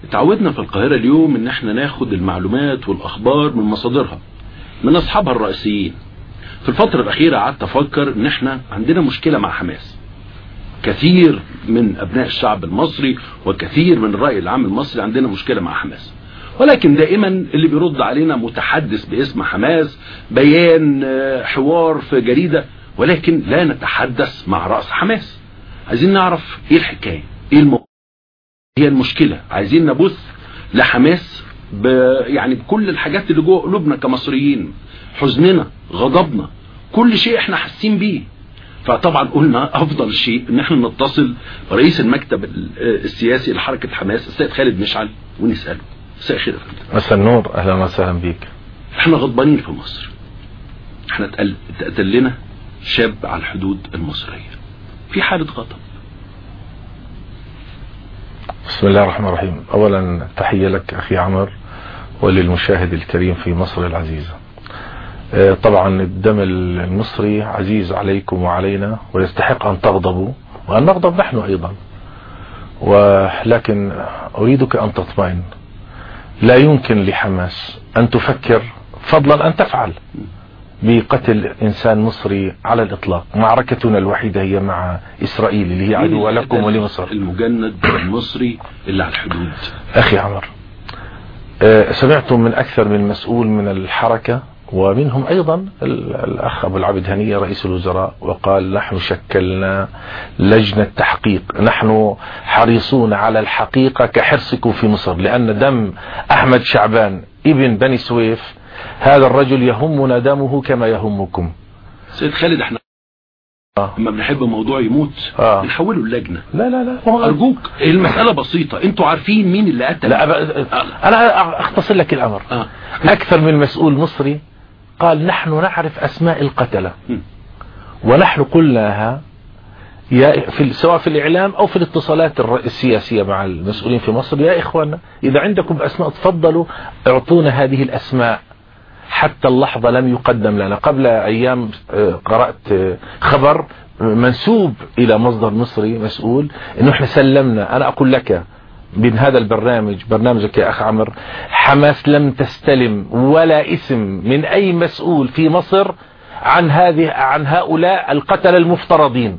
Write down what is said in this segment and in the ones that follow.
اتعودنا في القاهرة اليوم ان احنا ناخد المعلومات والاخبار من مصادرها من اصحابها الرئيسيين في الفترة الاخيرة قعدت افكر ان احنا عندنا مشكلة مع حماس كثير من ابناء الشعب المصري وكثير من الرأي العام المصري عندنا مشكلة مع حماس ولكن دائما اللي بيرد علينا متحدث باسم حماس بيان حوار في جريدة ولكن لا نتحدث مع رأس حماس عايزين نعرف ايه الحكاية ايه الموضوع هي المشكلة عايزين نبث لحماس ب يعني بكل الحاجات اللي جوه قلوبنا كمصريين حزننا غضبنا كل شيء احنا حاسين بيه فطبعا قلنا افضل شيء ان احنا نتصل برئيس المكتب السياسي لحركة حماس السيد خالد مشعل ونسأله مساء الخير يا فندم مساء النور اهلا وسهلا بيك احنا غضبانين في مصر احنا اتقتل لنا شاب على الحدود المصرية في حالة غضب بسم الله الرحمن الرحيم اولا تحية لك اخي عمر وللمشاهد الكريم في مصر العزيزة طبعا الدم المصري عزيز عليكم وعلينا ويستحق ان تغضبوا وان نغضب نحن ايضا ولكن اريدك ان تطمئن لا يمكن لحماس ان تفكر فضلا ان تفعل بقتل انسان مصري على الاطلاق معركتنا الوحيدة هي مع اسرائيل اللي هي عدوة لكم ولمصر المجند المصري اللي على الحدود اخي عمر سمعت من اكثر من مسؤول من الحركة ومنهم ايضا الاخ ابو العبد هنية رئيس الوزراء وقال نحن شكلنا لجنة تحقيق نحن حريصون على الحقيقة كحرصكم في مصر لان دم احمد شعبان ابن بني سويف هذا الرجل يهمنا دمه كما يهمكم سيد خالد احنا آه. لما بنحب موضوع يموت آه. بنحوله اللجنة لا لا لا ارجوك المسألة بسيطة انتوا عارفين مين اللي قتل لا أب... انا اختصر لك الامر آه. اكثر من مسؤول مصري قال نحن نعرف اسماء القتلة م. ونحن قلناها يا في سواء في الاعلام او في الاتصالات السياسية مع المسؤولين في مصر يا اخوانا اذا عندكم اسماء تفضلوا اعطونا هذه الاسماء حتى اللحظة لم يقدم لنا قبل أيام قرأت خبر منسوب إلى مصدر مصري مسؤول أنه احنا سلمنا أنا أقول لك من هذا البرنامج برنامجك يا أخ عمر حماس لم تستلم ولا اسم من أي مسؤول في مصر عن هذه عن هؤلاء القتل المفترضين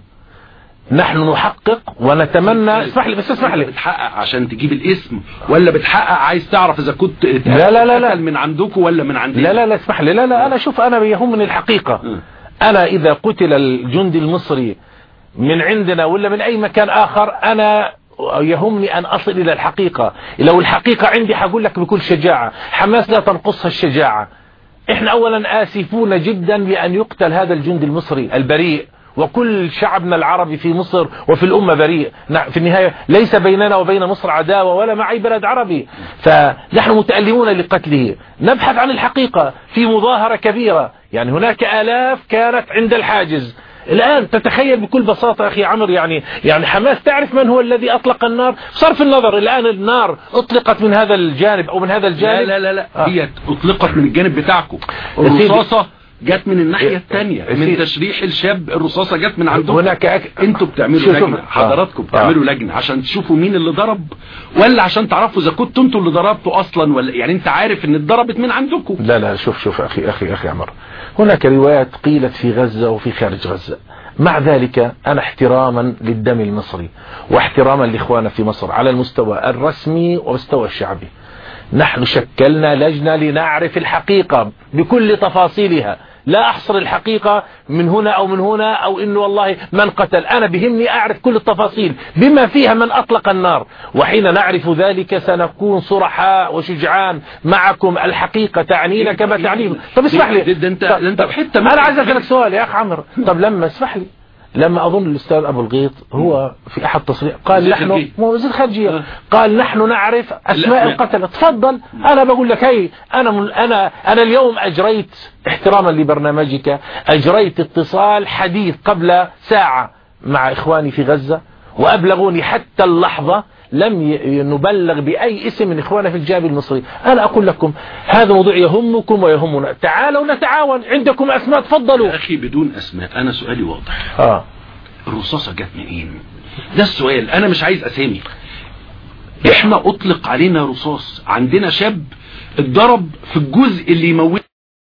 نحن نحقق ونتمنى اسمح لي بس اسمح لي بتحقق عشان تجيب الاسم ولا بتحقق عايز تعرف اذا كنت لا لا لا لا من عندكم ولا من عندنا لا لا لا اسمح لي لا لا انا شوف انا يهمني الحقيقة انا اذا قتل الجندي المصري من عندنا ولا من اي مكان اخر انا يهمني ان اصل الى الحقيقة لو الحقيقة عندي هقول لك بكل شجاعة حماس لا تنقصها الشجاعة احنا اولا اسفون جدا بان يقتل هذا الجندي المصري البريء وكل شعبنا العربي في مصر وفي الأمة بريء في النهاية ليس بيننا وبين مصر عداوة ولا مع أي بلد عربي فنحن متألمون لقتله نبحث عن الحقيقة في مظاهرة كبيرة يعني هناك آلاف كانت عند الحاجز الآن تتخيل بكل بساطة أخي عمر يعني يعني حماس تعرف من هو الذي أطلق النار صرف النظر الآن النار أطلقت من هذا الجانب أو من هذا الجانب لا لا لا, لا. آه. هي أطلقت من الجانب بتاعكم الرصاصة جت من الناحية الثانية من تشريح الشاب الرصاصة جت من عندكم هناك أك... انتوا بتعملوا شوف لجنة شوف. حضراتكم آه. بتعملوا لجنة عشان تشوفوا مين اللي ضرب ولا عشان تعرفوا اذا كنتوا انتوا اللي ضربتوا اصلا ولا يعني انت عارف ان اتضربت من عندكم لا لا شوف شوف أخي أخي أخي عمر هناك روايات قيلت في غزة وفي خارج غزة مع ذلك أنا احتراما للدم المصري واحتراما لإخوانا في مصر على المستوى الرسمي والمستوى الشعبي نحن شكلنا لجنة لنعرف الحقيقة بكل تفاصيلها لا أحصر الحقيقة من هنا أو من هنا أو إنه والله من قتل أنا بهمني أعرف كل التفاصيل بما فيها من أطلق النار وحين نعرف ذلك سنكون صرحاء وشجعان معكم الحقيقة تعنينا كما تعنينا طب اسمح لي ده انت طب- ده انت طب- بحته أنا عايز أسألك سؤال يا أخ عمرو طب لما اسمح لي لما أظن الأستاذ أبو الغيط هو في أحد تصريح قال وزير نحن خارجية. مو وزير خارجية آه. قال نحن نعرف أسماء لا. القتلة تفضل أنا بقول لك هي أنا من أنا أنا اليوم أجريت احتراما لبرنامجك أجريت اتصال حديث قبل ساعة مع إخواني في غزة وأبلغوني حتى اللحظة لم ي- نبلغ بأي اسم من إخواننا في الجانب المصري أنا أقول لكم هذا موضوع يهمكم ويهمنا تعالوا نتعاون عندكم أسماء تفضلوا يا اخي بدون اسماء انا سؤالي واضح آه. الرصاصة جت منين ده السؤال انا مش عايز اسامي احنا اطلق علينا رصاص عندنا شاب اتضرب في الجزء اللي يموت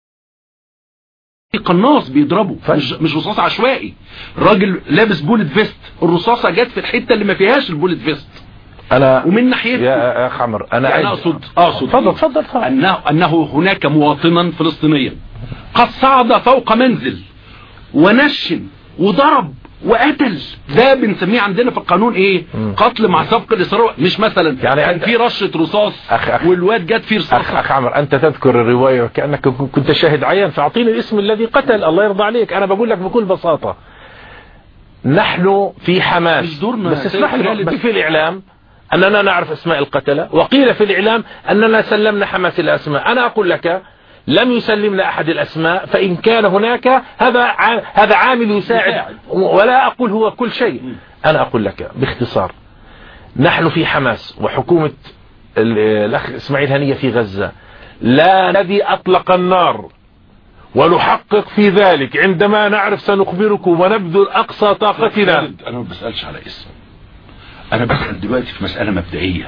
قناص بيضربه مش, مش رصاص عشوائي راجل لابس بولت فيست الرصاصه جت في الحته اللي ما فيهاش البولت فيست انا ومن ناحيته يا اخ عمرو انا يعني عايز- اقصد اقصد اتفضل اتفضل اتفضل. انه انه هناك مواطنا فلسطينيا قد صعد فوق منزل ونشن وضرب وقتل ده بنسميه عندنا في القانون ايه مم. قتل مع سبق الاصرار مش مثلا يعني كان أنت- في رشه رصاص أخ- أخ. والواد جت فيه اخ رصاصه اخ عمر انت تذكر الروايه وكانك كنت شاهد عيان فاعطيني الاسم الذي قتل الله يرضى عليك انا بقول لك بكل بساطه نحن في حماس مش دورنا بس يا اسمح سيد لي خالد. بس في الاعلام اننا نعرف اسماء القتله وقيل في الاعلام اننا سلمنا حماس الاسماء انا اقول لك لم يسلمنا احد الاسماء فان كان هناك هذا ع- هذا عامل يساعد يساعد. ولا اقول هو كل شيء انا اقول لك باختصار نحن في حماس وحكومة ال- الأخ إسماعيل هنية في غزة لا الذي أطلق النار ونحقق في ذلك عندما نعرف سنخبركم ونبذل أقصى طاقتنا خالد، انا ما بسالش على اسم انا بسال دلوقتي في مساله مبدئيه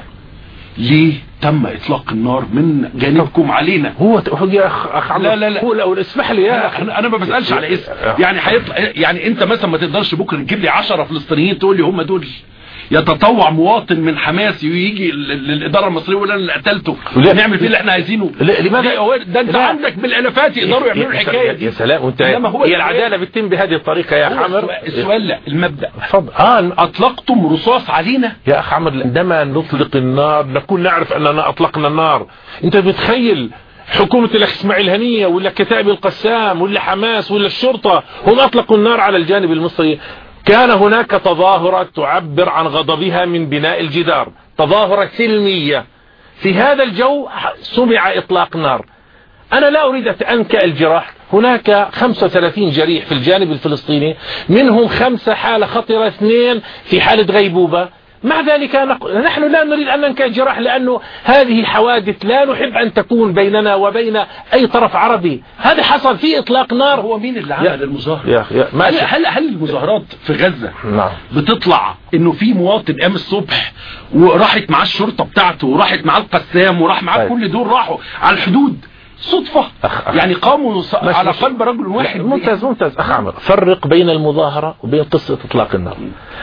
ليه تم اطلاق النار من جانبكم علينا هو هو يا أخ, أخ عمرو، لا، لا، لا. هو لو اسمح لي يا أخ انا انا ما بسالش على اسم يعني هيطلع يعني انت مثلا ما تقدرش بكره تجيب لي 10 فلسطينيين تقول لي هم دول يتطوع مواطن من حماس ويجي ل- للاداره المصريه ولا انا اللي قتلته لا. نعمل فيه اللي احنا عايزينه لا، لماذا؟ ده, هو- ده انت لا. عندك بالالافات يقدروا يعملوا الحكايه يا دي سلام وانت إنما هو هي السؤال- العدالة بتتم بهذه الطريقة يا أخ هو عمر السؤال- السؤال لا المبدا تفضل آه اطلقتم رصاص علينا يا أخ عمر عندما نطلق النار نكون نعرف أننا أطلقنا النار أنت بتخيل حكومة الأخ إسماعيل هنية ولا كتائب القسام ولا حماس ولا الشرطة هم أطلقوا النار على الجانب المصري كان هناك تظاهرة تعبر عن غضبها من بناء الجدار تظاهرة سلمية في هذا الجو سمع إطلاق نار أنا لا أريد أن أنكأ الجراح هناك 35 جريح في الجانب الفلسطيني منهم خمسة حالة خطرة اثنين في حالة غيبوبة مع ذلك نق- نحن لا نريد أن ننكأ الجراح لأنه هذه حوادث لا نحب أن تكون بيننا وبين أي طرف عربي هذا حصل في إطلاق نار هو مين اللي يا- عمل المظاهره يا يا هل, ماشي هل هل المظاهرات في غزه نعم بتطلع انه في مواطن قام الصبح وراحت معاه الشرطه بتاعته وراحت معاه القسام وراح معاه طيب. كل دول راحوا على الحدود صدفه أخ- أخ. يعني قاموا ص- ماشي، على ماشي. قلب رجل واحد ممتاز ممتاز أخ عمر فرق بين المظاهرة وبين قصة إطلاق النار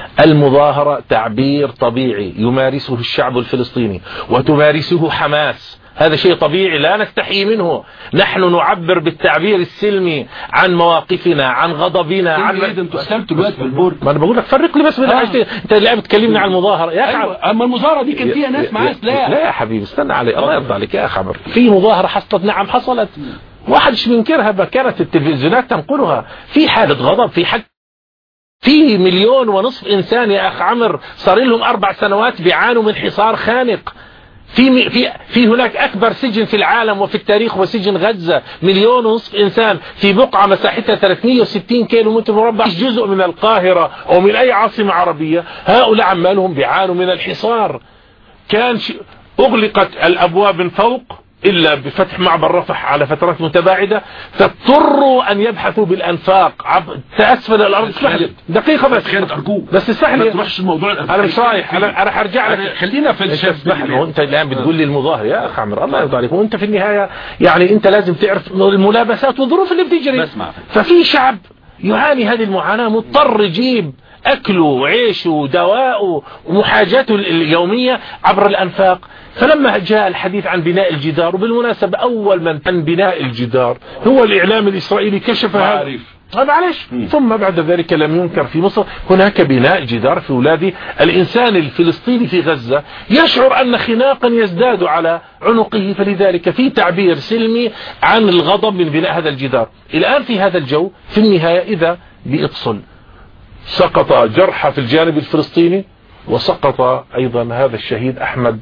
المظاهرة تعبير طبيعي يمارسه الشعب الفلسطيني وتمارسه حماس هذا شيء طبيعي لا نستحي منه نحن نعبر بالتعبير السلمي عن مواقفنا عن غضبنا عن عن انتوا قتلتوا الوقت بالبرج ما انا بقول لك فرق لي بس بين آه. الحاجتين انت اللي بتكلمني عن المظاهره يا اخي ايوه اما المظاهره دي كان فيها ناس معاه لا سلاح يا حبيبي استنى علي الله يرضى عليك يا اخ عمر في مظاهره حصلت نعم حصلت واحد مش بينكرها بقى كانت التلفزيونات تنقلها في حاله غضب في حد في مليون ونصف انسان يا اخ عمر صار لهم اربع سنوات بيعانوا من حصار خانق في في في هناك اكبر سجن في العالم وفي التاريخ هو سجن غزه مليون ونصف انسان في بقعه مساحتها 360 كيلو متر مربع مش جزء من القاهره او من اي عاصمه عربيه هؤلاء عمالهم بيعانوا من الحصار كان ش... اغلقت الابواب من فوق الا بفتح معبر رفح على فترات متباعده فاضطروا ان يبحثوا بالانفاق عب... اسفل الارض اسمح لي دقيقه بس خالد ارجوك بس اسمح ما لي تروحش الموضوع انا مش رايح انا انا هرجع يعني لك خلينا في انت الشاب اسمح لي وانت الان بتقول لي المظاهر يا اخ عمرو الله يرضى عليك وانت في النهايه يعني انت لازم تعرف الملابسات والظروف اللي بتجري بسمع. ففي شعب يعاني هذه المعاناه مضطر يجيب اكله وعيشه ودواءه ومحاجاته اليوميه عبر الانفاق فلما جاء الحديث عن بناء الجدار وبالمناسبه اول من عن بناء الجدار هو الاعلام الاسرائيلي كشف هذا عارف. آه معلش ثم بعد ذلك لم ينكر في مصر هناك بناء جدار في ولاد الإنسان الفلسطيني في غزة يشعر أن خناقا يزداد على عنقه فلذلك في تعبير سلمي عن الغضب من بناء هذا الجدار الآن في هذا الجو في النهاية إذا بإقصل سقط جرحى في الجانب الفلسطيني وسقط أيضا هذا الشهيد أحمد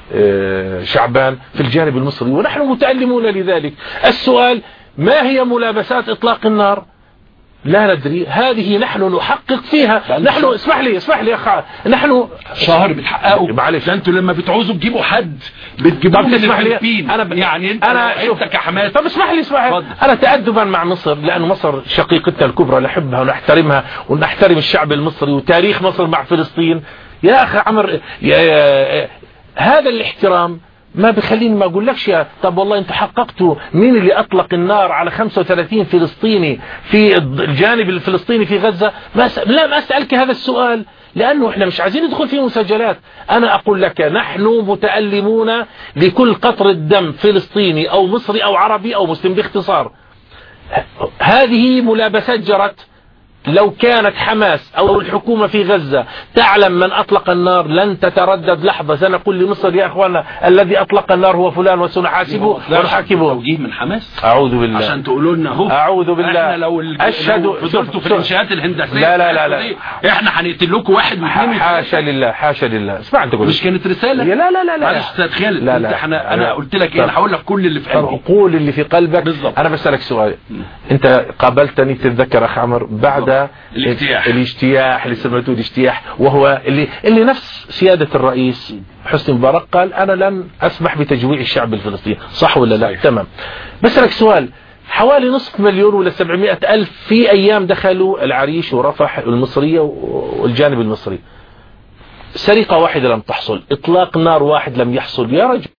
آه، شعبان في الجانب المصري ونحن متألمون لذلك السؤال ما هي ملابسات إطلاق النار لا ندري هذه نحن نحقق فيها نحن اسمح لي اسمح لي يا اخ نحن شهر بتحققوا معلش. ده انتوا لما بتعوزوا تجيبوا حد بتجيبوه طب من تسمح لي الفلبين انا ب... يعني انت انا انت كحماس طب اسمح لي اسمح لي اتفضل. انا تأدبا مع مصر لان مصر شقيقتنا الكبرى نحبها ونحترمها ونحترم الشعب المصري وتاريخ مصر مع فلسطين يا اخي عمر يا يا هذا الاحترام ما بخليني ما اقول لكش طب والله انت حققتوا مين اللي اطلق النار على 35 فلسطيني في الجانب الفلسطيني في غزة ما س... لا ما اسألك هذا السؤال لانه احنا مش عايزين ندخل في مسجلات انا اقول لك نحن متألمون لكل قطر الدم فلسطيني او مصري او عربي او مسلم باختصار هذه ملابسات جرت لو كانت حماس أو الحكومة في غزة تعلم من أطلق النار لن تتردد لحظة سنقول لمصر يا أخوانا الذي أطلق النار هو فلان وسنحاسبه ونحاكمه توجيه من حماس أعوذ بالله عشان تقولوا لنا هو أعوذ بالله احنا لو أشهد فضلتوا في الانشاءات الهندسية لا لا لا, لا. احنا هنقتل لكم واحد واثنين حاشا لله حاشا لله اسمع انت قول مش كانت رسالة لا لا لا لا معلش استاذ خالد لا لا احنا انا قلت لك ايه انا هقول لك كل اللي في قلبي قول اللي في قلبك بالضبط. انا بسألك سؤال انت قابلتني تتذكر اخ عمر بعد الاجتياح. الاجتياح اللي سميتوه الاجتياح وهو اللي اللي نفس سيادة الرئيس حسني مبارك قال انا لن اسمح بتجويع الشعب الفلسطيني صح ولا لا صحيح. تمام بسألك سؤال حوالي نصف مليون ولا 700 ألف في أيام دخلوا العريش ورفح المصرية والجانب المصري سرقة واحدة لم تحصل إطلاق نار واحد لم يحصل يا رجل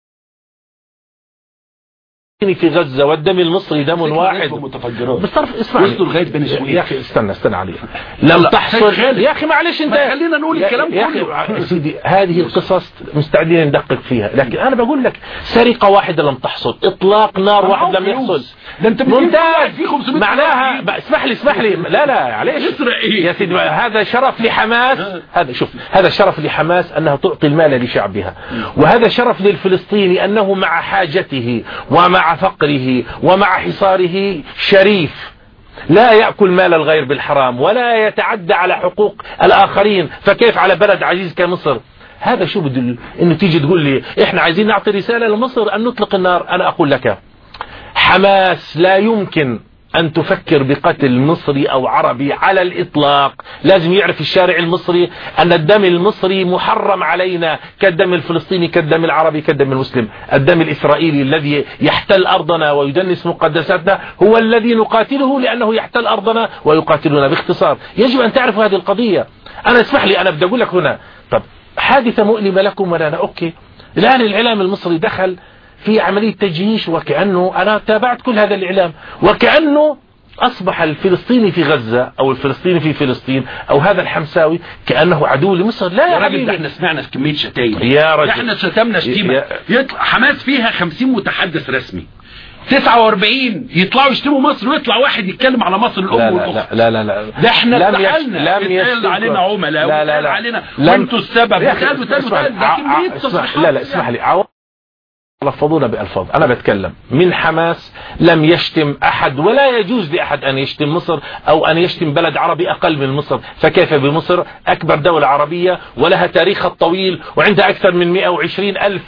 في غزة والدم المصري دم واحد متفجرات بصرف اسمع وصلوا لغايه بني سويف يا اخي استنى استنى علي لم لا، تحصل خالد. يا اخي معلش انت ما خلينا نقول يا- الكلام يا كله. اخي سيدي هذه القصص مستعدين ندقق فيها لكن انا بقول لك سرقه واحده لم تحصل اطلاق نار واحد لم يحصل ده انت بتجيب ممتاز واحد فيه 500 معناها واحد. ب- اسمح لي اسمح لي لا لا عليش يسرق ايه؟ يا سيدي هذا شرف لحماس هذا شوف هذا شرف لحماس انها تعطي المال لشعبها وهذا شرف للفلسطيني انه مع حاجته ومع فقره ومع حصاره شريف لا يأكل مال الغير بالحرام ولا يتعدى على حقوق الآخرين فكيف على بلد عزيز كمصر هذا شو بدل انه تيجي تقول لي احنا عايزين نعطي رسالة لمصر ان نطلق النار انا اقول لك حماس لا يمكن أن تفكر بقتل مصري أو عربي على الإطلاق لازم يعرف الشارع المصري أن الدم المصري محرم علينا كالدم الفلسطيني كالدم العربي كالدم المسلم الدم الإسرائيلي الذي يحتل أرضنا ويدنس مقدساتنا هو الذي نقاتله لأنه يحتل أرضنا ويقاتلنا باختصار يجب أن تعرفوا هذه القضية أنا اسمح لي أنا بدي أقول لك هنا طب حادثة مؤلمة لكم ولا أنا أوكي الآن الإعلام المصري دخل في عملية تجييش وكأنه أنا تابعت كل هذا الإعلام وكأنه أصبح الفلسطيني في غزة أو الفلسطيني في فلسطين أو هذا الحمساوي كأنه عدو لمصر لا يا, يا راجل ده حبيبي احنا سمعنا كميه شتايم يا رجل. ده احنا شتمنا شتيمه يا- يطلع حماس فيها 50 متحدث رسمي 49 يطلعوا يشتموا مصر ويطلع واحد يتكلم على مصر الام لا لا والاخت لا لا لا ده احنا لم يش- اتسالنا لم اتقال يشتم- علينا عملاء لا لا واتقال لا علينا لم- وانتوا السبب يا أخي، وتقال وتقال اسمح- وتقال ده ع- كميه ع- اسمح- تصريحات لا لا اسمح لي عو- لفظونا بألفاظ أنا بتكلم من حماس لم يشتم أحد ولا يجوز لأحد أن يشتم مصر أو أن يشتم بلد عربي أقل من مصر فكيف بمصر أكبر دولة عربية ولها تاريخها الطويل وعندها أكثر من 120 ألف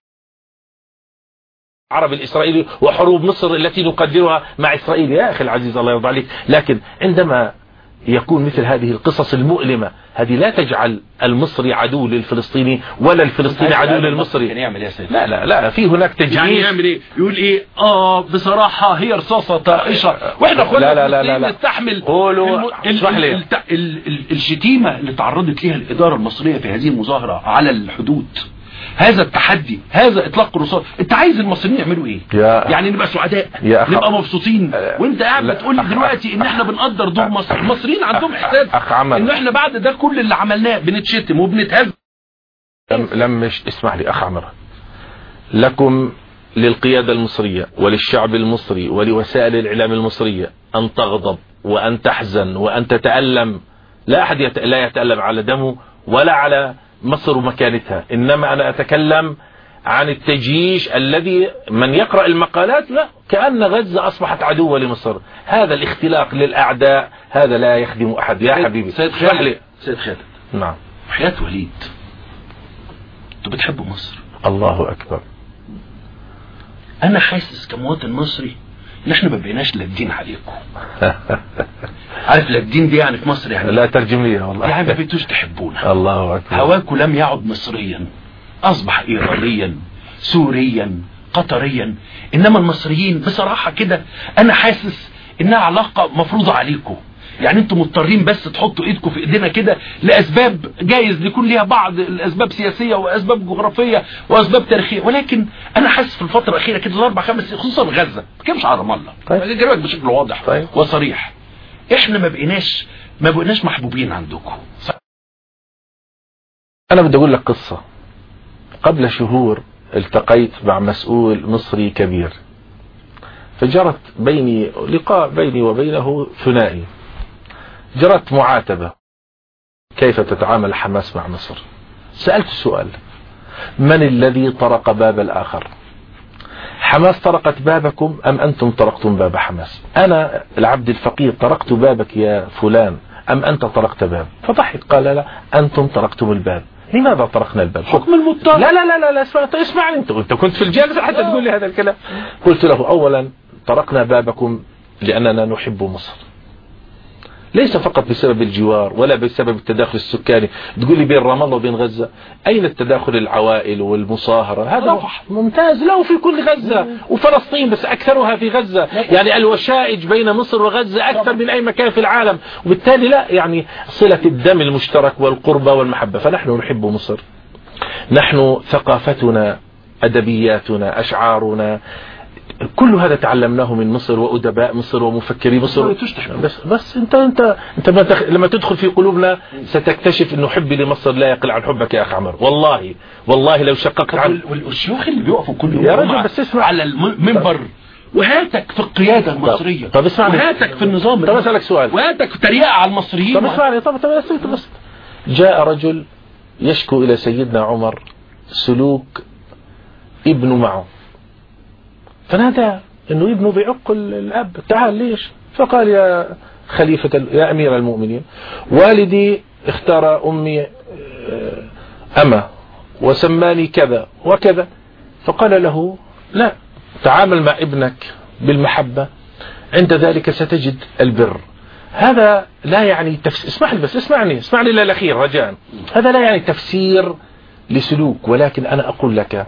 العربي الإسرائيلي وحروب مصر التي نقدرها مع إسرائيل يا أخي العزيز الله يرضى عليك لكن عندما يكون مثل هذه القصص المؤلمة هذه لا تجعل المصري عدو للفلسطيني ولا الفلسطيني عدو كان للمصري يعمل يا سيدي لا لا لا في هناك يعني تجهيز يعمل ايه يقول ايه اه بصراحة هي رصاصة طائشة واحنا اخوانا لا لا لا لا المسلمين لا. نستحمل قولوا- الم- ال- اسمح لي. ال- الت- ال- ال- الشتيمة اللي تعرضت ليها الادارة المصرية في هذه المظاهرة على الحدود هذا التحدي هذا اطلاق الرصاص انت عايز المصريين يعملوا ايه يا- يعني نبقى سعداء يا أخ- نبقى مبسوطين أه، وانت قاعد لا، بتقول لي أخ- دلوقتي ان احنا بنقدر دور مصر المصريين عندهم أخ- احساس أخ عمر. ان احنا بعد ده كل اللي عملناه بنتشتم وبنتهز لم, لم يش... اسمح لي أخ عمر لكم للقيادة المصرية وللشعب المصري ولوسائل الإعلام المصرية أن تغضب وأن تحزن وأن تتألم لا أحد يت... لا يتألم على دمه ولا على مصر ومكانتها إنما أنا أتكلم عن التجيش الذي من يقرأ المقالات لا كأن غزة أصبحت عدوة لمصر هذا الاختلاق للأعداء هذا لا يخدم أحد يا حبيبي سيد اسمح خالد لي سيد خالد نعم حياة وليد انتوا بتحبوا مصر الله أكبر انا حاسس كمواطن مصري ان احنا ما بقيناش لادين عليكم عارف لادين دي يعني في مصر يعني لا ترجم لي والله يعني ما بقيتوش تحبونا الله أكبر هواكم لم يعد مصريا اصبح ايرانيا سوريا قطريا انما المصريين بصراحة كده انا حاسس انها علاقة مفروضة عليكم يعني انتم مضطرين بس تحطوا ايدكم في ايدينا كده لاسباب جايز يكون ليها بعض الاسباب سياسيه واسباب جغرافيه واسباب تاريخيه ولكن انا حاسس في الفتره الاخيره كده الاربع خمس خصوصا غزه ما كانش على رام الله طيب. بشكل واضح طيب. وصريح احنا ما بقيناش ما بقيناش محبوبين عندكم انا بدي اقول لك قصه قبل شهور التقيت مع مسؤول مصري كبير فجرت بيني لقاء بيني وبينه ثنائي جرت معاتبة كيف تتعامل حماس مع مصر سألت السؤال من الذي طرق باب الآخر حماس طرقت بابكم أم أنتم طرقتم باب حماس أنا العبد الفقير طرقت بابك يا فلان أم أنت طرقت باب فضحك قال لا أنتم طرقتم الباب لماذا طرقنا الباب حكم المضطر لا لا لا لا, لا اسمع اسمعني انت انت كنت في الجلسة حتى تقول لي هذا الكلام قلت له اولا طرقنا بابكم لاننا نحب مصر ليس فقط بسبب الجوار ولا بسبب التداخل السكاني تقول لي بين رام الله وبين غزة أين التداخل العوائل والمصاهرة هذا رفح. ممتاز له في كل غزة وفلسطين بس أكثرها في غزة يعني الوشائج بين مصر وغزة أكثر من أي مكان في العالم وبالتالي لا يعني صلة الدم المشترك والقربة والمحبة فنحن نحب مصر نحن ثقافتنا أدبياتنا أشعارنا كل هذا تعلمناه من مصر وأدباء مصر ومفكري مصر بس, بس انت انت انت لما تدخل في قلوبنا ستكتشف انه حبي لمصر لا يقل عن حبك يا اخ عمر والله والله لو شققت عن والشيوخ اللي بيقفوا كل يوم يا رجل بس اسمع على المنبر وهاتك في القيادة المصرية طب, طب اسمعني وهاتك في النظام طب اسألك سؤال وهاتك في تريقة على المصريين طب اسمعني طب طب بس, بس جاء رجل يشكو إلى سيدنا عمر سلوك ابنه معه فنادى انه ابنه بيعق الاب تعال ليش فقال يا خليفة يا امير المؤمنين والدي اختار امي آه، اما وسماني كذا وكذا فقال له لا تعامل مع ابنك بالمحبة عند ذلك ستجد البر هذا لا يعني تفسير اسمح لي بس اسمعني اسمعني للأخير رجاء هذا لا يعني تفسير لسلوك ولكن أنا أقول لك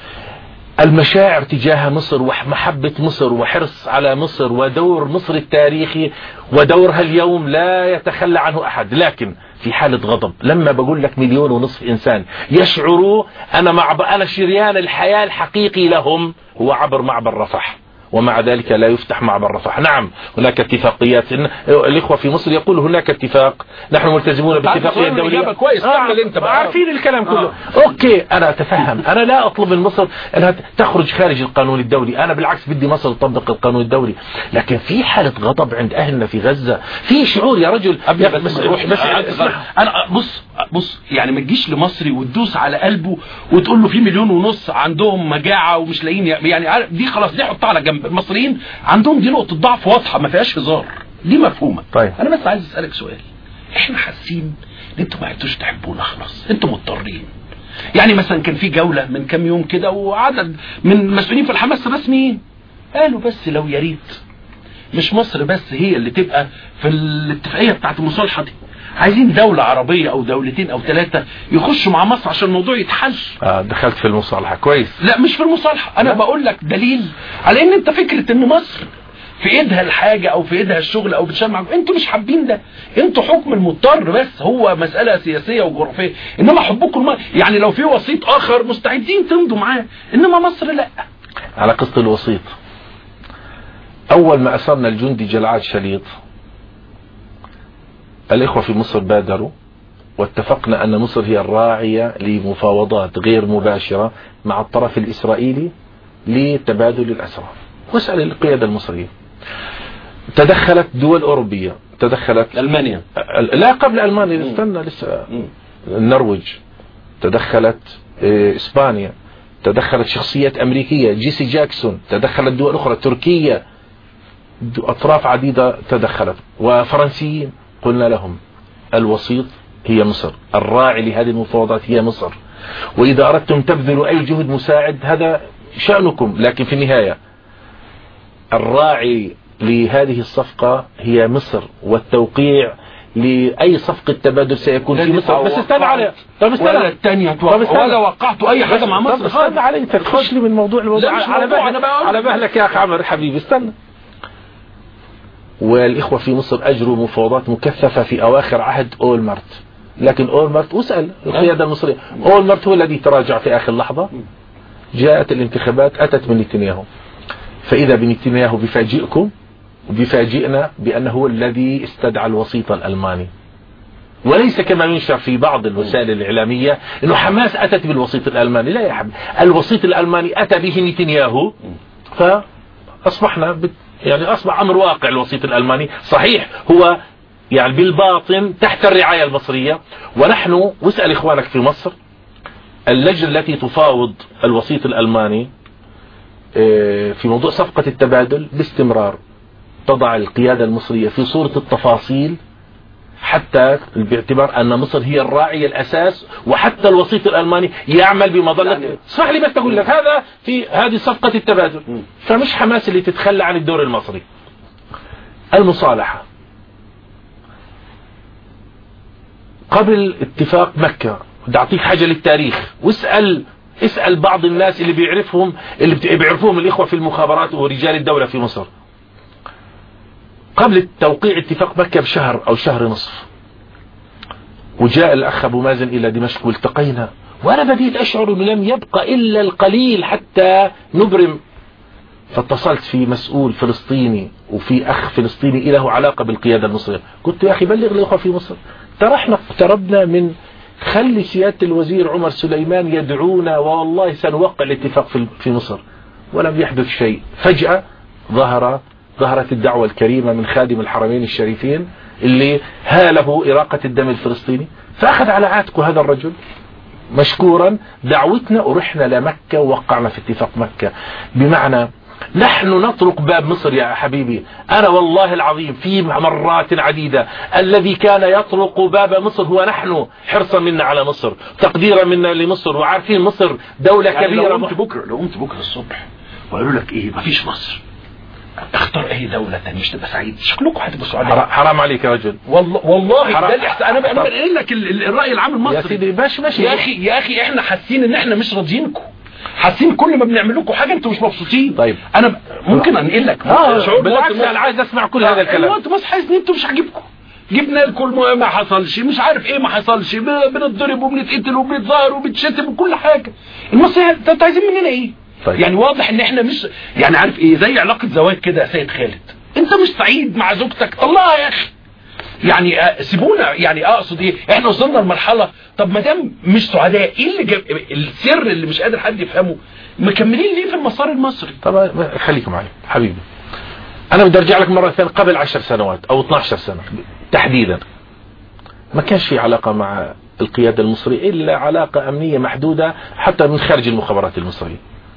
المشاعر تجاه مصر ومحبة مصر وحرص على مصر ودور مصر التاريخي ودورها اليوم لا يتخلى عنه أحد لكن في حالة غضب لما بقول لك مليون ونصف إنسان يشعروا أنا, مع أنا شريان الحياة الحقيقي لهم هو عبر معبر رفح ومع ذلك لا يفتح معبر رفح نعم هناك اتفاقيات الإخوة في مصر يقول هناك اتفاق نحن ملتزمون بالاتفاقية الدولية كويس آه انت بقى عارفين الكلام كله آه. أوكي أنا أتفهم أنا لا أطلب من مصر أنها تخرج خارج القانون الدولي أنا بالعكس بدي مصر تطبق القانون الدولي لكن في حالة غضب عند أهلنا في غزة في شعور يا رجل يا بس, بس, بس أنا بص بص يعني ما تجيش لمصري وتدوس على قلبه وتقول له في مليون ونص عندهم مجاعة ومش لاقيين يعني دي خلاص دي حطها على جنب المصريين عندهم دي نقطة ضعف واضحة ما فيهاش هزار دي مفهومة طيب. انا بس عايز اسألك سؤال احنا حاسين ان انتوا ما عدتوش تحبونا خلاص انتوا مضطرين يعني مثلا كان في جولة من كام يوم كده وعدد من مسؤولين في الحماس رسميين قالوا بس لو يا ريت مش مصر بس هي اللي تبقى في الاتفاقية بتاعت المصالحة دي عايزين دولة عربية او دولتين او ثلاثة يخشوا مع مصر عشان الموضوع يتحل اه دخلت في المصالحة كويس لا مش في المصالحة انا لا. بقول لك دليل على ان انت فكرة ان مصر في ايدها الحاجة او في ايدها الشغل او بتشمع انتوا مش حابين ده انتوا حكم المضطر بس هو مسألة سياسية وجغرافية انما حبكم الم... يعني لو في وسيط اخر مستعدين تمضوا معاه انما مصر لا على قصة الوسيط اول ما اسرنا الجندي جلعاد شليط الإخوة في مصر بادروا واتفقنا أن مصر هي الراعية لمفاوضات غير مباشرة مع الطرف الإسرائيلي لتبادل الأسرى واسأل القيادة المصرية تدخلت دول أوروبية تدخلت ألمانيا لا قبل ألمانيا استنى لسه النرويج تدخلت إيه، إسبانيا تدخلت شخصيات أمريكية جيسي جاكسون تدخلت دول أخرى تركيا أطراف عديدة تدخلت وفرنسيين قلنا لهم الوسيط هي مصر الراعي لهذه المفاوضات هي مصر وإذا أردتم تبذلوا أي جهد مساعد هذا شأنكم لكن في النهاية الراعي لهذه الصفقة هي مصر والتوقيع لأي صفقة تبادل سيكون في مصر بس استنى علي طب استنى ولا الثانية ولا وقعتوا أي حاجة مع مصر طب استنى علي أنت تخش لي من موضوع الموضوع على, على, على مهلك يا أخي عمر حبيبي استنى والإخوة في مصر أجروا مفاوضات مكثفة في أواخر عهد أولمرت لكن أولمرت واسأل القيادة المصرية أولمرت هو الذي تراجع في آخر لحظة جاءت الانتخابات أتت من نتنياهو فإذا بنتنياهو بيفاجئكم وبيفاجئنا بأنه هو الذي استدعى الوسيط الألماني وليس كما ينشر في بعض الوسائل الإعلامية أنه حماس أتت بالوسيط الألماني لا يا حبيبي الوسيط الألماني أتى به نتنياهو فأصبحنا يعني أصبح أمر واقع الوسيط الألماني صحيح هو يعني بالباطن تحت الرعاية المصرية ونحن واسأل إخوانك في مصر اللجنة التي تفاوض الوسيط الألماني آه، في موضوع صفقة التبادل باستمرار تضع القيادة المصرية في صورة التفاصيل حتى باعتبار أن مصر هي الراعي الأساس وحتى الوسيط الألماني يعمل بمظلة يعني اسمح لي بس أقول لك هذا في هذه صفقة التبادل فمش حماس اللي تتخلى عن الدور المصري المصالحة قبل اتفاق مكة بدي أعطيك حاجة للتاريخ واسأل اسأل بعض الناس اللي بيعرفهم اللي بيعرفوهم الإخوة في المخابرات ورجال الدولة في مصر قبل توقيع اتفاق مكة بشهر أو شهر نصف وجاء الأخ أبو مازن إلى دمشق والتقينا وأنا بديت أشعر أنه لم يبقى إلا القليل حتى نبرم فاتصلت في مسؤول فلسطيني وفي أخ فلسطيني له علاقة بالقيادة المصرية قلت يا أخي بلغ الإخوة في مصر ترى احنا اقتربنا من خلي سيادة الوزير عمر سليمان يدعونا والله سنوقع الاتفاق في مصر ولم يحدث شيء فجأة ظهر ظهرت الدعوة الكريمة من خادم الحرمين الشريفين اللي هاله إراقة الدم الفلسطيني فأخذ على عاتقه هذا الرجل مشكورا دعوتنا ورحنا لمكة ووقعنا في اتفاق مكة بمعنى نحن نطرق باب مصر يا حبيبي أنا والله العظيم في مرات عديدة الذي كان يطرق باب مصر هو نحن حرصا منا على مصر تقديرا منا لمصر وعارفين مصر دولة يعني كبيرة لو قمت بكرة لو قمت بكرة الصبح وقالوا لك ايه مفيش مصر اختار اي دولة تانية مش تبقى سعيد شكلكم هتبقوا سعداء حرام عليك يا رجل والله والله ده الاحسان انا انا بنقل لك الراي العام المصري يا سيدي ماشي ماشي يا اخي يا اخي احنا حاسين ان احنا مش راضيينكم حاسين كل ما بنعمل لكم حاجه انتوا مش مبسوطين طيب انا ممكن انقل لك اه شعور بالعكس انا عايز اسمع كل هذا الكلام أيوة، انتوا بس حاسين انتوا مش عاجبكم جبنا لكم ما حصلش مش عارف ايه ما حصلش بنتضرب وبنتقتل وبنتظاهر وبنتشتم وكل حاجه المصري انتوا عايزين مننا ايه طيب. يعني واضح ان احنا مش يعني عارف ايه زي علاقة زواج كده يا سيد خالد انت مش سعيد مع زوجتك طلعها يا اخي يعني آه، سيبونا يعني اقصد ايه احنا وصلنا لمرحله طب ما دام مش سعداء ايه اللي جاب السر اللي مش قادر حد يفهمه مكملين ليه في المسار المصري طب خليك معي حبيبي انا بدي ارجع لك مره ثانيه قبل 10 سنوات او 12 سنه تحديدا ما كانش في علاقه مع القياده المصريه الا علاقه امنيه محدوده حتى من خارج المخابرات المصريه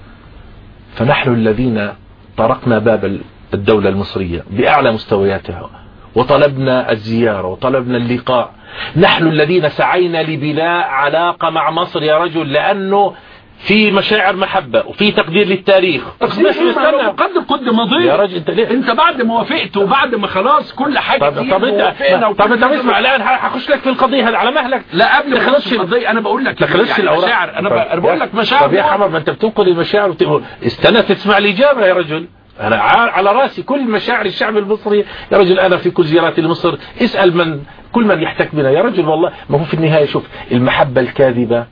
فنحن الذين طرقنا باب الدولة المصرية بأعلى مستوياتها وطلبنا الزيارة وطلبنا اللقاء نحن الذين سعينا لبناء علاقة مع مصر يا رجل لأنه في مشاعر محبة وفي تقدير للتاريخ تقدير قد قد مضي يا رجل انت ليه انت بعد ما وافقت وبعد ما خلاص كل حاجة طب طب انت طب انت اسمع الان هخش لك في القضية هذه على مهلك لا قبل ما تخلصش القضية انا بقول لك تخلصش يعني الاوراق انا انا بقول لك مشاعر طب يا حمد ما انت بتنقل المشاعر وت... استنى تسمع الاجابة يا رجل انا على راسي كل مشاعر الشعب المصري يا رجل انا في كل زياراتي لمصر اسأل من كل من يحتك بنا يا رجل والله ما هو في النهاية شوف المحبة الكاذبة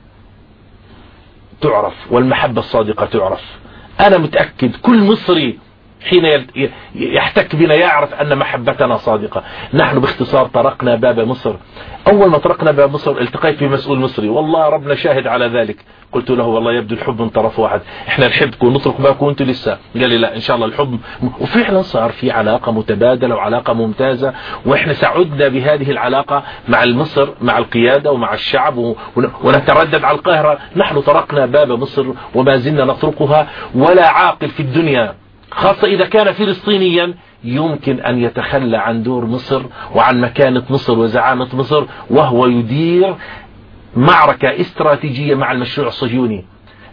تعرف والمحبة الصادقة تعرف أنا متأكد كل مصري حين يحتك بنا يعرف أن محبتنا صادقة نحن باختصار طرقنا باب مصر أول ما طرقنا باب مصر التقيت بمسؤول مصري والله ربنا شاهد على ذلك قلت له والله يبدو الحب من طرف واحد احنا نحبكم ونطرق بابكم وانتم لسه قال لي لا ان شاء الله الحب وفعلا صار في علاقة متبادلة وعلاقة ممتازة واحنا سعدنا بهذه العلاقة مع مصر مع القيادة ومع الشعب ونتردد على القاهرة نحن طرقنا باب مصر وما زلنا نطرقها ولا عاقل في الدنيا خاصة إذا كان فلسطينيا يمكن أن يتخلى عن دور مصر وعن مكانة مصر وزعامة مصر وهو يدير معركة استراتيجية مع المشروع الصهيوني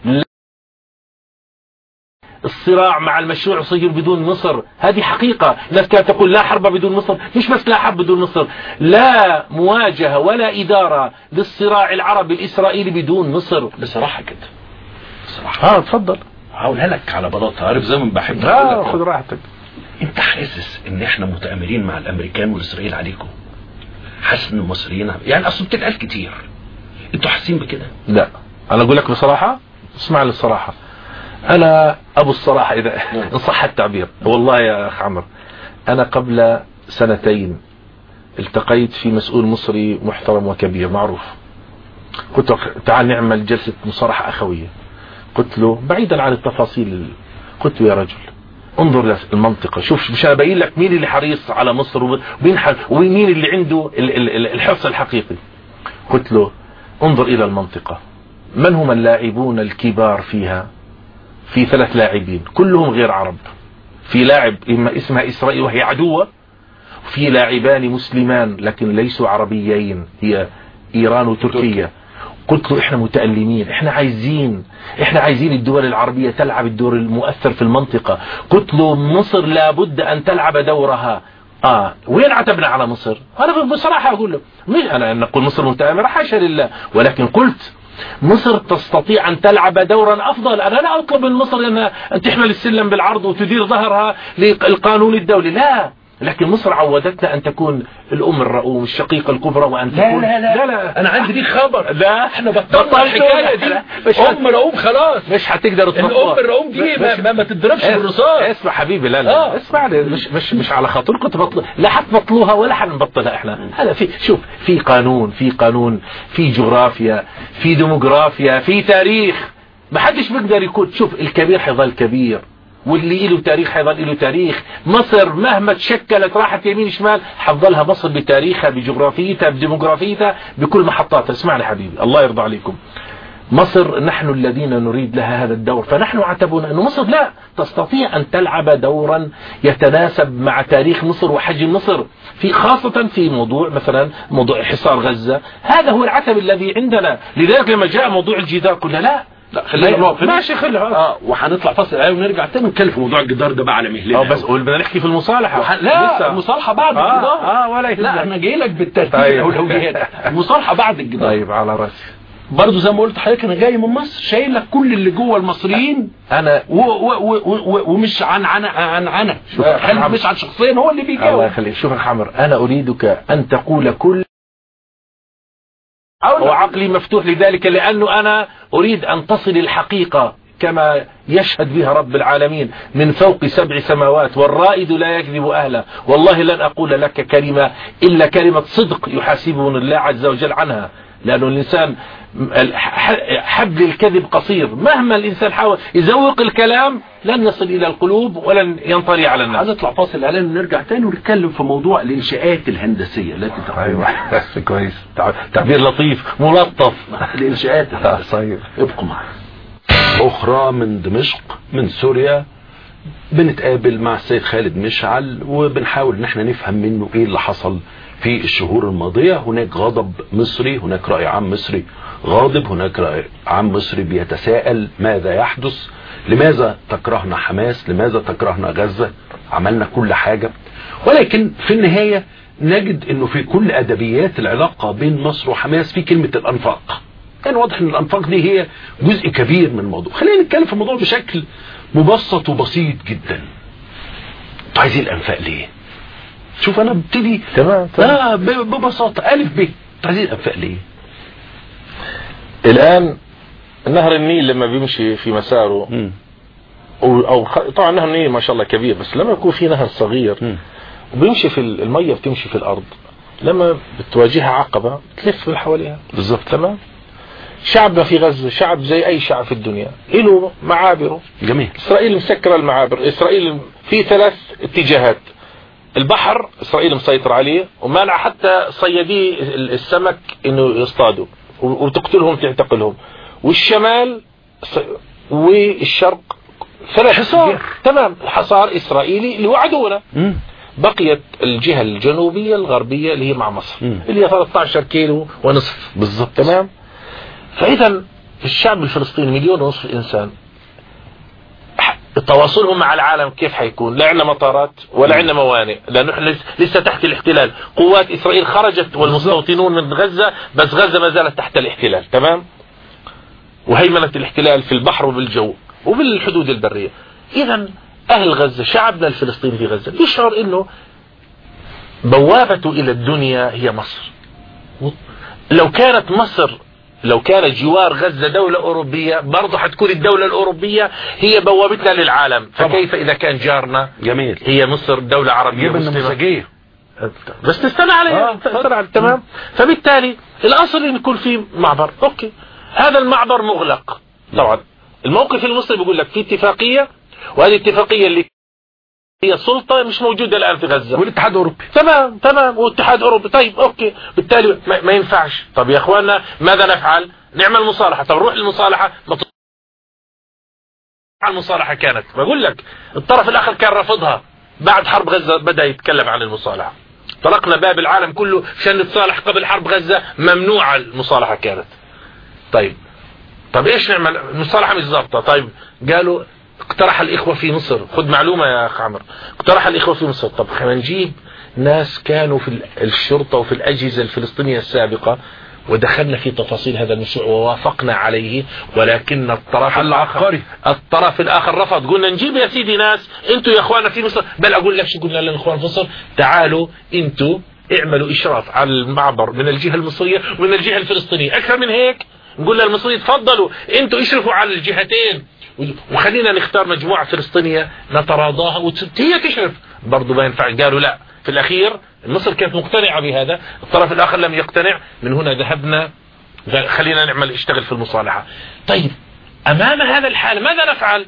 الصراع مع المشروع الصهيوني بدون مصر هذه حقيقة الناس كانت تقول لا حرب بدون مصر مش بس لا حرب بدون مصر لا مواجهة ولا إدارة للصراع العربي الإسرائيلي بدون مصر بصراحة كده بصراحة اه تفضل هقولها لك على بلاطه عارف زي ما بحب اه خذ راحتك انت حاسس ان احنا متآمرين مع الامريكان والاسرائيل عليكم حاسس ان المصريين يعني اصل بتتقال كتير انتوا حاسين بكده لا انا اقول لك بصراحة اسمع لي الصراحة انا ابو الصراحة اذا ان صح التعبير والله يا اخ عمر انا قبل سنتين التقيت في مسؤول مصري محترم وكبير معروف قلت له تعال نعمل جلسة مصارحة اخوية قلت له بعيدا عن التفاصيل قلت له يا رجل انظر المنطقة شوف مش ابين لك مين اللي حريص على مصر ومين ومين اللي عنده الحرص الحقيقي قلت له انظر الى المنطقة من هم اللاعبون الكبار فيها في ثلاث لاعبين كلهم غير عرب في لاعب اسمها إسرائيل وهي عدوة في لاعبان مسلمان لكن ليسوا عربيين هي إيران وتركيا قلت له احنا متألمين احنا عايزين احنا عايزين الدول العربية تلعب الدور المؤثر في المنطقة قلت له مصر لابد ان تلعب دورها اه وين عتبنا على مصر انا بصراحة اقول له مش انا نقول مصر متآمرة حاشا لله ولكن قلت مصر تستطيع أن تلعب دورا أفضل أنا لا أطلب من مصر أن تحمل السلم بالعرض وتدير ظهرها للقانون الدولي لا لكن مصر عودتنا أن تكون الأم الرؤوم الشقيقة الكبرى وأن تكون لا لا لا, لا, أنا عندي دي خبر لا احنا بطلنا الحكاية دي مش أم رؤوم خلاص مش هتقدر تطلع الأم الرؤوم دي ما, ما تضربش بالرصاص اسمع حبيبي لا لا آه. اسمع مش مش مش على خاطركم تبطلوا لا حتبطلوها ولا حنبطلها احنا هذا في شوف في قانون في قانون في جغرافيا في ديموغرافيا في تاريخ ما حدش بيقدر يكون شوف الكبير حيظل كبير واللي له تاريخ حيظل له تاريخ مصر مهما تشكلت راحت يمين شمال حتظلها مصر بتاريخها بجغرافيتها بديموغرافيتها بكل محطاتها اسمعني حبيبي الله يرضى عليكم مصر نحن الذين نريد لها هذا الدور فنحن عتبنا أن مصر لا تستطيع أن تلعب دورا يتناسب مع تاريخ مصر وحجم مصر في خاصة في موضوع مثلا موضوع حصار غزة هذا هو العتب الذي عندنا لذلك لما جاء موضوع الجدار قلنا لا لا خلينا نقف ماشي خليها اه وهنطلع فاصل العالم ونرجع تاني نتكلم في موضوع الجدار ده بقى على مهلنا اه بس بدنا نحكي في المصالحه وح... لا لسه. المصالحه بعد آه الجدار اه ولا لا انا جاي لك بالترتيب طيب. الاولويات المصالحه بعد الجدار طيب على راسي برضه زي ما قلت لحضرتك انا جاي من مصر شايل لك كل اللي جوه المصريين انا و و و و ومش عن عن عن عن شوف مش عن شخصيا هو اللي بيجاوب الله يخليك شوف يا حمر انا اريدك ان تقول كل وعقلي مفتوح لذلك لأنه أنا أريد أن تصل الحقيقة كما يشهد بها رب العالمين من فوق سبع سماوات والرائد لا يكذب أهله والله لن أقول لك كلمة إلا كلمة صدق يحاسبون الله عز وجل عنها لأنه الإنسان حبل الكذب قصير مهما الإنسان حاول يزوق الكلام لن يصل إلى القلوب ولن ينطلي على الناس هنطلع فاصل اعلان ونرجع تاني ونتكلم في موضوع الإنشاءات الهندسية التي تقوم أيوة كويس تعبير لطيف ملطف الإنشاءات صحيح ابقوا معنا أخرى من دمشق من سوريا بنتقابل مع السيد خالد مشعل وبنحاول ان احنا نفهم منه ايه اللي حصل في الشهور الماضية هناك غضب مصري هناك رأي عام مصري غاضب هناك رأي عام مصري بيتساءل ماذا يحدث لماذا تكرهنا حماس لماذا تكرهنا غزة عملنا كل حاجة ولكن في النهاية نجد انه في كل ادبيات العلاقة بين مصر وحماس في كلمة الانفاق كان واضح ان الانفاق دي هي جزء كبير من الموضوع خلينا نتكلم في الموضوع بشكل مبسط وبسيط جدا انتوا عايزين الانفاق ليه شوف انا ببتدي تمام اه ببساطة الف ب انتوا عايزين الانفاق ليه الان نهر النيل لما بيمشي في مساره م. او, أو طبعا نهر النيل ما شاء الله كبير بس لما يكون في نهر صغير م. وبيمشي في المية بتمشي في الارض لما بتواجهها عقبة تلف من حواليها بالظبط تمام شعبنا في غزة شعب زي اي شعب في الدنيا له معابره جميل اسرائيل مسكرة المعابر اسرائيل في ثلاث اتجاهات البحر اسرائيل مسيطر عليه ومانع حتى صيادي السمك انه يصطادوا وتقتلهم تعتقلهم والشمال والشرق ثلاث حصار تمام حصار اسرائيلي اللي هو عدونا بقيت الجهة الجنوبية الغربية اللي هي مع مصر م. اللي هي 13 كيلو ونصف بالضبط تمام فاذا الشعب الفلسطيني مليون ونصف انسان تواصلهم مع العالم كيف حيكون لا عندنا مطارات ولا عندنا موانئ لانه احنا لسه تحت الاحتلال قوات اسرائيل خرجت والمستوطنون من غزة بس غزة ما زالت تحت الاحتلال تمام وهيمنة الاحتلال في البحر وبالجو وبالحدود البرية اذا اهل غزة شعبنا الفلسطيني في غزة يشعر انه بوابته الى الدنيا هي مصر لو كانت مصر لو كان جوار غزة دولة أوروبية برضه حتكون الدولة الأوروبية هي بوابتنا للعالم فكيف إذا كان جارنا جميل هي مصر دولة عربية مسلمة نموذجية بس نستنى عليها آه على تمام فبالتالي الأصل أن يكون في معبر أوكي هذا المعبر مغلق طبعا الموقف المصري بيقول لك في اتفاقية وهذه الاتفاقية اللي هي سلطة مش موجودة الآن في غزة والاتحاد الأوروبي تمام تمام والاتحاد الأوروبي طيب أوكي بالتالي ما, ما ينفعش طب يا أخواننا ماذا نفعل نعمل مصالحة طب نروح للمصالحة المصالحة كانت بقول لك الطرف الآخر كان رفضها بعد حرب غزة بدأ يتكلم عن المصالحة طرقنا باب العالم كله عشان نتصالح قبل حرب غزة ممنوعة المصالحة كانت طيب طب ايش نعمل المصالحة مش ظابطة طيب قالوا اقترح الإخوة في مصر خد معلومة يا أخ عمر اقترح الإخوة في مصر طب خلينا نجيب ناس كانوا في الشرطة وفي الأجهزة الفلسطينية السابقة ودخلنا في تفاصيل هذا المشروع ووافقنا عليه ولكن الطرف الآخر الطرف الآخر رفض قلنا نجيب يا سيدي ناس انتوا يا اخوانا في مصر بل اقول لك شو قلنا للاخوان في مصر تعالوا انتوا اعملوا اشراف على المعبر من الجهة المصرية ومن الجهة الفلسطينية اكثر من هيك نقول للمصريين تفضلوا انتوا اشرفوا على الجهتين وخلينا نختار مجموعة فلسطينية نتراضاها وهي تشرف برضه ما ينفع قالوا لا في الأخير مصر كانت مقتنعة بهذا الطرف الآخر لم يقتنع من هنا ذهبنا خلينا نعمل اشتغل في المصالحة طيب أمام هذا الحال ماذا نفعل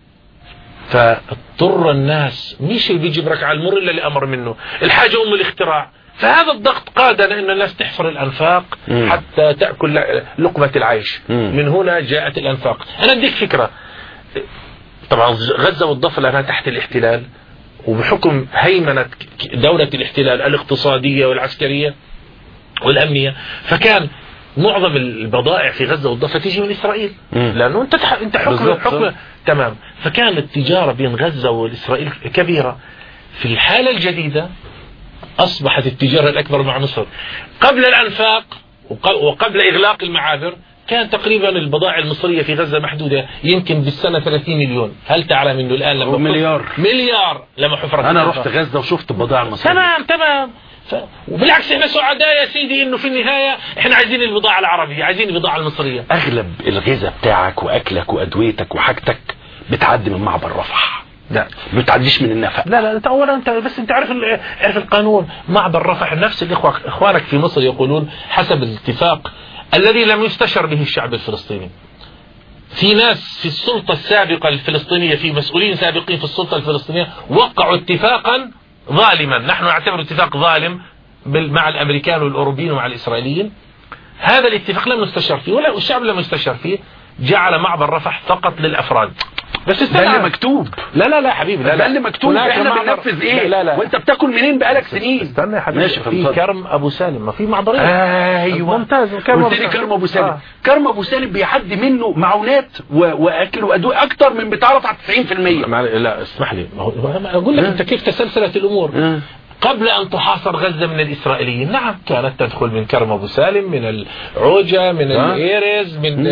فاضطر الناس مش اللي بيجبرك على المر إلا لأمر منه الحاجة أم الاختراع فهذا الضغط قادنا ان الناس تحفر الانفاق مم. حتى تأكل لقمة العيش مم. من هنا جاءت الانفاق انا اديك فكرة طبعا غزة والضفة لانها تحت الاحتلال وبحكم هيمنة دولة الاحتلال الاقتصادية والعسكرية والأمنية فكان معظم البضائع في غزة والضفة تيجي من إسرائيل مم. لأنه أنت تح... أنت حكم حكم تمام فكان التجارة بين غزة والإسرائيل كبيرة في الحالة الجديدة أصبحت التجارة الأكبر مع مصر قبل الأنفاق وقبل إغلاق المعابر كان تقريبا البضائع المصرية في غزة محدودة يمكن بالسنة 30 مليون هل تعلم انه الآن لما مليار مليار لما حفرت انا رحت غزة وشفت البضائع المصرية تمام تمام ف... وبالعكس احنا سعداء يا سيدي انه في النهاية احنا عايزين البضاعة العربية عايزين البضاعة المصرية اغلب الغذاء بتاعك واكلك وادويتك وحاجتك بتعدي من معبر رفح لا ما بتعديش من النفق لا لا انت اولا انت بس انت عارف عارف القانون معبر رفح نفس الاخوه اخوانك في مصر يقولون حسب الاتفاق الذي لم يستشر به الشعب الفلسطيني في ناس في السلطة السابقة الفلسطينية في مسؤولين سابقين في السلطة الفلسطينية وقعوا اتفاقا ظالما نحن نعتبر اتفاق ظالم مع الأمريكان والأوروبيين ومع الإسرائيليين هذا الاتفاق لم يستشر فيه ولا الشعب لم يستشر فيه جعل معبر رفح فقط للأفراد بس استنى ده اللي مكتوب لا لا لا حبيبي لا ده اللي مكتوب احنا بننفذ ايه لا لا وانت بتاكل منين بقالك سنين استنى يا حبيبي في كرم ابو سالم ما في معبرين ايوه ممتاز كرم قلت لي كرم ابو سالم آه. كرم ابو سالم بيعدي منه معونات واكل وادويه اكتر من بتاع رفعت 90% لا اسمح لي اقول لك انت كيف تسلسلت الامور قبل أن تحاصر غزة من الإسرائيليين نعم كانت تدخل من كرم أبو سالم من العوجة من الإيرز من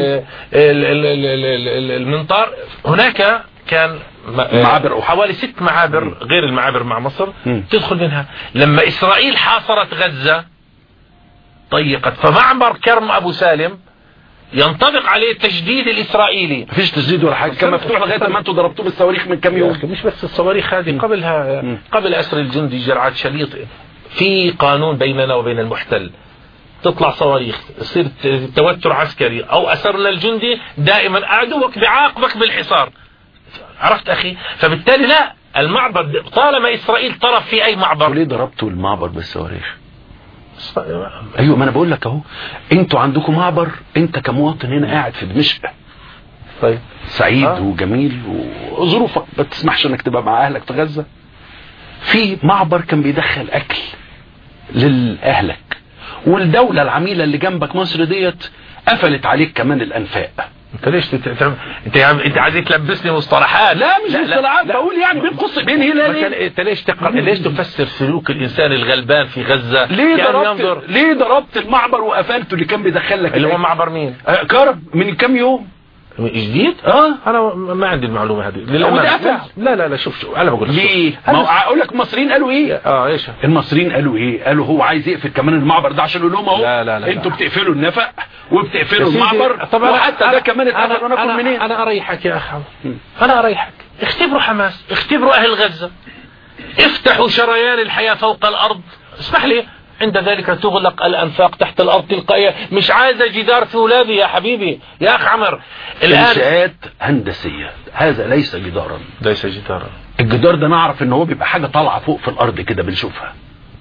المنطار هناك كان معابر حوالي ست معابر غير المعابر مع مصر تدخل منها لما إسرائيل حاصرت غزة ضيقت فمعبر كرم أبو سالم ينطبق عليه التجديد الإسرائيلي مفيش تجديد ولا حاجة كان مفتوح لغاية ما انتوا ضربتوه بالصواريخ من كم يوم مش بس الصواريخ هذه قبلها قبل أسر الجندي جرعات شليط في قانون بيننا وبين المحتل تطلع صواريخ يصير توتر عسكري أو أسرنا الجندي دائما عدوك بعاقبك بالحصار عرفت أخي فبالتالي لا المعبر طالما إسرائيل طرف في أي معبر وليه ضربتوا المعبر بالصواريخ ايوه ما انا بقول لك اهو انتوا عندكم معبر انت كمواطن هنا قاعد في دمشق طيب سعيد آه. وجميل وظروفك ما تسمحش انك تبقى مع اهلك في غزة في معبر كان بيدخل اكل لاهلك والدولة العميلة اللي جنبك مصر ديت قفلت عليك كمان الانفاق انت ليش تت... انت انت عايز تلبسني مصطلحات لا مش مصطلحات بقول يعني بين قص بين هنا انت ليش تقر... ليش تفسر سلوك الانسان الغلبان في غزه ليه ضربت ينظر... ليه ضربت المعبر وقفلته اللي كان بيدخل لك اللي هو معبر مين آه كرم من كام يوم جديد اه انا ما عندي المعلومه هذه للامانه لا لا لا, لا شوف شوف انا بقول ليه ما اقول لك المصريين قالوا ايه اه ايش المصريين قالوا ايه قالوا هو عايز يقفل كمان المعبر ده عشان يقول لهم اهو لا لا لا انتوا بتقفلوا النفق وبتقفلوا المعبر طب وحتى ده كمان اتقفل وانا اكل منين انا اريحك يا اخ انا اريحك اختبروا حماس اختبروا اهل غزه افتحوا شريان الحياه فوق الارض اسمح لي عند ذلك تغلق الأنفاق تحت الأرض تلقائية مش عايزة جدار فولاذي يا حبيبي يا أخ عمر الآن إنشاءات هندسية هذا ليس جدارا ليس جدارا الجدار ده نعرف ان هو بيبقى حاجة طالعة فوق في الأرض كده بنشوفها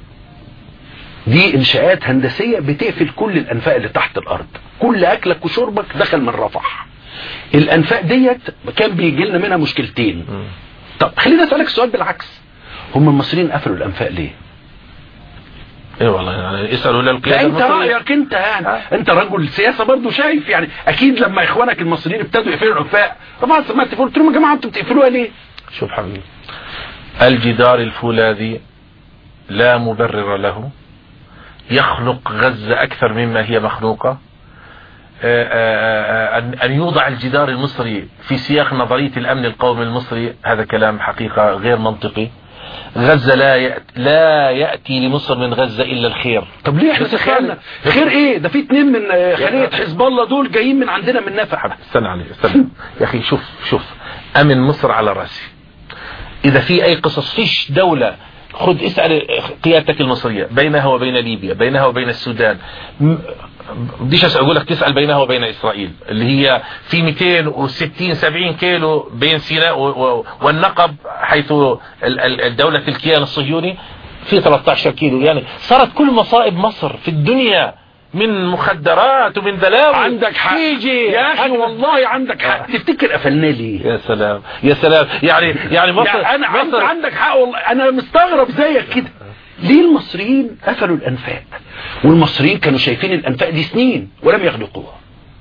دي إنشاءات هندسية بتقفل كل الأنفاق اللي تحت الأرض كل أكلك وشربك دخل من رفح الأنفاق ديت كان بيجي لنا منها مشكلتين طب خلينا أسألك السؤال بالعكس هم المصريين قفلوا الأنفاق ليه ايه والله يعني اسالوا للقياده انت رايك انت يعني آه. انت رجل سياسه برضه شايف يعني اكيد لما اخوانك المصريين ابتدوا يقفلوا الانفاق رفعت سمعت قلت لهم يا جماعه انتوا بتقفلوها ليه شوف حبيبي الجدار الفولاذي لا مبرر له يخلق غزة أكثر مما هي مخلوقة آه، آه، أن يوضع الجدار المصري في سياق نظرية الأمن القومي المصري هذا كلام حقيقة غير منطقي غزة لا يأتي, لا يأتي لمصر من غزة إلا الخير طب ليه احنا تخيلنا خير ايه ده في اتنين من خلية حزب الله دول جايين من عندنا من نفع استنى علي استنى يا أخي شوف شوف أمن مصر على رأسي إذا في أي قصص فيش دولة خد اسأل قيادتك المصرية بينها وبين ليبيا بينها وبين السودان بديش اقول لك تسال بينها وبين اسرائيل اللي هي في 260 70 كيلو بين سيناء والنقب حيث الدولة الكيان الصهيوني في 13 كيلو يعني صارت كل مصائب مصر في الدنيا من مخدرات ومن بلاوي عندك حق يجي يا اخي والله عندك حق تفتكر قفلنا ليه يا سلام يا سلام يعني يعني مصر يعني انا مصر عندك حق والله انا مستغرب زيك كده ليه المصريين قفلوا الانفاق والمصريين كانوا شايفين الانفاق دي سنين ولم يغلقوها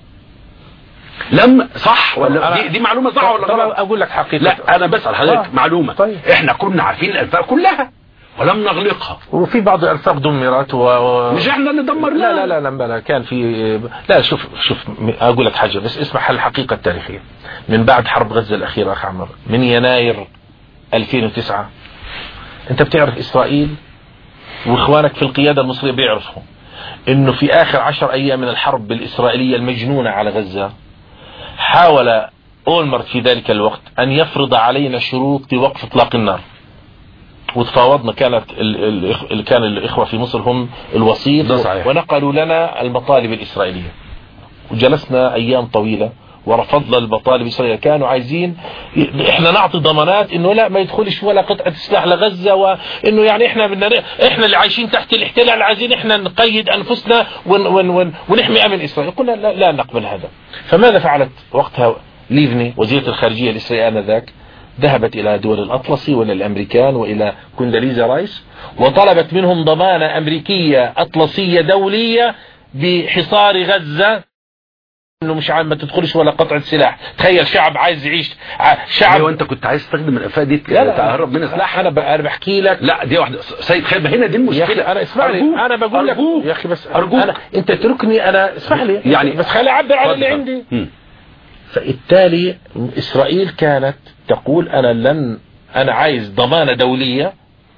لم صح ولا دي, دي معلومه صح ولا غلط اقول لك حقيقه لا انا بسال حضرتك آه. معلومه طيب. احنا كنا عارفين الانفاق كلها ولم نغلقها وفي بعض الانفاق دمرت و... مش احنا اللي دمرناها لا لا لا لا, لا كان في لا شوف شوف اقول لك حاجه بس اسمع الحقيقه التاريخيه من بعد حرب غزه الاخيره اخ عمر من يناير 2009 انت بتعرف اسرائيل واخوانك في القيادة المصرية بيعرفوا انه في اخر عشر ايام من الحرب الاسرائيلية المجنونة على غزة حاول اولمرت في ذلك الوقت ان يفرض علينا شروط لوقف اطلاق النار وتفاوضنا كانت ال كان الاخوة في مصر هم الوسيط ونقلوا لنا المطالب الاسرائيلية وجلسنا ايام طويلة ورفضنا المطالب الإسرائيلية كانوا عايزين احنا نعطي ضمانات انه لا ما يدخلش ولا قطعة سلاح لغزة وانه يعني احنا بدنا احنا اللي عايشين تحت الاحتلال عايزين احنا نقيد انفسنا ون ون ون ونحمي امن اسرائيل قلنا لا, لا نقبل هذا فماذا فعلت وقتها ليفني وزيرة الخارجية الإسرائيلية آنذاك ذهبت إلى دول الأطلسي وإلى الأمريكان وإلى كونداليزا رايس وطلبت منهم ضمانة أمريكية أطلسية دولية بحصار غزة انه مش عام ما تدخلش ولا قطعة سلاح تخيل شعب عايز يعيش شعب ايوه انت كنت عايز تستخدم الافات دي تهرب من سلاح انا انا بحكي لك لا دي واحده سيد خير هنا دي المشكله انا اسمع لي انا بقول لك يا اخي بس ارجوك أنا انت تتركني انا اسمح لي يعني بس خلي اعبر على اللي عندي فبالتالي اسرائيل كانت تقول انا لن انا عايز ضمانه دوليه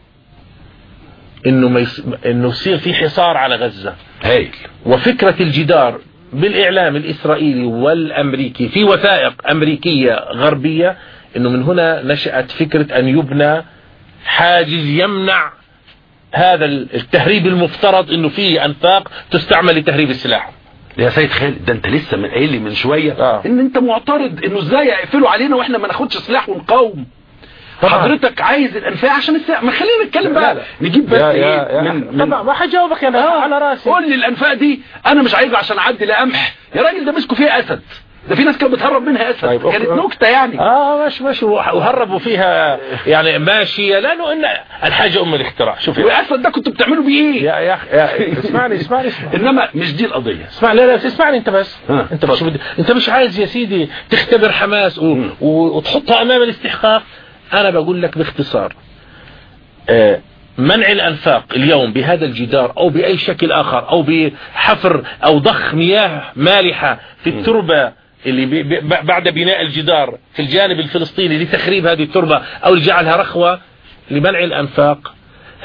انه ما يص... انه يصير في حصار على غزه هايل وفكره الجدار بالإعلام الإسرائيلي والأمريكي في وثائق أمريكية غربية أنه من هنا نشأت فكرة أن يبنى حاجز يمنع هذا التهريب المفترض أنه فيه أنفاق تستعمل لتهريب السلاح يا سيد خالد ده انت لسه من قايل لي من شويه آه. ان انت معترض انه ازاي يقفلوا علينا واحنا ما ناخدش سلاح ونقاوم طبعا. حضرتك عايز الانفاق عشان السلاح ما خلينا نتكلم بقى لا لا. نجيب بس يا ايه يا من, من طبعا ما هجاوبك انا آه. على راسي قول لي الانفاق دي انا مش عايزها عشان اعدي لقمح يا راجل ده مسكوا فيها اسد ده في ناس كانت بتهرب منها اسد طيب كانت نكته يعني اه ماشي ماشي وهربوا فيها يعني ماشيه لانه ان الحاجه ام الاختراع شوف والاسد ده كنتوا بتعملوا بيه ايه يا يا, يا اسمعني اسمعني اسمعني انما مش دي القضيه اسمع لا لا اسمعني انت بس آه. انت مش بدي انت مش عايز يا سيدي تختبر حماس و... و... وتحطها امام الاستحقاق انا بقول لك باختصار آه منع الأنفاق اليوم بهذا الجدار أو بأي شكل آخر أو بحفر أو ضخ مياه مالحة في التربة اللي بعد بناء الجدار في الجانب الفلسطيني لتخريب هذه التربة أو لجعلها رخوة لمنع الأنفاق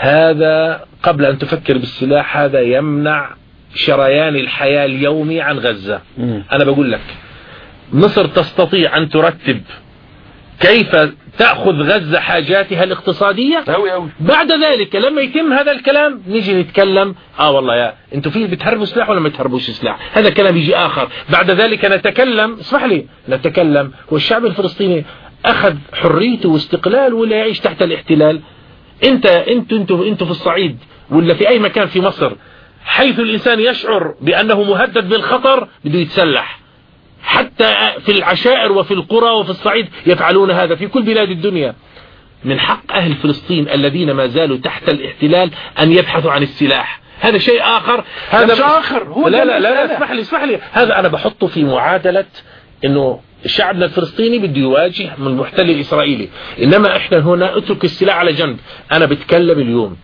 هذا قبل أن تفكر بالسلاح هذا يمنع شريان الحياة اليومي عن غزة أنا بقول لك مصر تستطيع أن ترتب كيف تأخذ غزة حاجاتها الاقتصادية أوي أوي. بعد ذلك لما يتم هذا الكلام نيجي نتكلم اه والله يا انتوا فيه بتهربوا سلاح ولا ما تهربوش سلاح هذا كلام يجي آخر بعد ذلك نتكلم اسمح لي نتكلم والشعب الفلسطيني أخذ حريته واستقلال ولا يعيش تحت الاحتلال انت انت انت انت في الصعيد ولا في اي مكان في مصر حيث الانسان يشعر بانه مهدد بالخطر بده يتسلح حتى في العشائر وفي القرى وفي الصعيد يفعلون هذا في كل بلاد الدنيا من حق أهل فلسطين الذين ما زالوا تحت الاحتلال أن يبحثوا عن السلاح هذا شيء آخر هذا مش آخر هو لا لا لا, لا اسمح لي اسمح لي هذا أنا بحطه في معادلة انه شعبنا الفلسطيني بده يواجه من المحتل الإسرائيلي إنما إحنا هنا اترك السلاح على جنب أنا بتكلم اليوم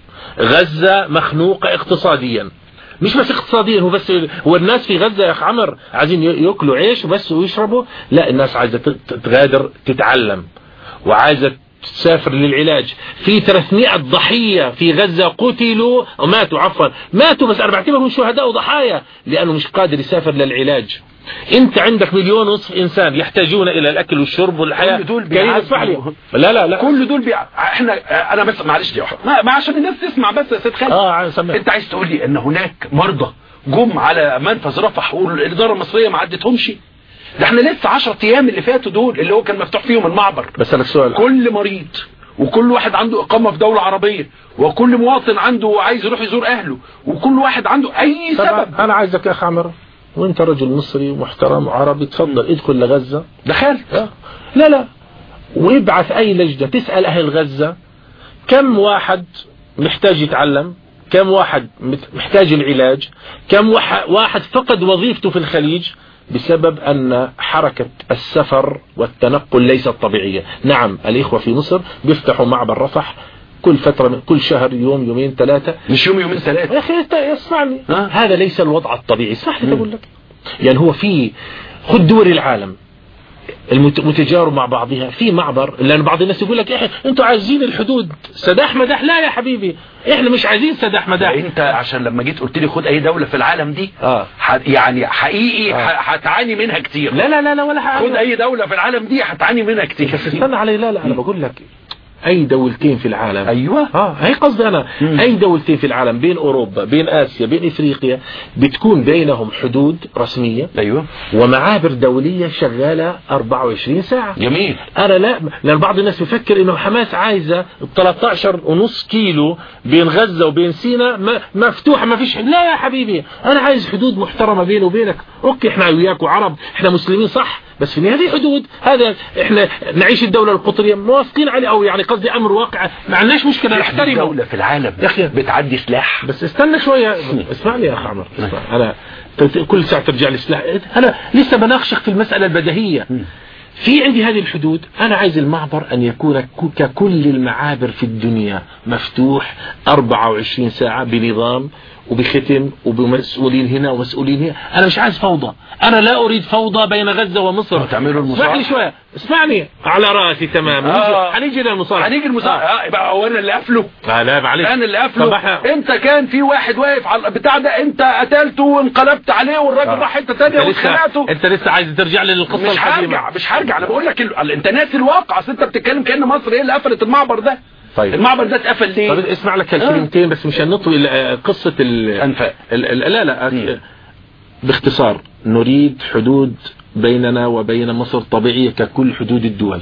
غزة مخنوقة اقتصاديا مش بس اقتصاديا هو بس هو الناس في غزة يا أخ عمر عايزين يأكلوا عيش بس ويشربوا لا الناس عايزة تغادر تتعلم وعايزة تسافر للعلاج في 300 ضحية في غزة قتلوا وماتوا عفوا ماتوا بس أنا بعتبرهم شهداء وضحايا لأنه مش قادر يسافر للعلاج انت عندك مليون ونصف انسان يحتاجون الى الاكل والشرب والحياه كل دول بيعزوا لي لا لا لا كل دول بيع... احنا انا بس معلش دي ما... ما عشان الناس تسمع بس يا سيد خالد اه انت عايز تقول لي ان هناك مرضى جم على منفذ رفح والاداره المصريه ما عدتهمش ده احنا لسه 10 ايام اللي فاتوا دول اللي هو كان مفتوح فيهم المعبر بس انا سؤال كل مريض وكل واحد عنده إقامة في دولة عربية وكل مواطن عنده عايز يروح يزور أهله وكل واحد عنده أي سبب أنا عايزك يا أخ عمر وانت رجل مصري ومحترم وعربي تفضل ادخل لغزة دخلت آه. لا لا وابعث اي لجنة تسأل اهل غزة كم واحد محتاج يتعلم كم واحد محتاج العلاج كم واحد فقد وظيفته في الخليج بسبب أن حركة السفر والتنقل ليست طبيعية نعم الإخوة في مصر بيفتحوا معبر رفح كل فترة كل شهر يوم يومين ثلاثة مش يوم يومين ثلاثة يا أخي اسمعني هذا ليس الوضع الطبيعي اسمح لي أقول لك يعني هو في خذ دول العالم المتجارب مع بعضها في معبر لأن بعض الناس يقول لك إحنا أنتوا عايزين الحدود سداح مداح لا يا حبيبي إحنا مش عايزين سداح مداح أنت عشان لما جيت قلت لي خد أي دولة في العالم دي آه. يعني حقيقي آه. هتعاني منها كتير لا لا لا لا ولا خد أي دولة في العالم دي هتعاني منها كتير بس استنى علي لا لا أنا بقول لك اي دولتين في العالم ايوه اه هي قصدي انا مم. اي دولتين في العالم بين اوروبا بين اسيا بين افريقيا بتكون بينهم حدود رسمية ايوه ومعابر دولية شغالة 24 ساعة جميل انا لا لان بعض الناس بيفكر انه حماس عايزة 13 ونص كيلو بين غزة وبين سيناء مفتوحة ما فيش لا يا حبيبي انا عايز حدود محترمة بيني وبينك اوكي احنا وياك وعرب احنا مسلمين صح بس في هذه حدود هذا احنا نعيش الدولة القطرية موافقين عليه او يعني قصدي امر واقع ما عندناش مشكلة نحترم دولة في العالم يا اخي بتعدي سلاح بس استنى شوية اسمع لي يا اخ عمر انا كل ساعة ترجع لي سلاح انا لسه بناقشك في المسألة البديهية في عندي هذه الحدود أنا عايز المعبر أن يكون ككل المعابر في الدنيا مفتوح 24 ساعة بنظام وبختم وبمسؤولين هنا ومسؤولين هنا أنا مش عايز فوضى أنا لا أريد فوضى بين غزة ومصر تعملوا المصالحة اسمعني شوية اسمعني على راسي تمام آه. هنيجي للمصالحة هنيجي المصالحة آه. يبقى هو أنا اللي قافله آه لا معلش أنا اللي قافله أنت كان في واحد واقف على البتاع ده أنت قتلته وانقلبت عليه والراجل آه. راح حتة ثانيه وخنقته أنت لسه عايز ترجع للقصة مش هرجع مش هرجع أنا بقول لك ال... أنت ناسي الواقع أصل أنت بتتكلم كأن مصر هي اللي قفلت المعبر ده طيب المعبر ده اتقفل ليه طيب اسمع لك الكلمتين بس مش هنطوي قصة الانفاق لا لا م. باختصار نريد حدود بيننا وبين مصر طبيعية ككل حدود الدول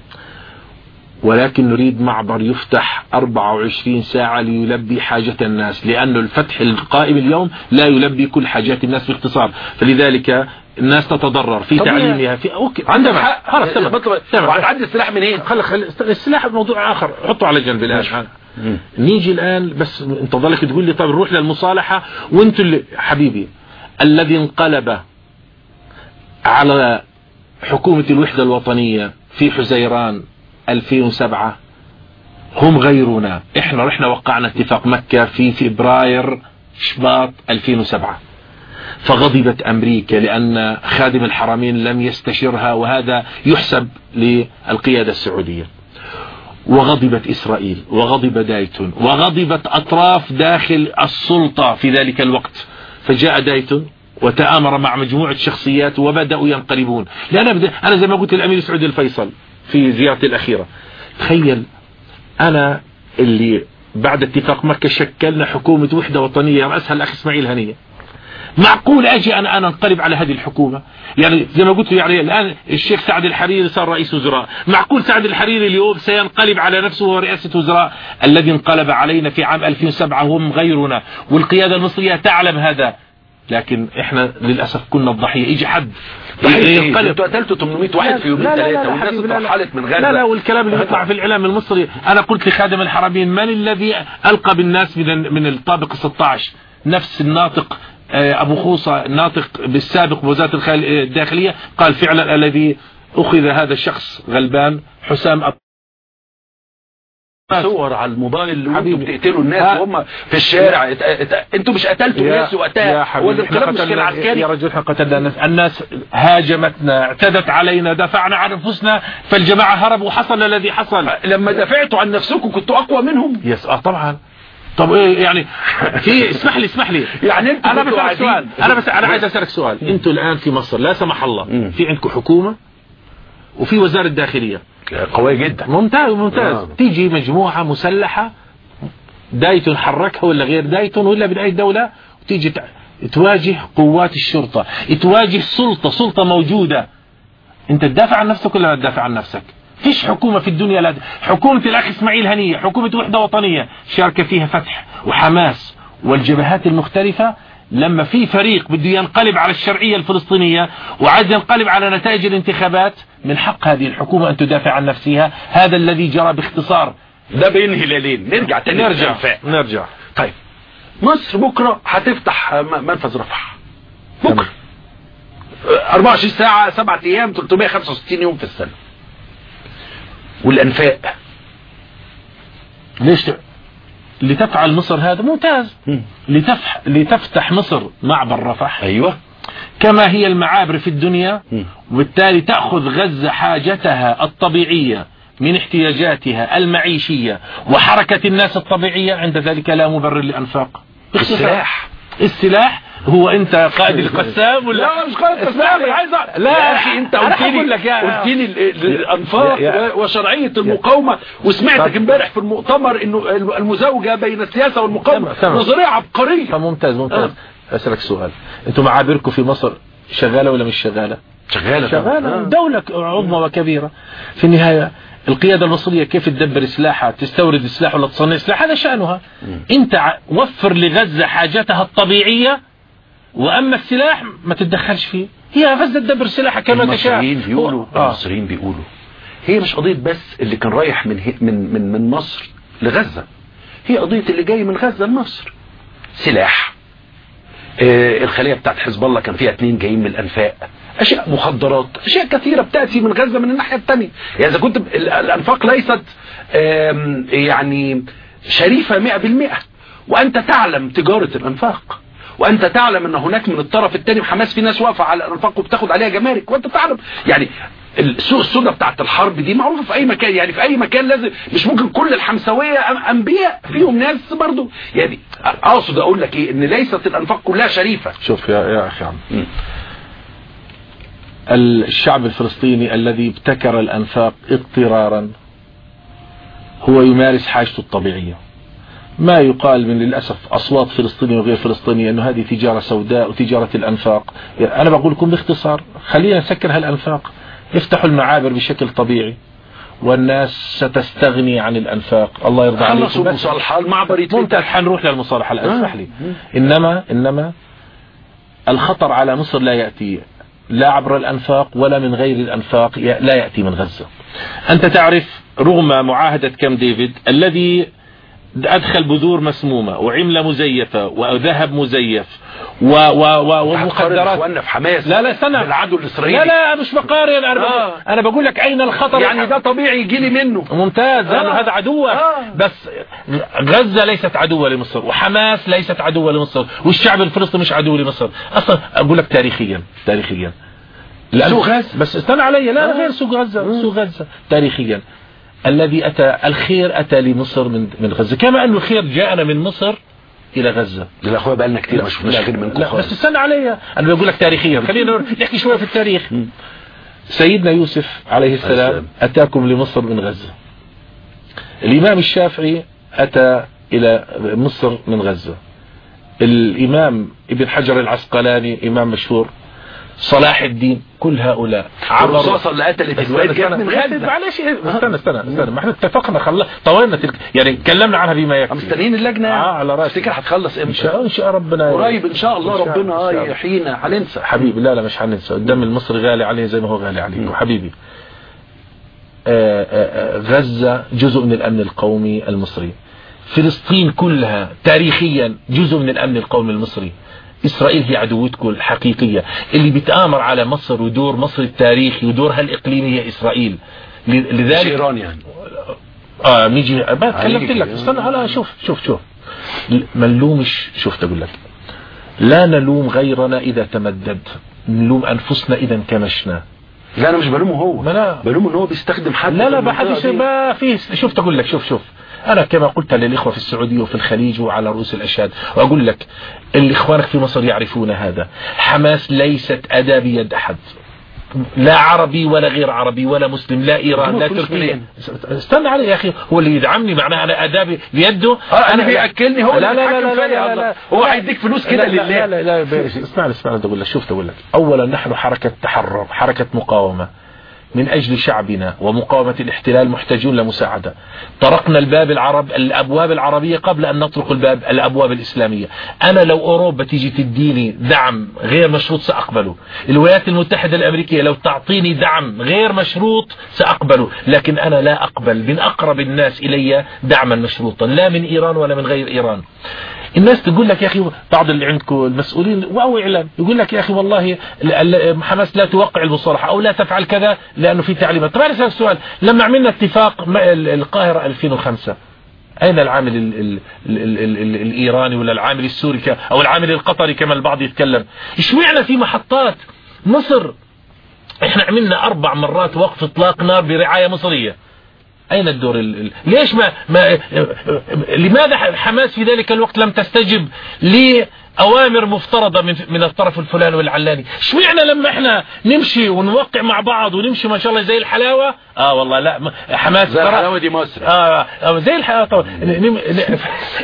ولكن نريد معبر يفتح 24 ساعة ليلبي حاجة الناس لأنه الفتح القائم اليوم لا يلبي كل حاجات الناس باختصار فلذلك الناس تتضرر في تعليمها في اوكي عندما خلاص تمام تمام وهتعدي السلاح منين إيه؟ خلي خلي السلاح موضوع اخر حطه على جنب الان نيجي الان بس انت ضلك تقول لي طيب نروح للمصالحه وانتوا اللي حبيبي الذي انقلب على حكومة الوحدة الوطنية في حزيران 2007 هم غيرنا احنا رحنا وقعنا اتفاق مكة في فبراير شباط 2007 فغضبت أمريكا لأن خادم الحرمين لم يستشرها وهذا يحسب للقيادة السعودية وغضبت إسرائيل وغضب دايتون وغضبت أطراف داخل السلطة في ذلك الوقت فجاء دايتون وتآمر مع مجموعة شخصيات وبدأوا ينقلبون لأن أنا زي ما قلت الأمير سعود الفيصل في زيارتي الأخيرة تخيل أنا اللي بعد اتفاق مكة شكلنا حكومة وحدة وطنية رأسها الأخ إسماعيل هنية معقول اجي انا انا انقلب على هذه الحكومة يعني زي ما قلت يعني الان الشيخ سعد الحريري صار رئيس وزراء معقول سعد الحريري اليوم سينقلب على نفسه وهو رئاسة وزراء الذي انقلب علينا في عام 2007 هم غيرنا والقيادة المصرية تعلم هذا لكن احنا للأسف كنا الضحية يجي حد ينقلب انتوا قتلتوا 800 واحد في يومين ثلاثة والناس اترحلت من غزة لا لا والكلام اللي بيطلع في الإعلام المصري أنا قلت لخادم الحرمين من الذي ألقى بالناس من من الطابق 16 نفس الناطق آه، أبو خوصة الناطق بالسابق بوزارة الداخلية قال فعلا الذي أخذ هذا الشخص غلبان حسام صور على الموبايل وانتوا بتقتلوا الناس وهم في الشارع انتوا مش قتلتوا الناس وقتها هو الكلام مش كان عسكري يا رجل احنا قتلنا الناس الناس هاجمتنا اعتدت علينا دافعنا عن انفسنا فالجماعه هربوا وحصل الذي حصل لما دافعتوا عن نفسكم كنتوا اقوى منهم يس اه طبعا طب ايه يعني في اسمح لي اسمح لي يعني انت انا بسالك سؤال انا بس انا عايز اسالك سؤال انتوا الان في مصر لا سمح الله في عندكم حكومه وفي وزاره داخليه قوية جدا ممتاز ممتاز آه. تيجي مجموعة مسلحة دايتون حركها ولا غير دايتون ولا من أي دولة وتيجي تواجه قوات الشرطة تواجه سلطة سلطة موجودة انت تدافع عن نفسك ولا لا تدافع عن نفسك فيش حكومة في الدنيا لا حكومة الأخ إسماعيل هنية حكومة وحدة وطنية شارك فيها فتح وحماس والجبهات المختلفة لما في فريق بده ينقلب على الشرعية الفلسطينية وعايز ينقلب على نتائج الانتخابات من حق هذه الحكومة أن تدافع عن نفسها هذا الذي جرى باختصار ده بين هلالين نرجع تاني نرجع نرجع طيب مصر بكرة هتفتح منفذ رفح بكرة 24 ساعة 7 أيام 365 يوم في السنة والأنفاق ليش لتفعل مصر هذا ممتاز لتفح لتفتح مصر معبر رفح أيوة كما هي المعابر في الدنيا وبالتالي تأخذ غزة حاجتها الطبيعية من احتياجاتها المعيشية وحركة الناس الطبيعية عند ذلك لا مبرر لأنفاق السلاح السلاح هو انت قائد القسام ولا لا مش قائد القسام انا عايز لا يا اخي انت قلت لي قلت لي الانفاق وشرعيه المقاومه وسمعتك امبارح في المؤتمر انه المزاوجه بين السياسه والمقاومه نظريه عبقريه ممتاز ممتاز آه. اسالك سؤال انتم معابركم في مصر شغاله ولا مش شغاله شغاله شغاله آه. دوله عظمى وكبيره في النهايه القيادة المصرية كيف تدبر سلاحها تستورد سلاح ولا تصنع سلاح هذا شأنها انت وفر لغزة حاجتها الطبيعية واما السلاح ما تتدخلش فيه هي غزة تدبر سلاحها كما تشاء المصريين بيقولوا آه. المصريين بيقولوا هي مش قضية بس اللي كان رايح من من من من مصر لغزة هي قضية اللي جاي من غزة لمصر سلاح آه الخلية بتاعت حزب الله كان فيها اثنين جايين من الانفاق اشياء مخدرات اشياء كثيرة بتأتي من غزة من الناحية الثانية يعني اذا كنت الانفاق ليست يعني شريفة مئة بالمئة وانت تعلم تجارة الانفاق وانت تعلم ان هناك من الطرف الثاني حماس في ناس واقفه على الانفاق وبتاخد عليها جمارك وانت تعلم يعني السوق السوداء بتاعت الحرب دي معروفه في اي مكان يعني في اي مكان لازم مش ممكن كل الحمسويه انبياء فيهم ناس برضو يعني اقصد اقول لك ايه ان ليست الانفاق كلها شريفه شوف يا يا اخي عم الشعب الفلسطيني الذي ابتكر الانفاق اضطرارا هو يمارس حاجته الطبيعيه ما يقال من للأسف أصوات فلسطينية وغير فلسطينية أنه هذه تجارة سوداء وتجارة الأنفاق أنا بقول لكم باختصار خلينا نسكر هالأنفاق افتحوا المعابر بشكل طبيعي والناس ستستغني عن الأنفاق الله يرضى عليكم خلصوا المصالحة المعبر ممتاز حنروح للمصالحة الآن اسمح لي إنما إنما الخطر على مصر لا يأتي لا عبر الأنفاق ولا من غير الأنفاق لا يأتي من غزة أنت تعرف رغم معاهدة كام ديفيد الذي أدخل بذور مسمومة وعملة مزيفة وذهب مزيف و و و ومخدرات اخواننا في حماس لا لا استنى بالعدو الاسرائيلي لا لا مش بقارن انا آه. بقول انا بقول لك اين الخطر يعني ده طبيعي يجي لي منه ممتاز لانه آه. هذا عدوة آه. بس غزة ليست عدوة لمصر وحماس ليست عدوة لمصر والشعب الفلسطيني مش عدو لمصر اصلا اقول لك تاريخيا تاريخيا لأن- سوق غزة. بس استنى علي لا آه. غير سوق غزة سوق غزة تاريخيا الذي اتى الخير اتى لمصر من من غزة كما انه الخير جاءنا من مصر الى غزة ده اخويا بقى لنا كتير ما شفناش خير منكم لا بس خالص استنى علي انا بقول لك تاريخيا خلينا نحكي شويه في التاريخ سيدنا يوسف عليه السلام السلام. اتاكم لمصر من غزه الامام الشافعي اتى الى مصر من غزه الامام ابن حجر العسقلاني امام مشهور صلاح الدين كل هؤلاء الرصاصه اللي قتلت الواد جت من غزه معلش استنى استنى استنى ما احنا اتفقنا خل... طولنا تلك يعني تكلمنا عنها بما يكفي مستنيين اللجنه آه، على راسي. تفتكر هتخلص ان امتى شاء ان شاء ربنا قريب ان شاء الله إن شاء- ربنا إن اه شاء الله. يحيينا هننسى حبيبي لا لا مش هننسى الدم المصري غالي عليه زي ما هو غالي عليكم حبيبي آه، آه، آه، غزة جزء من الأمن القومي المصري فلسطين كلها تاريخيا جزء من الأمن القومي المصري إسرائيل هي عدوتكم الحقيقية اللي بتآمر على مصر ودور مصر التاريخي ودورها الإقليمي هي إسرائيل ل- مش لذلك ايران يعني اه نيجي ما تكلمت هنيجي لك كده. استنى على شوف شوف شوف ما نلومش شوف تقول لك لا نلوم غيرنا إذا تمدد نلوم أنفسنا إذا انكمشنا لا انا مش بلومه هو ما لا. بلومه ان هو بيستخدم حد لا في لا ما المنطقة حدش دي. ما في شوف تقول لك شوف شوف أنا كما قلت للإخوة في السعودية وفي الخليج وعلى رؤوس الأشهاد وأقول لك اللي إخوانك في مصر يعرفون هذا حماس ليست أداة بيد أحد لا عربي ولا غير عربي ولا مسلم لا إيران لا جابوا فلوس تركيا منين؟ استنى علي يا أخي هو اللي يدعمني معناه أنا أداة بيده اه انا بياكلني هو لا اللي لا لا بيتحكم لا فيا لا الله. لا هو لا. هيديك فلوس كده لا لا لله لا لا لا اسمعني اسمعني تقول لك شوف تقول لك اولا نحن حركة تحرر حركة مقاومة من أجل شعبنا ومقاومة الاحتلال محتاجون لمساعدة طرقنا الباب العرب الأبواب العربية قبل أن نطرق الباب الأبواب الإسلامية أنا لو أوروبا تيجي تديني دعم غير مشروط سأقبله الولايات المتحدة الأمريكية لو تعطيني دعم غير مشروط سأقبله لكن أنا لا أقبل من أقرب الناس إلي دعما مشروطا لا من إيران ولا من غير إيران الناس تقول لك يا أخي بعض اللي عندكم المسؤولين أو إعلام يقول لك يا أخي والله ال- ال- حماس لا توقع المصالحة أو لا تفعل كذا لأنه في تعليمات طب أنا أسألك سؤال لما عملنا اتفاق مع ال- القاهرة 2005 أين العامل ال ال ال ال ال الإيراني ولا العامل السوري ك- أو العامل القطري كما البعض يتكلم اشمعنا في محطات مصر احنا عملنا أربع مرات وقف إطلاق نار برعاية مصرية أين الدور ال... ال- ليش ما, ما لماذا حماس في ذلك الوقت لم تستجب لأوامر مفترضة من من الطرف الفلاني والعلاني اشمعنا لما احنا نمشي ونوقع مع بعض ونمشي ما شاء الله زي الحلاوة اه والله لا ما- حماس زي ترى- الحلاوه دي مصر آه آه، زي الحلاوة طبعا نم... ن-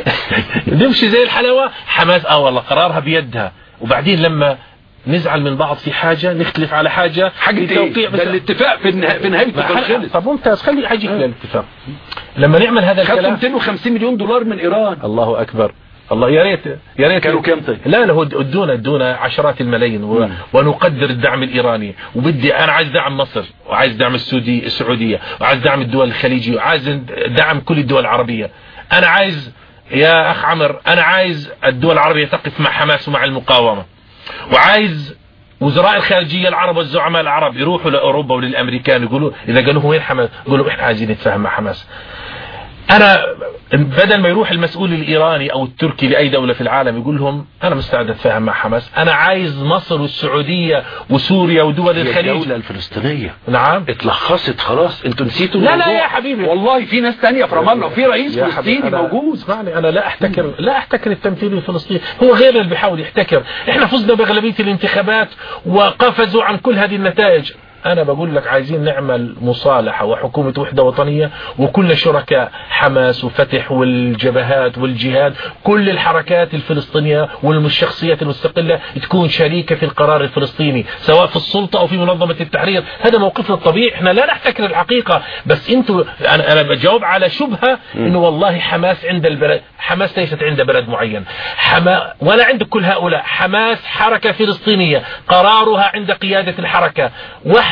نمشي زي الحلاوة حماس اه والله قرارها بيدها وبعدين لما نزعل من بعض في حاجة نختلف على حاجة حاجه ايه لتوقيع ده بس- الاتفاق في النها... في نهايته كان خلص طب ممتاز خلي اجيك للاتفاق لما نعمل هذا خدوا الكلام 250 مليون دولار من ايران الله اكبر الله يا ريت يا ريت كانوا كام طيب؟ لا لا هو ادونا ادونا عشرات الملايين و... مم. ونقدر الدعم الايراني وبدي انا عايز دعم مصر وعايز دعم السعودي السعوديه وعايز دعم الدول الخليجيه وعايز دعم كل الدول العربيه انا عايز يا اخ عمر انا عايز الدول العربيه تقف مع حماس ومع المقاومه وعايز وزراء الخارجية العرب والزعماء العرب يروحوا لأوروبا وللأمريكان يقولوا إذا قالوا وين حماس يقولوا إحنا عايزين نتفاهم مع حماس أنا بدل ما يروح المسؤول الإيراني أو التركي لأي دولة في العالم يقول لهم أنا مستعد أتفاهم مع حماس أنا عايز مصر والسعودية وسوريا ودول هي الخليج الدولة الفلسطينية نعم اتلخصت خلاص انتوا نسيتوا لا لا الموضوع. يا حبيبي. والله في ناس تانية في رام الله وفي رئيس يا فلسطيني حبيبي، أنا- موجود اسمعني انا لا احتكر لا احتكر التمثيل الفلسطيني هو غير اللي بيحاول يحتكر احنا فزنا باغلبيه الانتخابات وقفزوا عن كل هذه النتائج انا بقول لك عايزين نعمل مصالحه وحكومه وحده وطنيه وكلنا شركاء حماس وفتح والجبهات والجهاد كل الحركات الفلسطينيه والشخصيات المستقله تكون شريكه في القرار الفلسطيني سواء في السلطه او في منظمه التحرير هذا موقفنا الطبيعي احنا لا نحتكر الحقيقه بس انتوا انا انا بجاوب على شبهه انه والله حماس عند البلد حماس ليست عند بلد معين حما ولا عند كل هؤلاء حماس حركه فلسطينيه قرارها عند قياده الحركه واحنا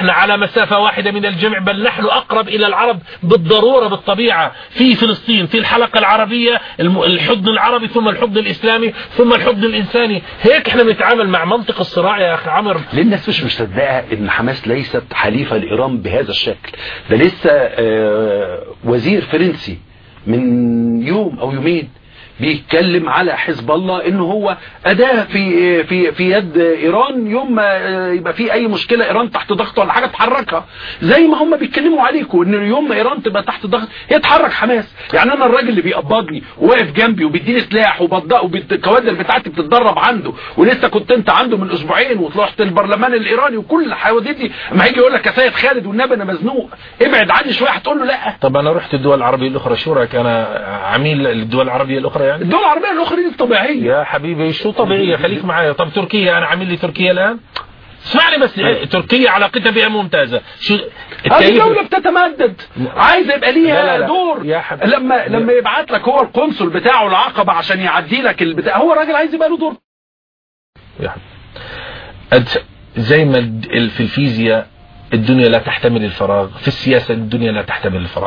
نحن على مسافة واحدة من الجمع بل نحن أقرب إلى العرب بالضرورة بالطبيعة في فلسطين في الحلقة العربية الحضن العربي ثم الحضن الإسلامي ثم الحضن الإنساني هيك احنا بنتعامل مع منطق الصراع يا أخي عمر ليه الناس مش مصدقة ان حماس ليست حليفة لإيران بهذا الشكل ده لسه آه، وزير فرنسي من يوم او يومين بيتكلم على حزب الله انه هو اداة في في في يد ايران يوم ما يبقى في اي مشكلة ايران تحت ضغط ولا حاجة تحركها زي ما هم بيتكلموا عليكم ان يوم ما ايران تبقى تحت ضغط هي تحرك حماس يعني انا الراجل اللي بيقبضني وواقف جنبي وبيديني سلاح والكوادر بتاعتي بتتدرب عنده ولسه كنت انت عنده من اسبوعين وطلعت البرلمان الايراني وكل حوادثي اما هيجي يقول لك يا سيد خالد والنبي انا مزنوق ابعد عني شويه هتقول له لا طب انا رحت الدول العربيه الاخرى شو رايك انا عميل للدول العربيه الاخرى يعني الدول العربيه الاخرى دي طبيعيه يا حبيبي شو طبيعيه خليك معايا طب تركيا انا عامل لي تركيا الان اسمعني بس تركيا علاقتها بها ممتازة شو هذه الدولة بتتمدد عايز يبقى ليها دور يا حبيبي. لما لما يبعت لك هو القنصل بتاعه العقبة عشان يعدي لك البتاع هو الراجل عايز يبقى له دور يا حبيبي زي ما في الفيزياء الدنيا لا تحتمل الفراغ في السياسة الدنيا لا تحتمل الفراغ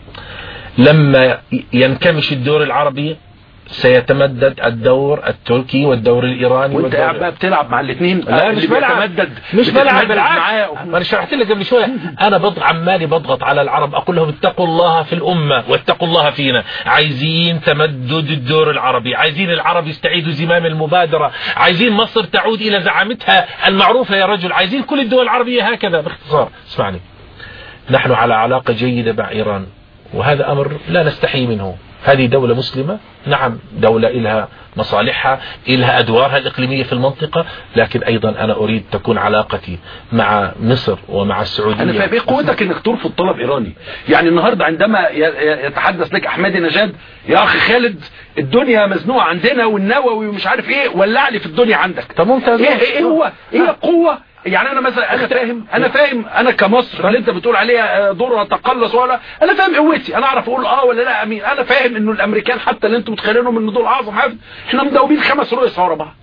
لما ينكمش الدور العربي سيتمدد الدور التركي والدور الايراني وانت قاعد بقى بتلعب مع الاثنين لا مش بلعب مش بلعب بالعكس ما انا شرحت لك قبل شويه انا بضغط عمالي بضغط على العرب اقول لهم اتقوا الله في الامه واتقوا الله فينا عايزين تمدد الدور العربي عايزين العرب يستعيدوا زمام المبادره عايزين مصر تعود الى زعامتها المعروفه يا رجل عايزين كل الدول العربيه هكذا باختصار اسمعني نحن على علاقه جيده مع ايران وهذا امر لا نستحي منه هذه دولة مسلمة نعم دولة إلها مصالحها إلها أدوارها الإقليمية في المنطقة لكن أيضا أنا أريد تكون علاقتي مع مصر ومع السعودية أنا فاهم إيه قوتك إنك ترفض طلب إيراني يعني النهاردة عندما يتحدث لك أحمدي نجاد يا أخي خالد الدنيا مزنوقة عندنا والنووي ومش عارف إيه ولع لي في الدنيا عندك طب ممتاز إيه, إيه هو إيه قوة يعني انا مثلا انا فاهم انا فاهم انا كمصر اللي انت بتقول عليها دور تقلص ولا انا فاهم قوتي انا اعرف اقول اه ولا لا امين انا فاهم انه الامريكان حتى اللي انتم متخيلينهم ان دول اعظم حاجه احنا مدوبين خمس رؤيس ورا بعض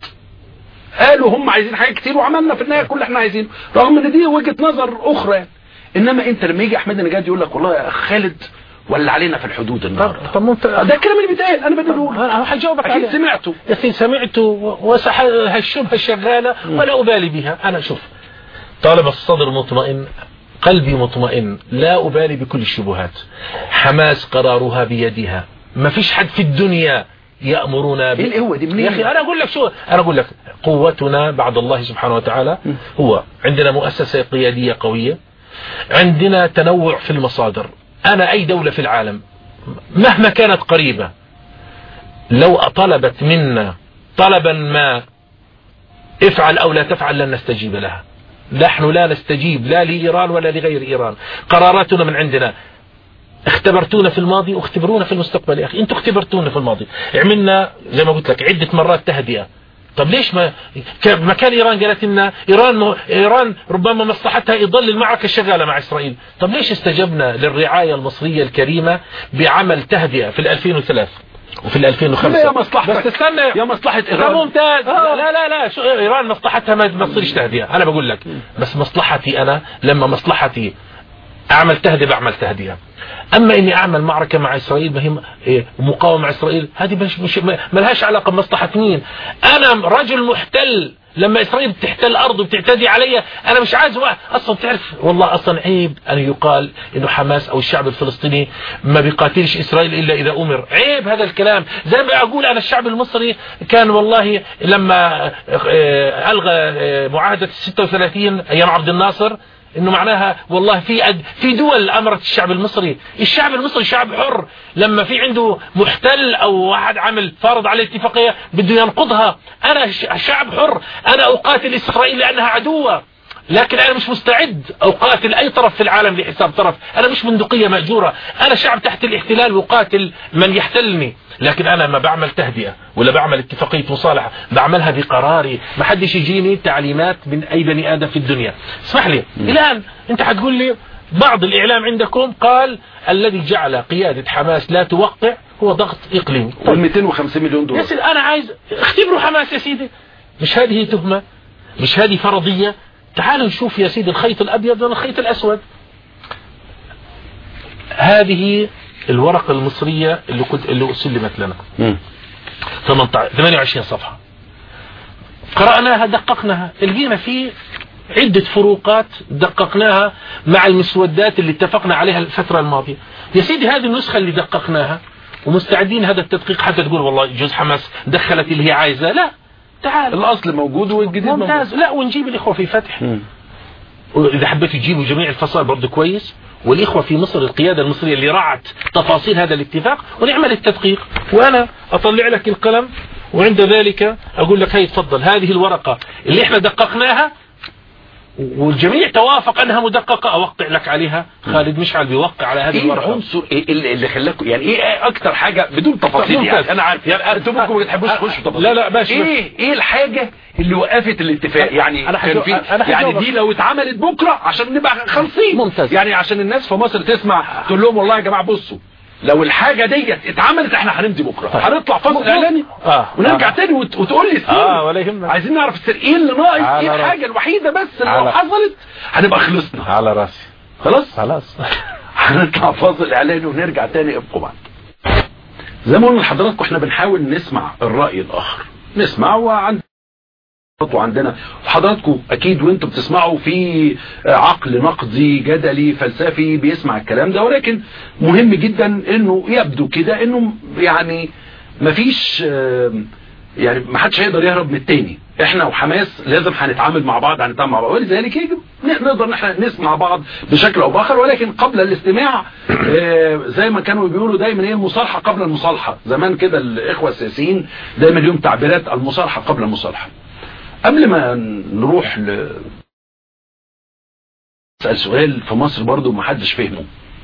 قالوا هم عايزين حاجات كتير وعملنا في النهايه كل اللي احنا عايزينه رغم ان دي وجهه نظر اخرى يعني. انما انت لما يجي احمد نجاد يقول لك والله يا خالد ولا علينا في الحدود النهارده طب ممت... ده الكلام اللي بيتقال انا بقوله انا هجاوبك اكيد سمعته يا اخي سمعته وهالشبهه شغاله ولا ابالي بها انا شوف طالما الصدر مطمئن قلبي مطمئن لا أبالي بكل الشبهات حماس قرارها بيدها ما فيش حد في الدنيا يأمرنا ب... ايه القوة دي منين يا أخي أنا أقول لك شو أنا أقول لك قوتنا بعد الله سبحانه وتعالى هو عندنا مؤسسة قيادية قوية عندنا تنوع في المصادر أنا أي دولة في العالم مهما كانت قريبة لو طلبت منا طلبا ما افعل أو لا تفعل لن نستجيب لها نحن لا نستجيب لا لإيران ولا لغير إيران قراراتنا من عندنا اختبرتونا في الماضي واختبرونا في المستقبل يا أخي انتوا اختبرتونا في الماضي عملنا زي ما قلت لك عدة مرات تهدئة طب ليش ما ما كان ايران قالت لنا ايران ايران ربما مصلحتها يضل المعركه شغاله مع اسرائيل طب ليش استجبنا للرعايه المصريه الكريمه بعمل تهدئه في 2003 وفي 2005 يا مصلحتك بس استنى يا مصلحة إيران ممتاز آه. لا لا لا شو إيران مصلحتها ما تصيرش تهدئة أنا بقول لك بس مصلحتي أنا لما مصلحتي أعمل تهدئة بعمل تهدئة أما إني أعمل معركة مع إسرائيل ما هي إيه، مقاومة مع إسرائيل هذه مش مش ما لهاش علاقة بمصلحة مين أنا رجل محتل لما إسرائيل بتحتل أرض وبتعتدي علي أنا مش عايز أصلا تعرف والله أصلا عيب أن يقال إنه حماس أو الشعب الفلسطيني ما بيقاتلش إسرائيل إلا إذا أمر عيب هذا الكلام زي ما أقول أنا الشعب المصري كان والله لما آه، ألغى آه، معاهدة 36 أيام عبد الناصر انه معناها والله في أد في دول امرت الشعب المصري الشعب المصري شعب حر لما في عنده محتل او واحد عمل فرض عليه اتفاقيه بده ينقضها انا شعب حر انا اقاتل اسرائيل لانها عدوه لكن أنا مش مستعد أقاتل أي طرف في العالم لحساب طرف أنا مش بندقية مأجورة أنا شعب تحت الاحتلال وقاتل من يحتلني لكن أنا ما بعمل تهدئة ولا بعمل اتفاقية مصالحة بعملها بقراري ما حدش يجيني تعليمات من أي بني آدم في الدنيا اسمح لي الآن أنت حتقول لي بعض الإعلام عندكم قال الذي جعل قيادة حماس لا توقع هو ضغط إقليمي طيب 250 مليون دولار يا سيدي أنا عايز اختبروا حماس يا سيدي مش هذه تهمة مش هذه فرضية تعالوا نشوف يا سيدي الخيط الأبيض والخيط الأسود هذه الورقة المصرية اللي كنت اللي سلمت لنا 28 صفحة قرأناها دققناها لقينا فيه عدة فروقات دققناها مع المسودات اللي اتفقنا عليها الفترة الماضية يا سيدي هذه النسخة اللي دققناها ومستعدين هذا التدقيق حتى تقول والله جوز حماس دخلت اللي هي عايزة لا تعال الأصل موجود والجديد ممتاز موجود لا ونجيب الإخوة في فتح وإذا حبيتوا تجيبوا جميع الفصائل برضه كويس والإخوة في مصر القيادة المصرية اللي راعت تفاصيل هذا الاتفاق ونعمل التدقيق وأنا أطلع لك القلم وعند ذلك أقول لك هي تفضل هذه الورقة اللي احنا دققناها والجميع توافق انها مدققة اوقع لك عليها خالد مشعل بيوقع على هذه ايه الورقة العنصر إيه اللي, اللي خلاكم يعني ايه اكتر حاجة بدون تفاصيل ممتاز. يعني انا عارف يعني انتم ممكن ما تحبوش تخشوا تفاصيل لا لا ماشي ايه ايه الحاجة اللي وقفت الاتفاق يعني أنا كان هجاوب- في أنا يعني هجاوبك. دي لو اتعملت بكرة عشان نبقى خالصين ممتاز. يعني عشان الناس في مصر تسمع تقول لهم والله يا جماعة بصوا لو الحاجة ديت اتعملت احنا هنمضي بكرة هنطلع فاصل اعلاني آه. ونرجع آه. تاني وت- وتقول لي السر اه ولا يهمك عايزين نعرف السر ايه اللي ناقص على ايه رأسي. الحاجة الوحيدة بس اللي لو على- حصلت هنبقى خلصنا على راسي خلاص خلاص هنطلع فاصل اعلاني ونرجع تاني ابقوا معانا زي ما قلنا لحضراتكم احنا بنحاول نسمع الرأي الاخر نسمع وعند وعندنا وحضراتكم اكيد وانتم بتسمعوا في عقل نقدي جدلي فلسفي بيسمع الكلام ده ولكن مهم جدا انه يبدو كده انه يعني مفيش آم، يعني ما حدش هيقدر يهرب من التاني احنا وحماس لازم هنتعامل مع بعض هنتعامل مع بعض ولذلك يجب ن- نقدر ان احنا نسمع بعض بشكل او باخر ولكن قبل الاستماع آه، زي ما كانوا بيقولوا دايما هي المصالحه قبل المصالحه زمان كده الاخوه السياسيين دايما ليهم تعبيرات المصالحه قبل المصالحه قبل ما نروح ل اسال سؤال في مصر برضو ما حدش فهمه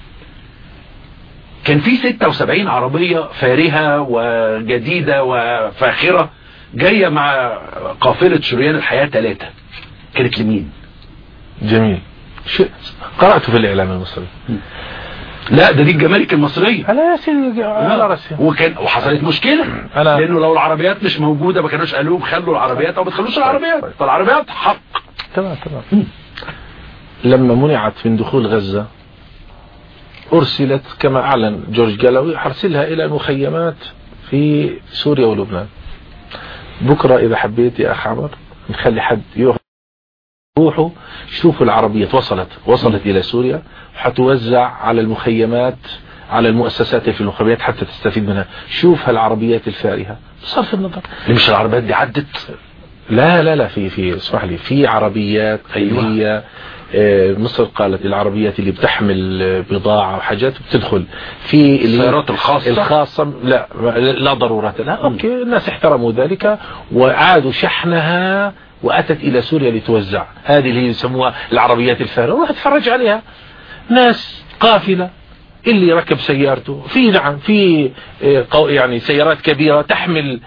كان في 76 عربية فارهة وجديدة وفاخرة جاية مع قافلة شريان الحياة ثلاثة كانت لمين جميل شو قرأته في الإعلام المصري لا ده دي الجمارك المصرية على يا سيدي على راسي وكان وحصلت مشكلة أنا- لانه لو العربيات مش موجودة ما كانوش قالوا خلوا العربيات او ما تخلوش العربيات فالعربيات حق تمام تمام لما منعت من دخول غزة أرسلت كما أعلن جورج جالوي أرسلها إلى المخيمات في سوريا ولبنان بكرة إذا حبيت يا أخ عمر نخلي حد يروح روحوا شوفوا العربية وصلت وصلت إلى سوريا حتوزع على المخيمات على المؤسسات في المخيمات حتى تستفيد منها شوف هالعربيات الفارهة بصرف النظر اللي مش العربيات دي عدت لا لا لا في في اسمح لي في عربيات أيوة. اللي هي آه، مصر قالت العربيات اللي بتحمل آه، بضاعة وحاجات بتدخل في اللي هي السيارات الخاصة؟ الخاصة لا لا ضرورة لها اوكي الناس احترموا ذلك وعادوا شحنها واتت الى سوريا لتوزع هذه اللي يسموها العربيات الفارغة روح اتفرج عليها ناس قافلة اللي ركب سيارته في نعم في آه، قو- يعني سيارات كبيرة تحمل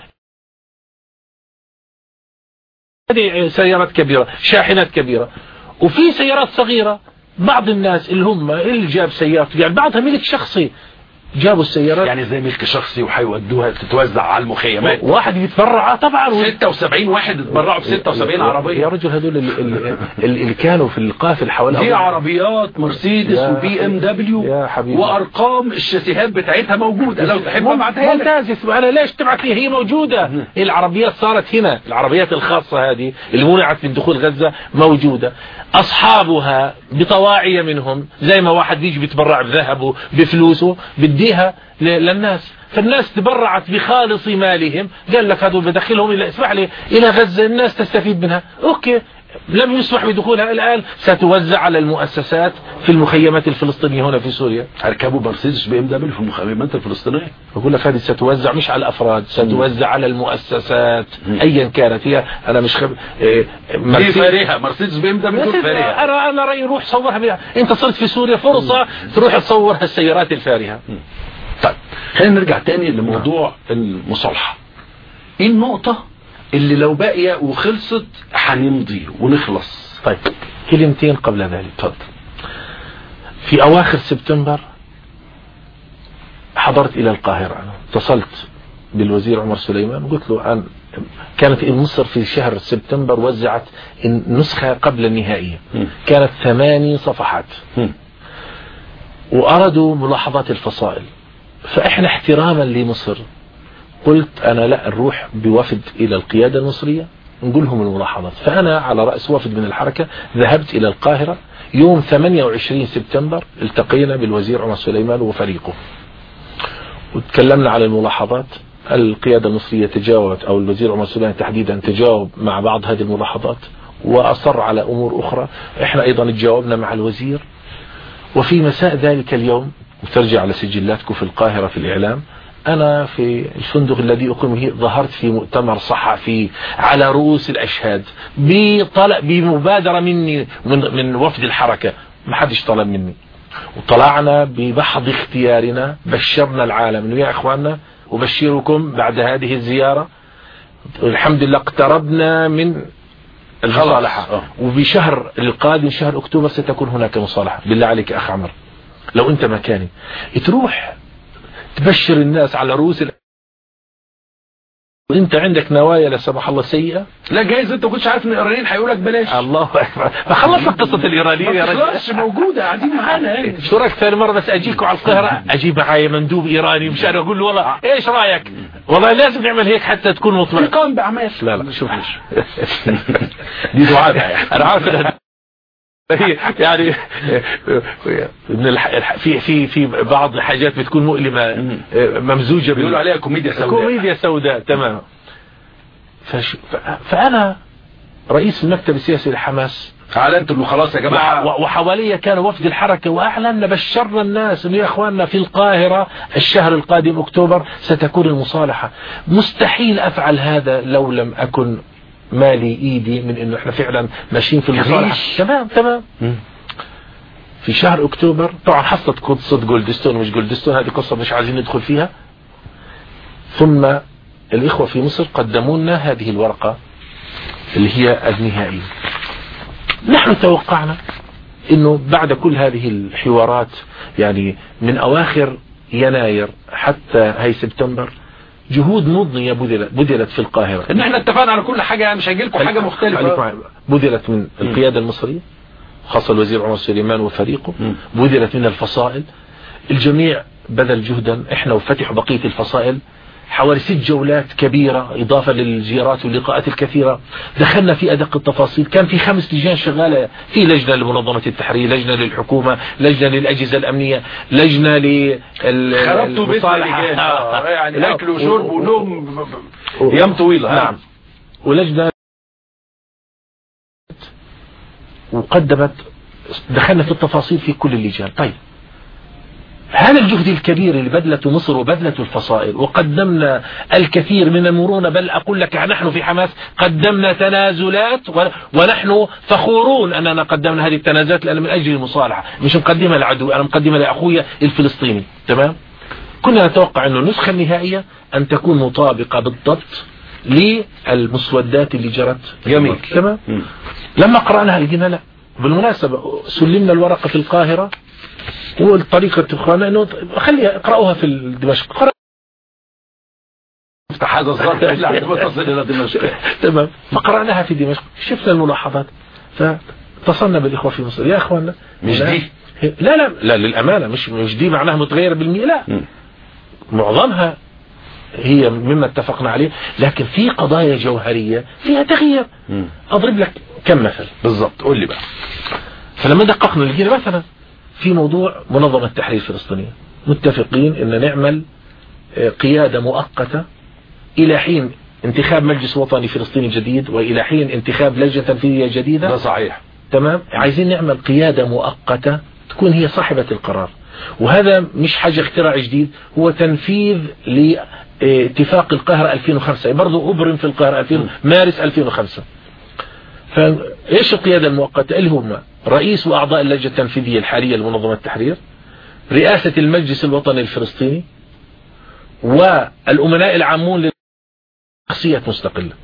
هذه سيارات كبيرة شاحنات كبيرة وفي سيارات صغيرة بعض الناس اللي هم اللي جاب سيارته يعني بعضها ملك شخصي جابوا السيارات يعني زي ملك شخصي وهيودوها تتوزع على المخيمات واحد يتبرع طبعا 76 واحد اتبرعوا ب 76 عربية يا رجل هذول اللي, اللي, اللي كانوا في القافل حوالي دي عربيات مرسيدس يا وبي ام دبليو يا حبيبي. وارقام الشاسيهات بتاعتها موجوده لو تحب مم- ابعتها لك ممتاز اسمع انا ليش تبعت لي هي موجودة العربيات صارت هنا العربيات الخاصة هذه اللي منعت من دخول غزة موجودة اصحابها بطواعية منهم زي ما واحد بيجي بيتبرع بذهبه بفلوسه بديها ل- للناس فالناس تبرعت بخالص مالهم قال لك هذول بدخلهم الى اسمح لي الى غزة الناس تستفيد منها اوكي لم يسمح بدخولها الان ستوزع على المؤسسات في المخيمات الفلسطينية هنا في سوريا هركبوا مرسيدس بي ام دبليو في المخيمات الفلسطينيه بقول لك هذه ستوزع مش على الافراد ستوزع على المؤسسات ايا كانت هي انا مش خب... إيه، دي مرسيدس- فارهه مرسيدس بي ام دبليو دول فارهه انا انا رايي روح صورها بها. انت صرت في سوريا فرصه تروح تصور هالسيارات الفارهه طيب خلينا نرجع تاني لموضوع المصالحه ايه النقطه اللي لو باقيه وخلصت هنمضي ونخلص طيب كلمتين قبل ذلك اتفضل في اواخر سبتمبر حضرت الى القاهره انا اتصلت بالوزير عمر سليمان قلت له أن كانت مصر في شهر سبتمبر وزعت النسخة قبل النهائية كانت ثماني صفحات وأرادوا ملاحظات الفصائل فإحنا احتراما لمصر قلت أنا لا نروح بوفد إلى القيادة المصرية نقول لهم الملاحظات فأنا على رأس وفد من الحركة ذهبت إلى القاهرة يوم 28 سبتمبر التقينا بالوزير عمر سليمان وفريقه وتكلمنا على الملاحظات القيادة المصرية تجاوبت أو الوزير عمر سليمان تحديدا تجاوب مع بعض هذه الملاحظات وأصر على أمور أخرى إحنا أيضا تجاوبنا مع الوزير وفي مساء ذلك اليوم وترجع على سجلاتكم في القاهرة في الإعلام أنا في الفندق الذي أقيم فيه ظهرت في مؤتمر صحفي على رؤوس الأشهاد بطلب بمبادرة مني من, من وفد الحركة ما حدش طلب مني وطلعنا ببحض اختيارنا بشرنا العالم يا إخواننا أبشركم بعد هذه الزيارة الحمد لله اقتربنا من المصالحة آه. وبشهر القادم شهر أكتوبر ستكون هناك مصالحة بالله عليك أخ عمر لو أنت مكاني تروح تبشر الناس على رؤوس وانت عندك نوايا لا سمح الله سيئة لا جايز انت كنتش عارف ان الايرانيين هيقول لك بلاش الله اكبر فخلص قصة الايرانيين يا رجل موجودة قاعدين معانا يعني شو رايك ثاني مرة بس اجيكم على القاهرة اجيب معايا مندوب ايراني مشان اقول له والله ايش رايك والله لازم نعمل هيك حتى تكون مطمئن قام باعمال لا لا شوف دي دعاء انا عارف يعني من الح... في في في بعض الحاجات بتكون مؤلمه ممزوجه بيقولوا عليها كوميديا سوداء كوميديا سوداء تمام فش... فانا رئيس المكتب السياسي لحماس اعلنت انه خلاص يا جماعه وحوالي كان وفد الحركه واعلنا بشرنا الناس انه يا اخواننا في القاهره الشهر القادم اكتوبر ستكون المصالحه مستحيل افعل هذا لو لم اكن مالي ايدي من انه احنا فعلا ماشيين في المصالحة تمام تمام في شهر اكتوبر طبعا حصلت قصة جولدستون مش جولدستون هذه قصة مش عايزين ندخل فيها ثم الاخوة في مصر قدموا لنا هذه الورقة اللي هي النهائية نحن توقعنا انه بعد كل هذه الحوارات يعني من اواخر يناير حتى هاي سبتمبر جهود مضنية بذلت بذلت في القاهرة ان احنا اتفقنا على كل حاجة مش هيجي لكم حاجة مختلفة بذلت من القيادة المصرية خاصة الوزير عمر سليمان وفريقه بذلت من الفصائل الجميع بذل جهدا احنا وفتحوا بقية الفصائل حوالي ست جولات كبيرة إضافة للزيارات واللقاءات الكثيرة دخلنا في أدق التفاصيل كان في خمس لجان شغالة في لجنة لمنظمة التحرير لجنة للحكومة لجنة للأجهزة الأمنية لجنة للمصالحة آه، يعني أكل وشرب ونوم أيام طويلة نعم ولجنة وقدمت دخلنا في التفاصيل في كل اللجان طيب هذا الجهد الكبير اللي بذلته مصر وبذلته الفصائل وقدمنا الكثير من المرونة بل أقول لك نحن في حماس قدمنا تنازلات ونحن فخورون أننا قدمنا هذه التنازلات لأن من أجل المصالحة مش مقدمها لعدو أنا مقدمها لأخويا الفلسطيني تمام كنا نتوقع أن النسخة النهائية أن تكون مطابقة بالضبط للمسودات اللي جرت جميل تمام لما قرأناها لقينا لا بالمناسبة سلمنا الورقة في القاهرة والطريقة اخوانا انه خلي اقرأوها في دمشق قرأ افتح هذا الظرف لحد تصل الى دمشق تمام فقرأناها في دمشق شفنا الملاحظات فاتصلنا بالاخوة في مصر يا اخوانا مش دي لا لا لا للامانة مش مش دي معناها متغيرة بالمئة لا م. معظمها هي مما اتفقنا عليه لكن في قضايا جوهرية فيها تغيير م. اضرب لك كم مثل بالضبط قول لي بقى فلما دققنا لقينا مثلا في موضوع منظمة التحرير الفلسطينية متفقين ان نعمل آه، قيادة مؤقتة الى حين انتخاب مجلس وطني فلسطيني جديد والى حين انتخاب لجنة تنفيذية جديدة ده صحيح تمام عايزين نعمل قيادة مؤقتة تكون هي صاحبة القرار وهذا مش حاجة اختراع جديد هو تنفيذ لاتفاق القاهرة 2005 برضو أبرم في القاهرة 2000 مارس 2005 فايش القيادة المؤقتة اللي هم رئيس وأعضاء اللجنة التنفيذية الحالية لمنظمة التحرير رئاسة المجلس الوطني الفلسطيني والأمناء العامون لشخصيات مستقلة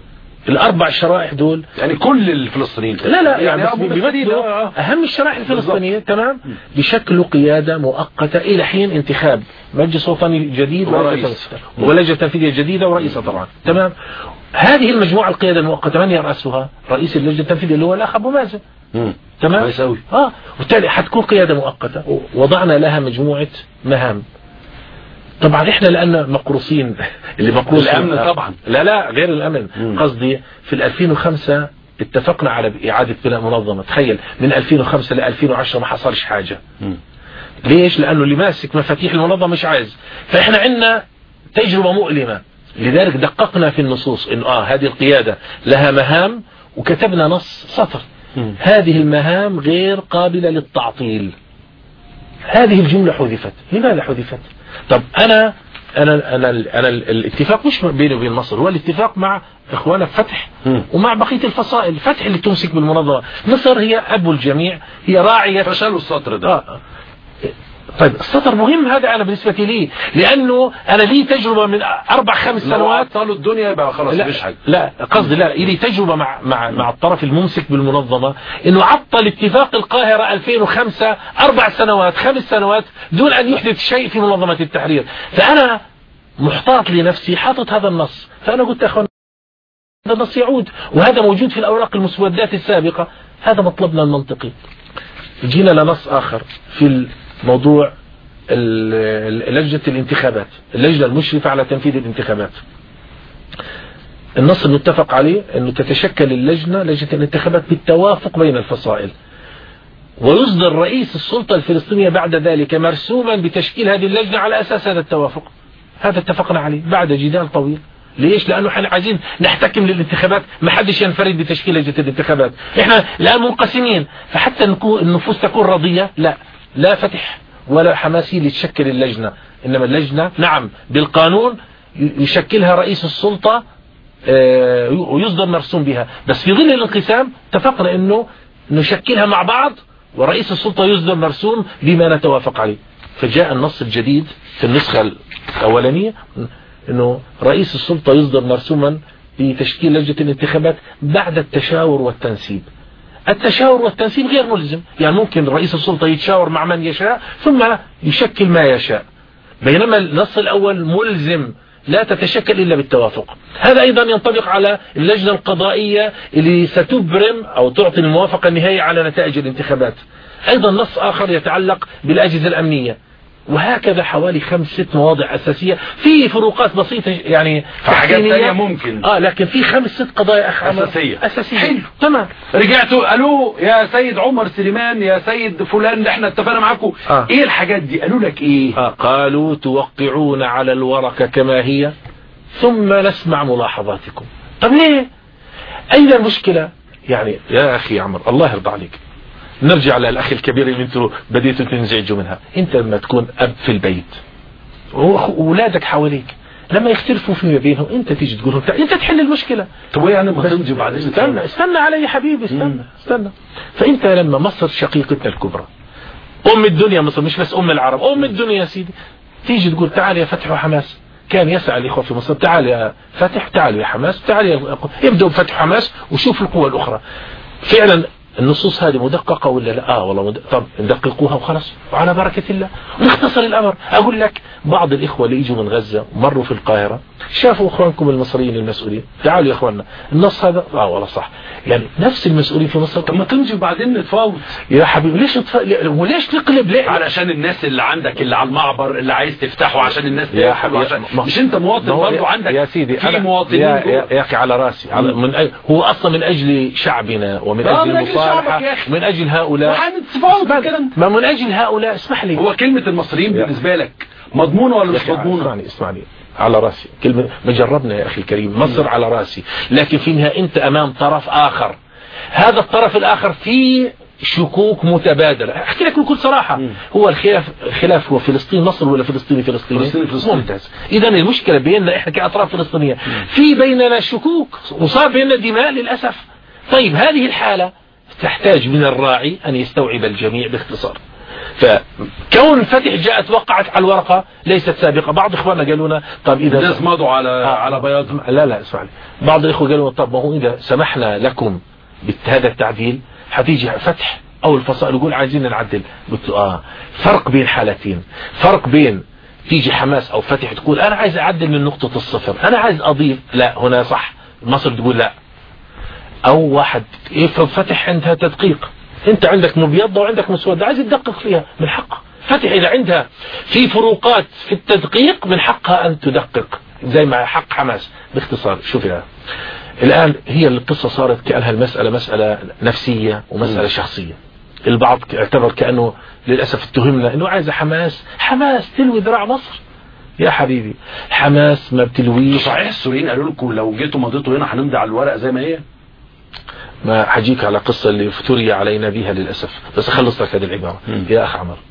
الاربع شرائح دول يعني كل الفلسطينيين لا لا يعني, يعني بيمثلوا اهم الشرائح الفلسطينيه تمام بشكلوا قياده مؤقته الى حين انتخاب مجلس وطني جديد ولجنه تنفيذيه جديده ورئيسه طبعا تمام هذه المجموعه القياده المؤقته من يراسها رئيس اللجنه التنفيذيه اللي هو الاخ ابو مازن تمام كويس قوي اه وبالتالي حتكون قياده مؤقته وضعنا لها مجموعه مهام طبعا احنا لان مقروصين اللي مقروص الامن طبعا لا لا غير الامن مم. قصدي في 2005 اتفقنا على اعادة بناء منظمة تخيل من 2005 ل 2010 ما حصلش حاجة مم. ليش لانه اللي ماسك مفاتيح المنظمة مش عايز فاحنا عندنا تجربة مؤلمة لذلك دققنا في النصوص انه اه هذه القيادة لها مهام وكتبنا نص سطر مم. هذه المهام غير قابلة للتعطيل هذه الجملة حذفت لماذا حذفت طب أنا أنا أنا أنا الاتفاق مش بيني وبين مصر هو الاتفاق مع إخوانا فتح ومع بقية الفصائل فتح اللي تمسك بالمنظمة مصر هي أبو الجميع هي راعية فشلوا السطر ده آه. طيب السطر مهم هذا أنا بالنسبة لي لأنه أنا لي تجربة من أربع خمس سنوات طالوا الدنيا يبقى خلاص لا مش حاجة لا قصدي لا لي تجربة مع مع مع الطرف الممسك بالمنظمة إنه عطل اتفاق القاهرة 2005 أربع سنوات خمس سنوات دون أن يحدث شيء في منظمة التحرير فأنا محتاط لنفسي حاطط هذا النص فأنا قلت أخوان هذا النص يعود وهذا موجود في الأوراق المسودات السابقة هذا مطلبنا المنطقي جينا لنص آخر في موضوع لجنة الانتخابات اللجنة المشرفة على تنفيذ الانتخابات النص المتفق عليه أنه تتشكل اللجنة لجنة الانتخابات بالتوافق بين الفصائل ويصدر رئيس السلطة الفلسطينية بعد ذلك مرسوما بتشكيل هذه اللجنة على أساس هذا التوافق هذا اتفقنا عليه بعد جدال طويل ليش لأنه احنا عايزين نحتكم للانتخابات ما حدش ينفرد بتشكيل لجنة الانتخابات احنا الآن منقسمين فحتى النفوس تكون راضية لا لا فتح ولا حماسي لتشكل اللجنة إنما اللجنة نعم بالقانون يشكلها رئيس السلطة آه، ويصدر مرسوم بها بس في ظل الانقسام اتفقنا انه نشكلها مع بعض ورئيس السلطة يصدر مرسوم بما نتوافق عليه فجاء النص الجديد في النسخة الأولانية انه رئيس السلطة يصدر مرسوما بتشكيل لجنة الانتخابات بعد التشاور والتنسيب التشاور والتنسيب غير ملزم يعني ممكن رئيس السلطة يتشاور مع من يشاء ثم يشكل ما يشاء بينما النص الأول ملزم لا تتشكل إلا بالتوافق هذا أيضا ينطبق على اللجنة القضائية اللي ستبرم أو تعطي الموافقة النهائية على نتائج الانتخابات أيضا نص آخر يتعلق بالأجهزة الأمنية وهكذا حوالي خمس ست مواضع أساسية في فروقات بسيطة يعني حاجات ثانيه ممكن اه لكن في خمس ست قضايا أخ أساسية أساسية حلو تمام رجعتوا قالوا يا سيد عمر سليمان يا سيد فلان اللي احنا اتفقنا معاكم آه. ايه الحاجات دي قالوا لك ايه آه قالوا توقعون على الورقة كما هي ثم نسمع ملاحظاتكم طب ليه اين المشكلة يعني يا اخي عمر الله يرضى عليك نرجع للأخ الكبير اللي انتم بديتوا تنزعجوا منها انت لما تكون أب في البيت وأولادك حواليك لما يختلفوا فيما بينهم انت تيجي تقول انت تحل المشكلة طب يعني ما تمضي بعدين استنى استنى علي يا حبيبي استنى مم. استنى فانت لما مصر شقيقتنا الكبرى ام الدنيا مصر مش بس ام العرب ام الدنيا يا سيدي تيجي تقول تعال يا فتح وحماس كان يسعى الإخوة في مصر تعال يا فتح تعال يا حماس تعال يا يبدأوا بفتح حماس وشوف القوى الأخرى فعلا النصوص هذه مدققة ولا لا آه والله مد... طب ندققوها وخلاص وعلى بركة الله ونختصر الأمر أقول لك بعض الإخوة اللي يجوا من غزة مروا في القاهرة شافوا إخوانكم المصريين المسؤولين تعالوا يا إخواننا النص هذا آه والله صح يعني نفس المسؤولين في مصر طب ما تمشي وبعدين نتفاوض يا حبيبي ليش نتف... وليش نقلب ليه علشان الناس اللي عندك اللي على المعبر اللي عايز تفتحه عشان الناس يا حبيبي عشان... ما... مش انت مواطن برضه عندك يا سيدي في مواطنين يا, يا, يا اخي على راسي على من أي... هو اصلا من اجل شعبنا ومن اجل المصالحه من اجل هؤلاء ما من اجل هؤلاء اسمح لي هو كلمة المصريين بالنسبة لك مضمونة ولا مش مضمونة اسمعني اسمعني على راسي كلمة ما جربنا يا أخي الكريم مصر على راسي لكن في النهاية أنت أمام طرف آخر هذا الطرف الآخر فيه شكوك متبادلة احكي لك بكل صراحة مم. هو الخلاف خلاف هو فلسطين مصر ولا فلسطيني فلسطيني فلسطيني فلسطيني ممتاز اذا المشكلة بيننا احنا كأطراف فلسطينية مم. في بيننا شكوك وصار بيننا دماء للأسف طيب هذه الحالة تحتاج من الراعي أن يستوعب الجميع باختصار فكون فتح جاءت وقعت على الورقة ليست سابقة بعض إخواننا قالوا لنا طب إذا الناس مضوا على آه على بياض لا لا اسمعني بعض الإخوة قالوا طب ما هو إذا سمحنا لكم بهذا التعديل حتيجي فتح أو الفصائل يقول عايزين نعدل قلت له آه فرق بين حالتين فرق بين تيجي حماس أو فتح تقول أنا عايز أعدل من نقطة الصفر أنا عايز أضيف لا هنا صح مصر تقول لا أو واحد فتح عندها تدقيق انت عندك مبيضة وعندك مسودة عايز تدقق فيها من حقها فتح إذا عندها في فروقات في التدقيق من حقها أن تدقق زي ما حق حماس باختصار شوف يا الآن هي القصة صارت كأنها المسألة مسألة نفسية ومسألة شخصية البعض اعتبر كأنه للأسف اتهمنا أنه عايز حماس حماس تلوي ذراع مصر يا حبيبي حماس ما بتلويش صحيح السوريين قالوا لكم لو جيتوا مضيتوا هنا هنمضي على الورق زي ما هي ما حجيك على قصة اللي افتري علينا بها للأسف بس أخلص لك هذه العبارة م. يا أخ عمر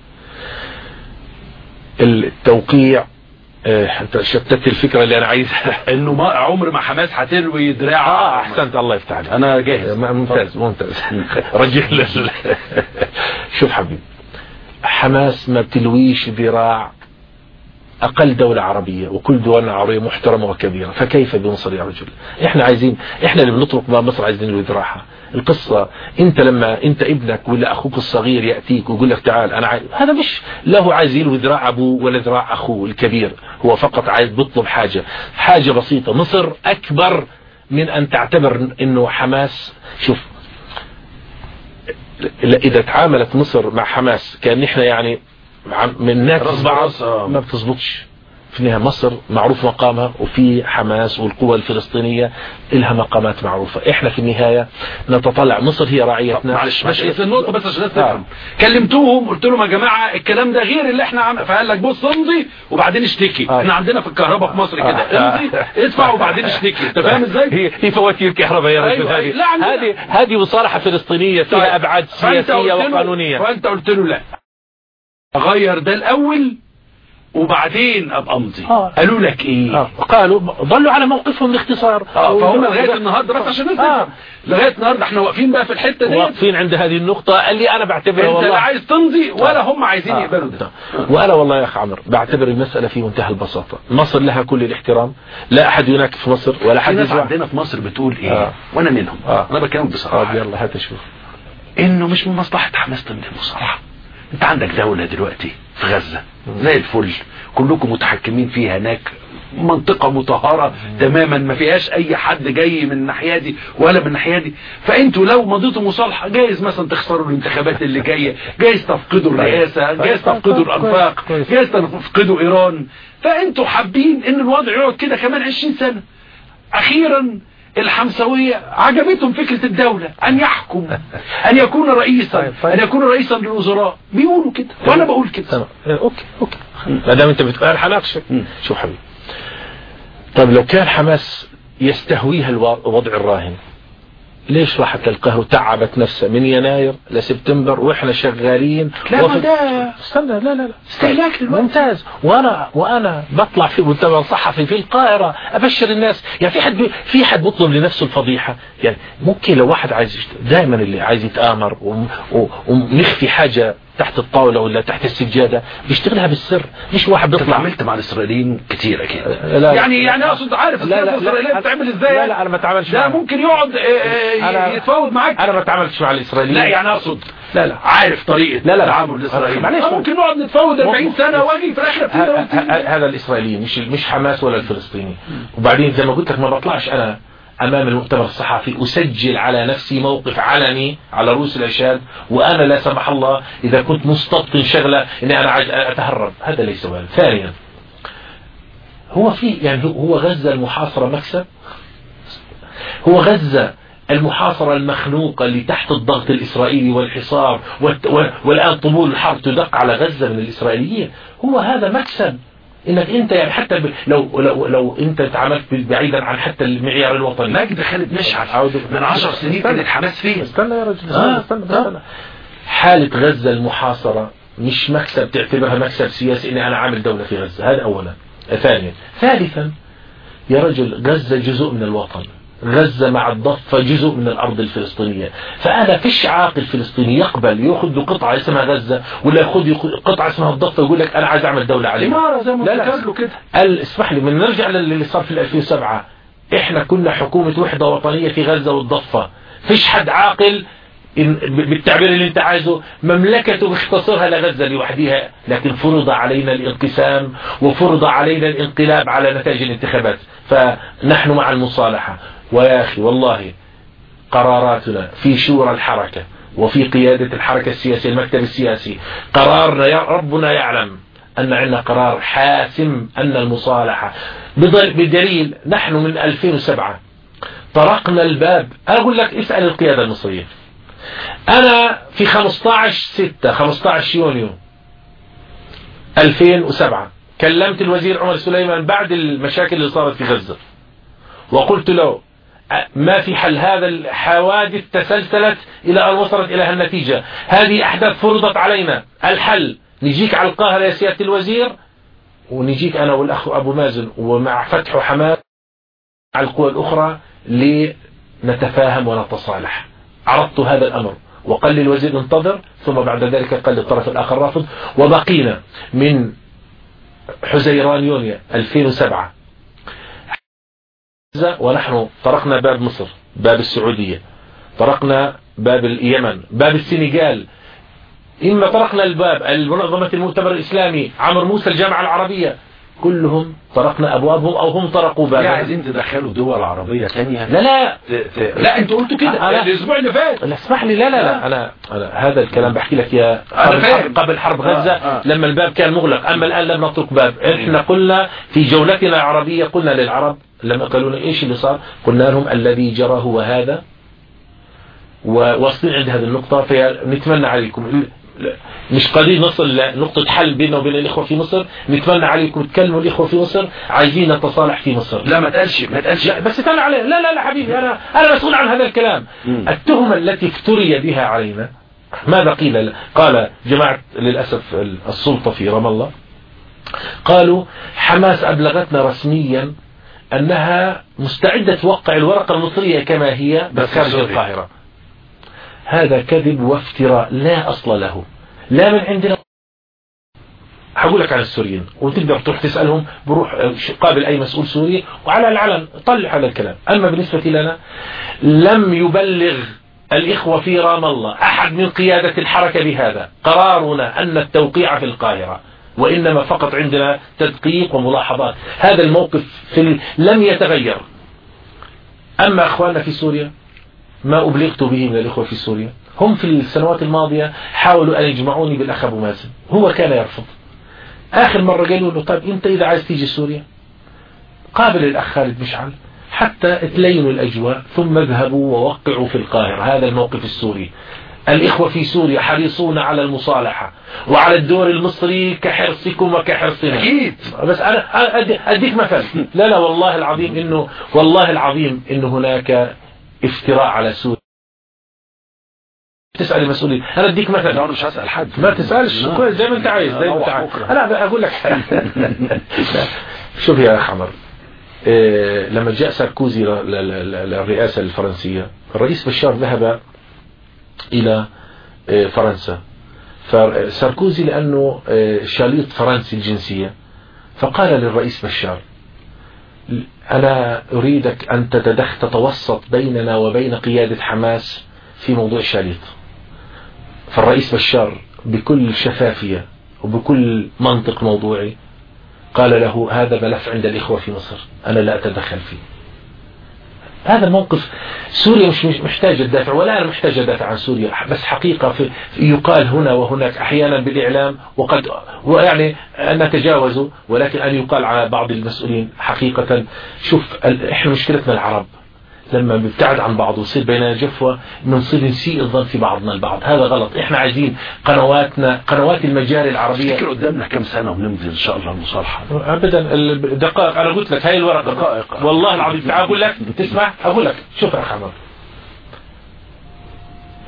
التوقيع اه انت شتت الفكرة اللي انا عايزها انه ما عمر ما حماس هتلوي دراع اه احسنت الله يفتح عليك انا جاهز ممتاز ممتاز رجل شوف حبيبي حماس ما بتلويش ذراع أقل دولة عربية وكل دولنا عربية محترمة وكبيرة فكيف بمصر يا رجل احنا عايزين احنا اللي بنطرق ما مصر عايزين الوذراحة القصة انت لما انت ابنك ولا اخوك الصغير يأتيك ويقول لك تعال انا عايز هذا مش له عايز يلوي ذراع ابوه ولا ذراع اخوه الكبير هو فقط عايز بيطلب حاجة حاجة بسيطة مصر اكبر من ان تعتبر انه حماس شوف اذا تعاملت مصر مع حماس كان احنا يعني من ناكس بعض ما بتزبطش في النهاية مصر معروف مقامها وفي حماس والقوى الفلسطينية لها مقامات معروفة احنا في النهاية نتطلع مصر هي راعيتنا معلش بس النقطة بس عشان تفهم آه. كلمتوهم قلت لهم يا جماعة الكلام ده غير اللي احنا عم فقال لك بص امضي وبعدين اشتكي آه. احنا عندنا في الكهرباء في مصر كده آه. امضي ادفع وبعدين اشتكي انت فاهم ازاي هي هي فواتير كهرباء يا رجل أيوة. هذه هذه هذه مصالحة فلسطينية فيها ابعاد سياسية وقانونية فانت قلت له لا اغير ده الاول وبعدين ابقى امضي آه. قالوا لك ايه آه. قالوا ظلوا على موقفهم باختصار اه فهم لغايه النهارده بس عشان آه. لغايه النهارده احنا واقفين بقى في الحته دي واقفين عند هذه النقطه اللي انا بعتبرها انت والله لا عايز تمضي ولا آه. هم عايزين آه. يقبلوا ده وانا والله يا اخ عمرو بعتبر المساله في منتهى البساطه مصر لها كل الاحترام لا احد يناكف مصر ولا حد يزعل عندنا في مصر بتقول ايه آه. وانا منهم آه. انا بكلمك بصراحه آه. يلا هات شوف انه مش من مصلحه حماس تمضي بصراحه انت عندك دولة دلوقتي في غزة زي الفل كلكم متحكمين فيها هناك منطقة مطهرة تماما ما فيهاش اي حد جاي من الناحية دي ولا من الناحية دي فانتوا لو مضيتوا مصالحة جايز مثلا تخسروا الانتخابات اللي جاية جايز تفقدوا الرئاسة جايز تفقدوا الانفاق جايز تفقدوا ايران فانتوا حابين ان الوضع يقعد كده كمان 20 سنة اخيرا الحمسوية عجبتهم فكرة الدولة أن يحكم أن يكون رئيسا أن يكون رئيسا للوزراء بيقولوا كده وأنا بقول كده أوكي أوكي ما دام أنت بتقول حناقشك شوف حبيبي طب لو كان حماس يستهويها الوضع الراهن ليش راحت القهوة تعبت نفسها من يناير لسبتمبر واحنا شغالين لا وفي... ده استنى لا لا لا استهلاك للوقت ممتاز وانا وانا بطلع في مؤتمر صحفي في القاهرة ابشر الناس يعني في حد في حد بيطلب لنفسه الفضيحة يعني ممكن لو واحد عايز دائما اللي عايز يتآمر ونخفي حاجة تحت الطاولة ولا تحت السجادة بيشتغلها بالسر مش واحد بيطلع عملت مع الاسرائيليين كتير اكيد لا يعني يعني اقصد عارف لا لا الاسرائيليه بتعمل ازاي لا لا انا ما اتعاملش ده ممكن يقعد يتفاوض معاك انا ما اتعاملتش مع الاسرائيليين لا يعني اقصد لا لا عارف طريقه لا لا تعامل الاسرائيلي ممكن نقعد نتفاوض 40 سنه واجي في الاخر هذا الاسرائيليين مش مش حماس ولا الفلسطيني وبعدين زي ما قلت لك ما بطلعش انا امام المؤتمر الصحفي اسجل على نفسي موقف علني على رؤوس الاشهاد وانا لا سمح الله اذا كنت مستبطن شغله اني انا اتهرب هذا ليس وارد ثانيا هو في يعني هو غزه المحاصره مكسب هو غزه المحاصرة المخنوقة اللي تحت الضغط الإسرائيلي والحصار والآن طبول الحرب تدق على غزة من الإسرائيليين هو هذا مكسب انك انت يعني حتى ب... لو لو لو انت تعاملت بعيدا عن حتى المعيار الوطني مجد خالد مشعل من 10 سنين كانت حماس فين استنى يا رجل استنى, آه. استنى, استنى. حالة غزة المحاصرة مش مكسب تعتبرها مكسب سياسي اني انا عامل دولة في غزة هذا اولا ثانيا ثالثا يا رجل غزة جزء من الوطن غزة مع الضفة جزء من الأرض الفلسطينية فأنا فيش عاقل فلسطيني يقبل يأخذ له قطعة اسمها غزة ولا يأخذ قطعة اسمها الضفة ويقول لك أنا عايز أعمل دولة عليها إمارة زي ما لا لا له كده قال اسمح لي من نرجع للي صار في 2007 احنا كنا حكومة وحدة وطنية في غزة والضفة فيش حد عاقل بالتعبير اللي انت عايزه مملكته بيختصرها لغزة لوحدها لكن فرض علينا الانقسام وفرض علينا الانقلاب على نتائج الانتخابات فنحن مع المصالحة ويا أخي والله قراراتنا في شورى الحركة وفي قيادة الحركة السياسية المكتب السياسي قرارنا يا ربنا يعلم أن عندنا قرار حاسم أن المصالحة بدليل نحن من 2007 طرقنا الباب أقول لك اسأل القيادة المصرية أنا في 15 6 15 يونيو 2007 كلمت الوزير عمر سليمان بعد المشاكل اللي صارت في غزة وقلت له ما في حل هذا الحوادث تسلسلت إلى أن وصلت إلى هالنتيجة هذه أحداث فرضت علينا الحل نجيك على القاهرة يا سيادة الوزير ونجيك أنا والأخ أبو مازن ومع فتح حماس على القوى الأخرى لنتفاهم ونتصالح عرضت هذا الأمر وقال لي الوزير انتظر ثم بعد ذلك قال للطرف الآخر رافض وبقينا من حزيران يونيو 2007 ونحن طرقنا باب مصر باب السعودية طرقنا باب اليمن باب السنغال إما طرقنا الباب المنظمة المؤتمر الإسلامي عمر موسى الجامعة العربية كلهم طرقنا ابوابهم او هم طرقوا بابهم عايزين تدخلوا دول عربيه ثانيه لا لا ت... ت... لا انتوا قلتوا كده الاسبوع اللي فات لا اسمح لي لا لا لا انا, أنا هذا الكلام بحكي لك يا أنا فاهم. قبل حرب غزه آه. آه. لما الباب كان مغلق اما الان لم نترك باب احنا قلنا في جولتنا العربيه قلنا للعرب لما قالوا لنا ايش اللي صار قلنا لهم الذي جرى هو هذا وواصلين عند هذه النقطة فنتمنى عليكم مش قادرين نصل لنقطة حل بيننا وبين الإخوة في مصر نتمنى عليكم تكلموا الإخوة في مصر عايزين نتصالح في مصر لا ما تقالش ما تقالش لا بس تاني عليه لا لا لا حبيبي أنا أنا مسؤول عن هذا الكلام م. التهمة التي افتري بها علينا ماذا قيل قال جماعة للأسف السلطة في رام الله قالوا حماس أبلغتنا رسميا أنها مستعدة توقع الورقة المصرية كما هي بس خارج القاهرة هذا كذب وافتراء لا أصل له لا من عندنا هقول لك عن السوريين وتقدر تروح تسألهم بروح قابل أي مسؤول سوري وعلى العلن طلع هذا الكلام أما بالنسبة لنا لم يبلغ الإخوة في رام الله أحد من قيادة الحركة بهذا قرارنا أن التوقيع في القاهرة وإنما فقط عندنا تدقيق وملاحظات هذا الموقف في لم يتغير أما أخواننا في سوريا ما أبلغت به من الإخوة في سوريا هم في السنوات الماضية حاولوا أن يجمعوني بالأخ أبو مازن هو كان يرفض آخر مرة قالوا له طيب أنت إذا عايز تيجي سوريا قابل الأخ خالد مشعل حتى تلينوا الأجواء ثم اذهبوا ووقعوا في القاهرة هذا الموقف السوري الإخوة في سوريا حريصون على المصالحة وعلى الدور المصري كحرصكم وكحرصنا أكيد بس أنا أديك مثل لا لا والله العظيم إنه والله العظيم إنه هناك افتراء على سوريا تسأل المسؤولين انا اديك مثلا انا مش هسأل حد ما تسألش كويس زي ما انت عايز زي ما انت عايز انا اقول لك شوف يا اخ عمر إيه لما جاء ساركوزي للرئاسة الفرنسية الرئيس بشار ذهب إلى إيه فرنسا فساركوزي لأنه إيه شاليط فرنسي الجنسية فقال للرئيس بشار أنا أريدك أن تتوسط بيننا وبين قيادة حماس في موضوع شاليط فالرئيس بشار بكل شفافية وبكل منطق موضوعي قال له هذا ملف عند الإخوة في مصر أنا لا أتدخل فيه هذا الموقف سوريا مش محتاجة تدافع ولا أنا محتاج أدافع عن سوريا بس حقيقة في يقال هنا وهناك أحيانا بالإعلام وقد ويعني أن نتجاوزه ولكن أن يقال على بعض المسؤولين حقيقة شوف إحنا مشكلتنا العرب لما بنبتعد عن بعض ويصير بيننا جفوة بنصير نسيء الظن في بعضنا البعض هذا غلط احنا عايزين قنواتنا قنوات المجاري العربية تفتكر قدامنا كم سنة ونمضي ان شاء الله المصالحة ابدا الدقائق انا قلت لك هاي الورقة دقائق والله العظيم تعال اقول لك تسمع اقول لك شوف يا حمد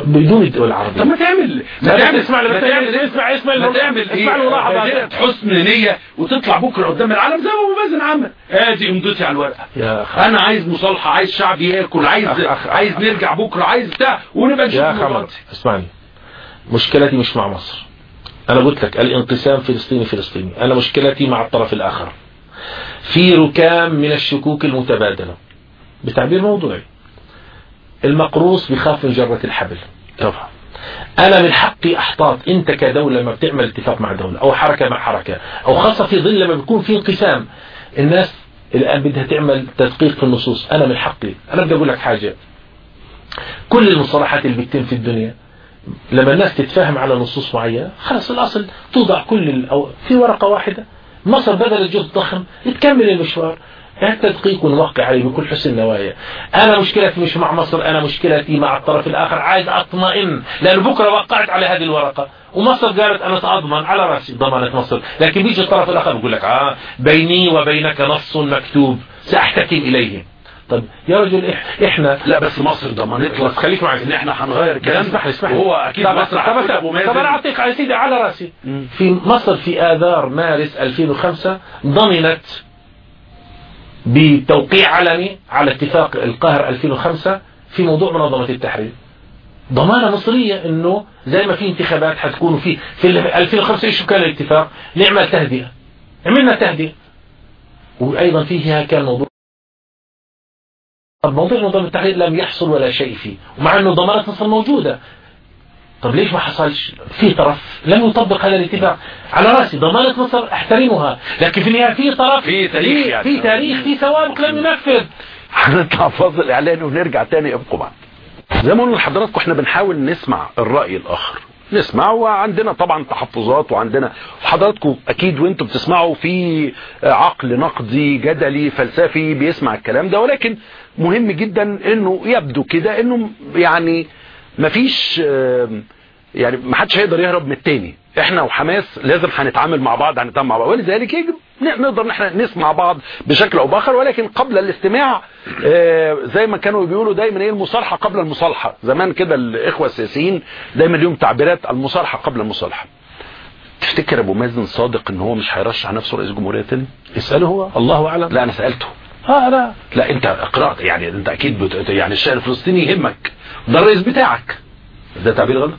بدون الدول العربية طب ما تعمل ما تعمل اسمع ما تعمل اسمع اسمع ما تعمل اسمع الملاحظة حسن نية وتطلع بكرة قدام العالم زي ما ابو مازن عمل ادي امضتي على الورقة يا أخ انا عايز مصالحة عايز شعب ياكل عايز أخ أخ عايز نرجع بكرة عايز بتاع ونبقى نشوف يا خمر اسمعني مشكلتي مش مع مصر انا قلت لك الانقسام فلسطيني فلسطيني انا مشكلتي مع الطرف الاخر في ركام من الشكوك المتبادلة بتعبير موضوعي المقروص بخاف من جرة الحبل طبعا انا من حقي احتاط انت كدولة لما بتعمل اتفاق مع دولة او حركة مع حركة او خاصة في ظل لما بيكون في انقسام الناس الان بدها تعمل تدقيق في النصوص انا من حقي انا بدي اقول لك حاجة كل المصطلحات اللي بتتم في الدنيا لما الناس تتفاهم على نصوص معينة خلاص الأصل توضع كل أو في ورقة واحدة مصر بدل جهد ضخم تكمل المشوار التدقيق ونوقع عليه بكل حسن نوايا أنا مشكلتي مش مع مصر أنا مشكلتي مع الطرف الآخر عايز أطمئن لأن بكرة وقعت على هذه الورقة ومصر قالت أنا سأضمن على رأسي ضمانة مصر لكن بيجي الطرف الآخر بيقول لك آه بيني وبينك نص مكتوب سأحتكم إليه طب يا رجل احنا لا بس مصر ضمنت لك خليك معي ان احنا هنغير الكلام اسمح لي اسمح لي وهو اكيد طب مصر طب, هتقول طب, ابو طب مازن انا اعطيك على سيدي على راسي مم. في مصر في اذار مارس 2005 ضمنت بتوقيع علني على اتفاق القاهرة 2005 في موضوع منظمة التحرير ضمانة مصرية انه زي ما في انتخابات حتكون في في 2005 ايش كان الاتفاق نعمل تهدئة عملنا تهدئة وايضا فيها كان موضوع طب موضوع منظمة التحرير لم يحصل ولا شيء فيه ومع انه ضمانة مصر موجودة طب ليش ما حصلش في طرف لم يطبق هذا الاتفاق على راسي ضمانة مصر احترمها لكن في النهاية في طرف في تاريخ يعني. في تاريخ في سوابق لم ينفذ هنطلع فاصل اعلاني ونرجع تاني ابقوا معنا زي ما قلنا لحضراتكم احنا بنحاول نسمع الرأي الاخر نسمع وعندنا طبعا تحفظات وعندنا وحضراتكم اكيد وانتم بتسمعوا في عقل نقدي جدلي فلسفي بيسمع الكلام ده ولكن مهم جدا انه يبدو كده انه يعني مفيش آم، يعني ما حدش هيقدر يهرب من التاني احنا وحماس لازم هنتعامل مع بعض هنتعامل مع بعض ولذلك يجب ن- نقدر ان احنا نسمع بعض بشكل او باخر ولكن قبل الاستماع آه، زي ما كانوا بيقولوا دايما ايه المصالحه قبل المصالحه زمان كده الاخوه السياسيين دايما ليهم تعبيرات المصالحه قبل المصالحه تفتكر ابو مازن صادق ان هو مش هيرشح نفسه رئيس جمهوريه تاني اسأله هو الله اعلم لا انا سالته اه لا لا انت قرات يعني انت اكيد بت... يعني الشعر الفلسطيني يهمك ده الرئيس بتاعك ده تعبير غلط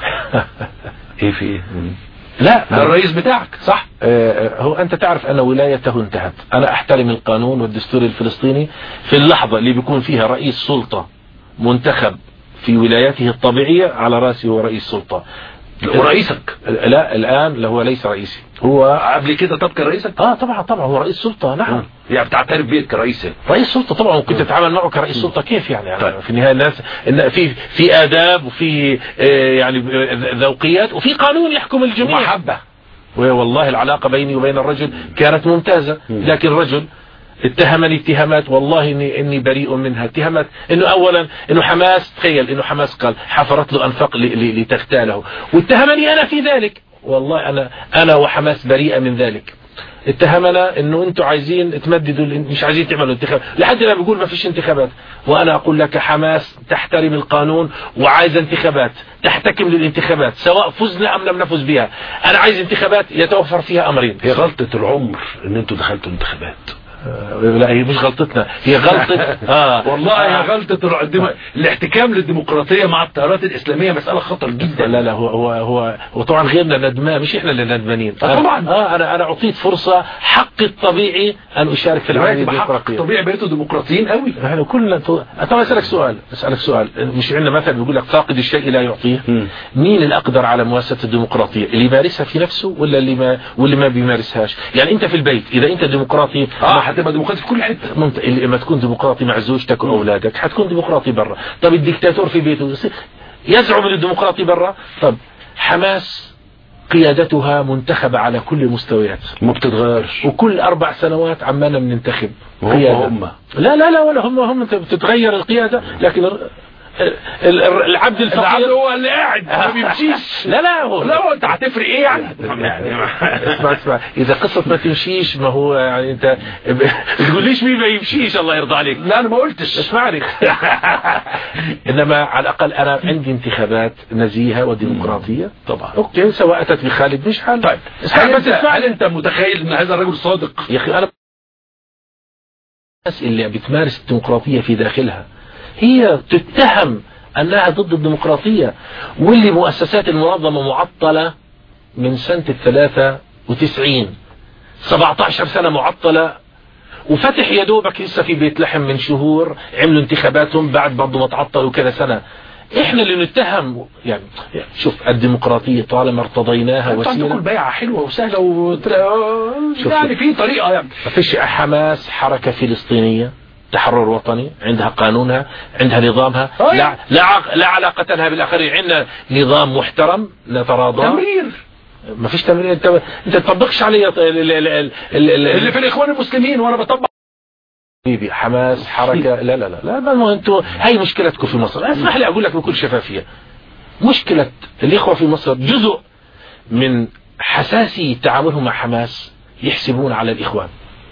ايه في ايه لا ده الرئيس بتاعك صح آه، هو أنت تعرف أن ولايته انتهت أنا أحترم القانون والدستور الفلسطيني في اللحظة اللي بيكون فيها رئيس سلطة منتخب في ولايته الطبيعية على رأسه هو رئيس سلطة ورئيسك لا الآن لا هو ليس رئيسي هو قبل كده طب كان رئيسك آه طبعا طبعا هو رئيس سلطة نعم يعني بتعترف بيه كرئيس رئيس سلطة طبعا وكنت تتعامل معه كرئيس سلطة كيف يعني, يعني طيب. في النهاية الناس إن في في آداب وفي آه، يعني آه، ذوقيات وفي قانون يحكم الجميع محبة والله العلاقة بيني وبين الرجل كانت ممتازة مم. لكن الرجل اتهمني اتهامات والله اني اني بريء منها اتهامات انه اولا انه حماس تخيل انه حماس قال حفرت له انفاق ل- ل- لتغتاله واتهمني انا في ذلك والله انا انا وحماس بريئة من ذلك اتهمنا انه انتم عايزين تمددوا الان- مش عايزين تعملوا انتخابات لحد ما بيقول ما فيش انتخابات وانا اقول لك حماس تحترم القانون وعايز انتخابات تحتكم للانتخابات سواء فزنا ام لم نفز بها انا عايز انتخابات يتوفر فيها امرين هي غلطة العمر ان انتوا دخلتوا انتخابات آه، لا هي مش غلطتنا هي غلطة آه والله آه. هي غلطة الع- الدم... الاحتكام للديمقراطية مع التيارات الاسلامية مسألة خطر جدا لا لا هو هو هو وطبعا غيرنا ندمان مش احنا اللي ندمانين آه، طبعا. اه انا انا اعطيت فرصه حقي الطبيعي ان اشارك في العمليه دلوقتي بحق الديمقراطيه طبيعي بقيتوا ديمقراطيين قوي احنا كلنا تو... طب اسالك سؤال اسالك سؤال مش عندنا مثل بيقول لك فاقد الشيء لا يعطيه مم. مين الاقدر على ممارسه الديمقراطيه اللي يمارسها في نفسه ولا اللي ما واللي ما بيمارسهاش يعني انت في البيت اذا انت ديمقراطي اه هتبقى ديمقراطي في كل حتة ممت... لما تكون ديمقراطي مع زوجتك واولادك حتكون ديمقراطي برا طب الدكتاتور في بيته يصير- يزعم الديمقراطي برا طب حماس قيادتها منتخبة على كل المستويات ما بتتغيرش وكل أربع سنوات عمالنا بننتخب وهم قيادة. هم. لا لا لا ولا هم هم بتتغير القيادة لكن العبد الفقير العبد هو اللي قاعد ما بيمشيش لا لا هو لا هو انت هتفرق ايه يعني يعني اسمع اسمع اذا قصه ما تمشيش ما هو يعني انت تقوليش مين ما يمشيش الله يرضى عليك لا انا ما قلتش اسمعني انما على الاقل انا عندي انتخابات نزيهه وديمقراطيه طبعا اوكي سواء اتت بخالد مشعل طيب اسمع بس اسمع هل انت متخيل ان هذا الرجل صادق يا اخي انا الناس اللي بتمارس الديمقراطيه في داخلها هي تتهم انها ضد الديمقراطيه واللي مؤسسات المنظمه معطله من سنه الثلاثة وتسعين 17 سنه معطله وفتح يا دوبك لسه في بيت لحم من شهور عملوا انتخاباتهم بعد برضه ما تعطلوا كذا سنة احنا اللي نتهم يعني شوف الديمقراطية طالما ارتضيناها وسيلة تقول بيعة حلوة وسهلة و... يعني في طريقة يعني ما فيش حماس حركة فلسطينية تحرر وطني عندها قانونها عندها نظامها لا لا لا علاقة لها بالاخرين عندنا نظام محترم نتراضى تمرير ما فيش تمرير انت انت تطبقش علي اللي في الاخوان المسلمين وانا بطبق حبيبي حماس حركة لا لا لا لا ما انتوا هاي مشكلتكم في مصر اسمح لي اقول لك بكل شفافية مشكلة الاخوة في مصر جزء من حساسية تعاملهم مع حماس يحسبون على الاخوان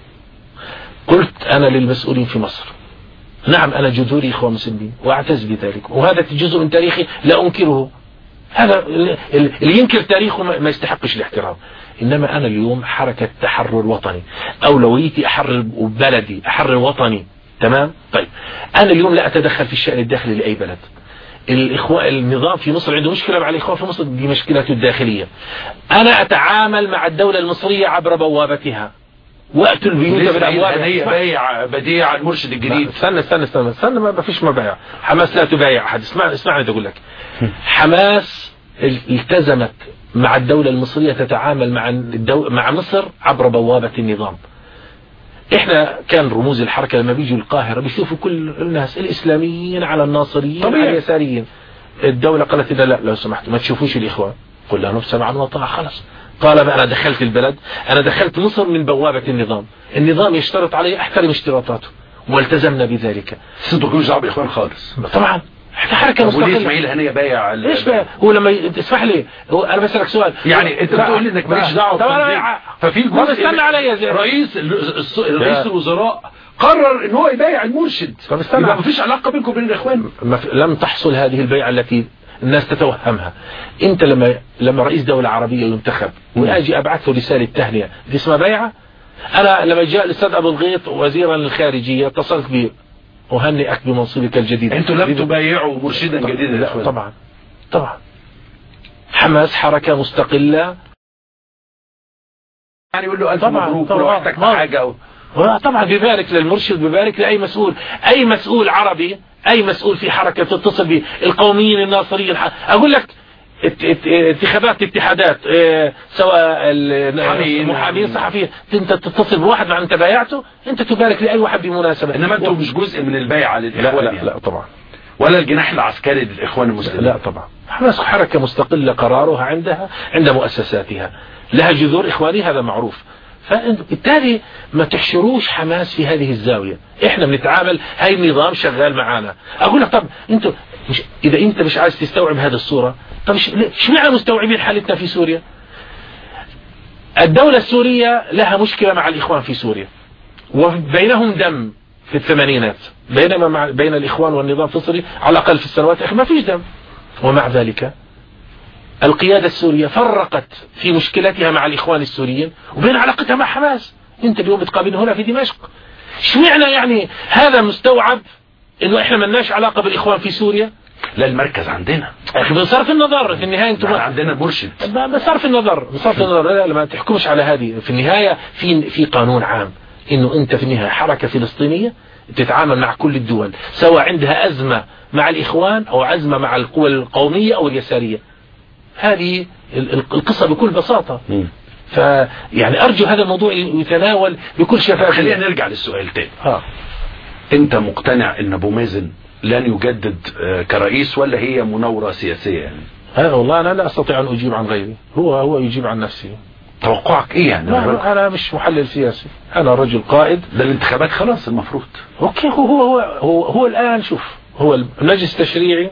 قلت انا للمسؤولين في مصر نعم انا جذوري اخوة مسلمين واعتز بذلك وهذا جزء من تاريخي لا انكره هذا اللي ينكر تاريخه ما يستحقش الاحترام إنما أنا اليوم حركة تحرر وطني أولويتي أحرر بلدي أحرر وطني تمام طيب أنا اليوم لا أتدخل في الشأن الداخلي لأي بلد الإخوة النظام في مصر عنده مشكلة مع الإخوة في مصر دي مشكلته الداخلية أنا أتعامل مع الدولة المصرية عبر بوابتها وقت البيوت بالابواب هي بايع بديع المرشد الجديد استنى استنى استنى استنى ما فيش مبايع حماس لا تبايع احد اسمع اسمعني اقول لك حماس التزمت مع الدولة المصرية تتعامل مع الدو... مع مصر عبر بوابة النظام احنا كان رموز الحركة لما بيجوا القاهرة بيشوفوا كل الناس الاسلاميين على الناصريين طبيعي. على اليساريين الدولة قالت لنا لا لو سمحت ما تشوفوش الاخوان قل لهم سمعا وطاعة خلاص طالما انا دخلت البلد انا دخلت مصر من بوابة النظام النظام يشترط علي احترم اشتراطاته والتزمنا بذلك صدقوا دعوه باخوان خالص طبعا احنا حركه مستقله اسماعيل هنيه بايع ايش بايع هو لما اسمح لي هو انا بسالك سؤال يعني انت بتقول لي انك ماليش دعوه ففي جزء استنى عليا زي رئيس رئيس الوزراء قرر ان هو يبايع المرشد طب استنى يبقى مفيش علاقه بينكم وبين الاخوان لم تحصل هذه البيعه التي الناس تتوهمها انت لما لما رئيس دولة عربية ينتخب واجي ابعث له رسالة تهنئة دي اسمها بيعة انا لما جاء الاستاذ ابو الغيط وزيرا للخارجية اتصلت به أهنئك بمنصبك الجديد أنتم لم تبايعوا مرشدا جديدا لا طبعا طبعا حماس حركة مستقلة يعني يقول له ألف طبعا مبروك ولو احتجت حاجة أو طبعا بيبارك للمرشد بيبارك لأي مسؤول أي مسؤول عربي أي مسؤول في حركة تتصل بالقوميين الناصريين أقول لك انتخابات اتحادات اه سواء المحامين صحفيين انت تتصل بواحد مع انت بايعته انت تبارك لاي واحد بمناسبه انما انتم مش جزء من البيعه للاخوان لا, لا, لا طبعا ولا الجناح العسكري للاخوان المسلمين لا طبعا حماس حركه مستقله قرارها عندها عند مؤسساتها لها جذور اخواني هذا معروف فبالتالي ما تحشروش حماس في هذه الزاوية احنا بنتعامل هاي النظام شغال معانا اقول لك طب انتوا مش اذا انت مش عايز تستوعب هذه الصورة طب اشمعنى مستوعبين حالتنا في سوريا الدولة السورية لها مشكلة مع الاخوان في سوريا وبينهم دم في الثمانينات بينما مع بين الاخوان والنظام في سوريا على الاقل في السنوات الاخيره ما فيش دم ومع ذلك القيادة السورية فرقت في مشكلتها مع الإخوان السوريين وبين علاقتها مع حماس انت اليوم بتقابل هنا في دمشق اشمعنى يعني هذا مستوعب انه احنا ملناش علاقة بالإخوان في سوريا لا المركز عندنا اخي بصرف النظر في النهاية انتم عندنا مرشد بصرف النظر بصرف النظر لا لا ما تحكمش على هذه في النهاية في في قانون عام انه انت في النهاية حركة فلسطينية تتعامل مع كل الدول سواء عندها أزمة مع الإخوان أو أزمة مع القوى القومية أو اليسارية هذه القصة بكل بساطة فيعني أرجو هذا الموضوع يتناول بكل شفافية خلينا نرجع للسؤال تاني ها. انت مقتنع ان ابو مازن لن يجدد كرئيس ولا هي مناورة سياسية يعني هذا والله انا لا استطيع ان اجيب عن غيري هو هو يجيب عن نفسه توقعك ايه يعني لا انا مش محلل سياسي انا رجل قائد ده الانتخابات خلاص المفروض اوكي هو هو هو, هو الان شوف هو المجلس التشريعي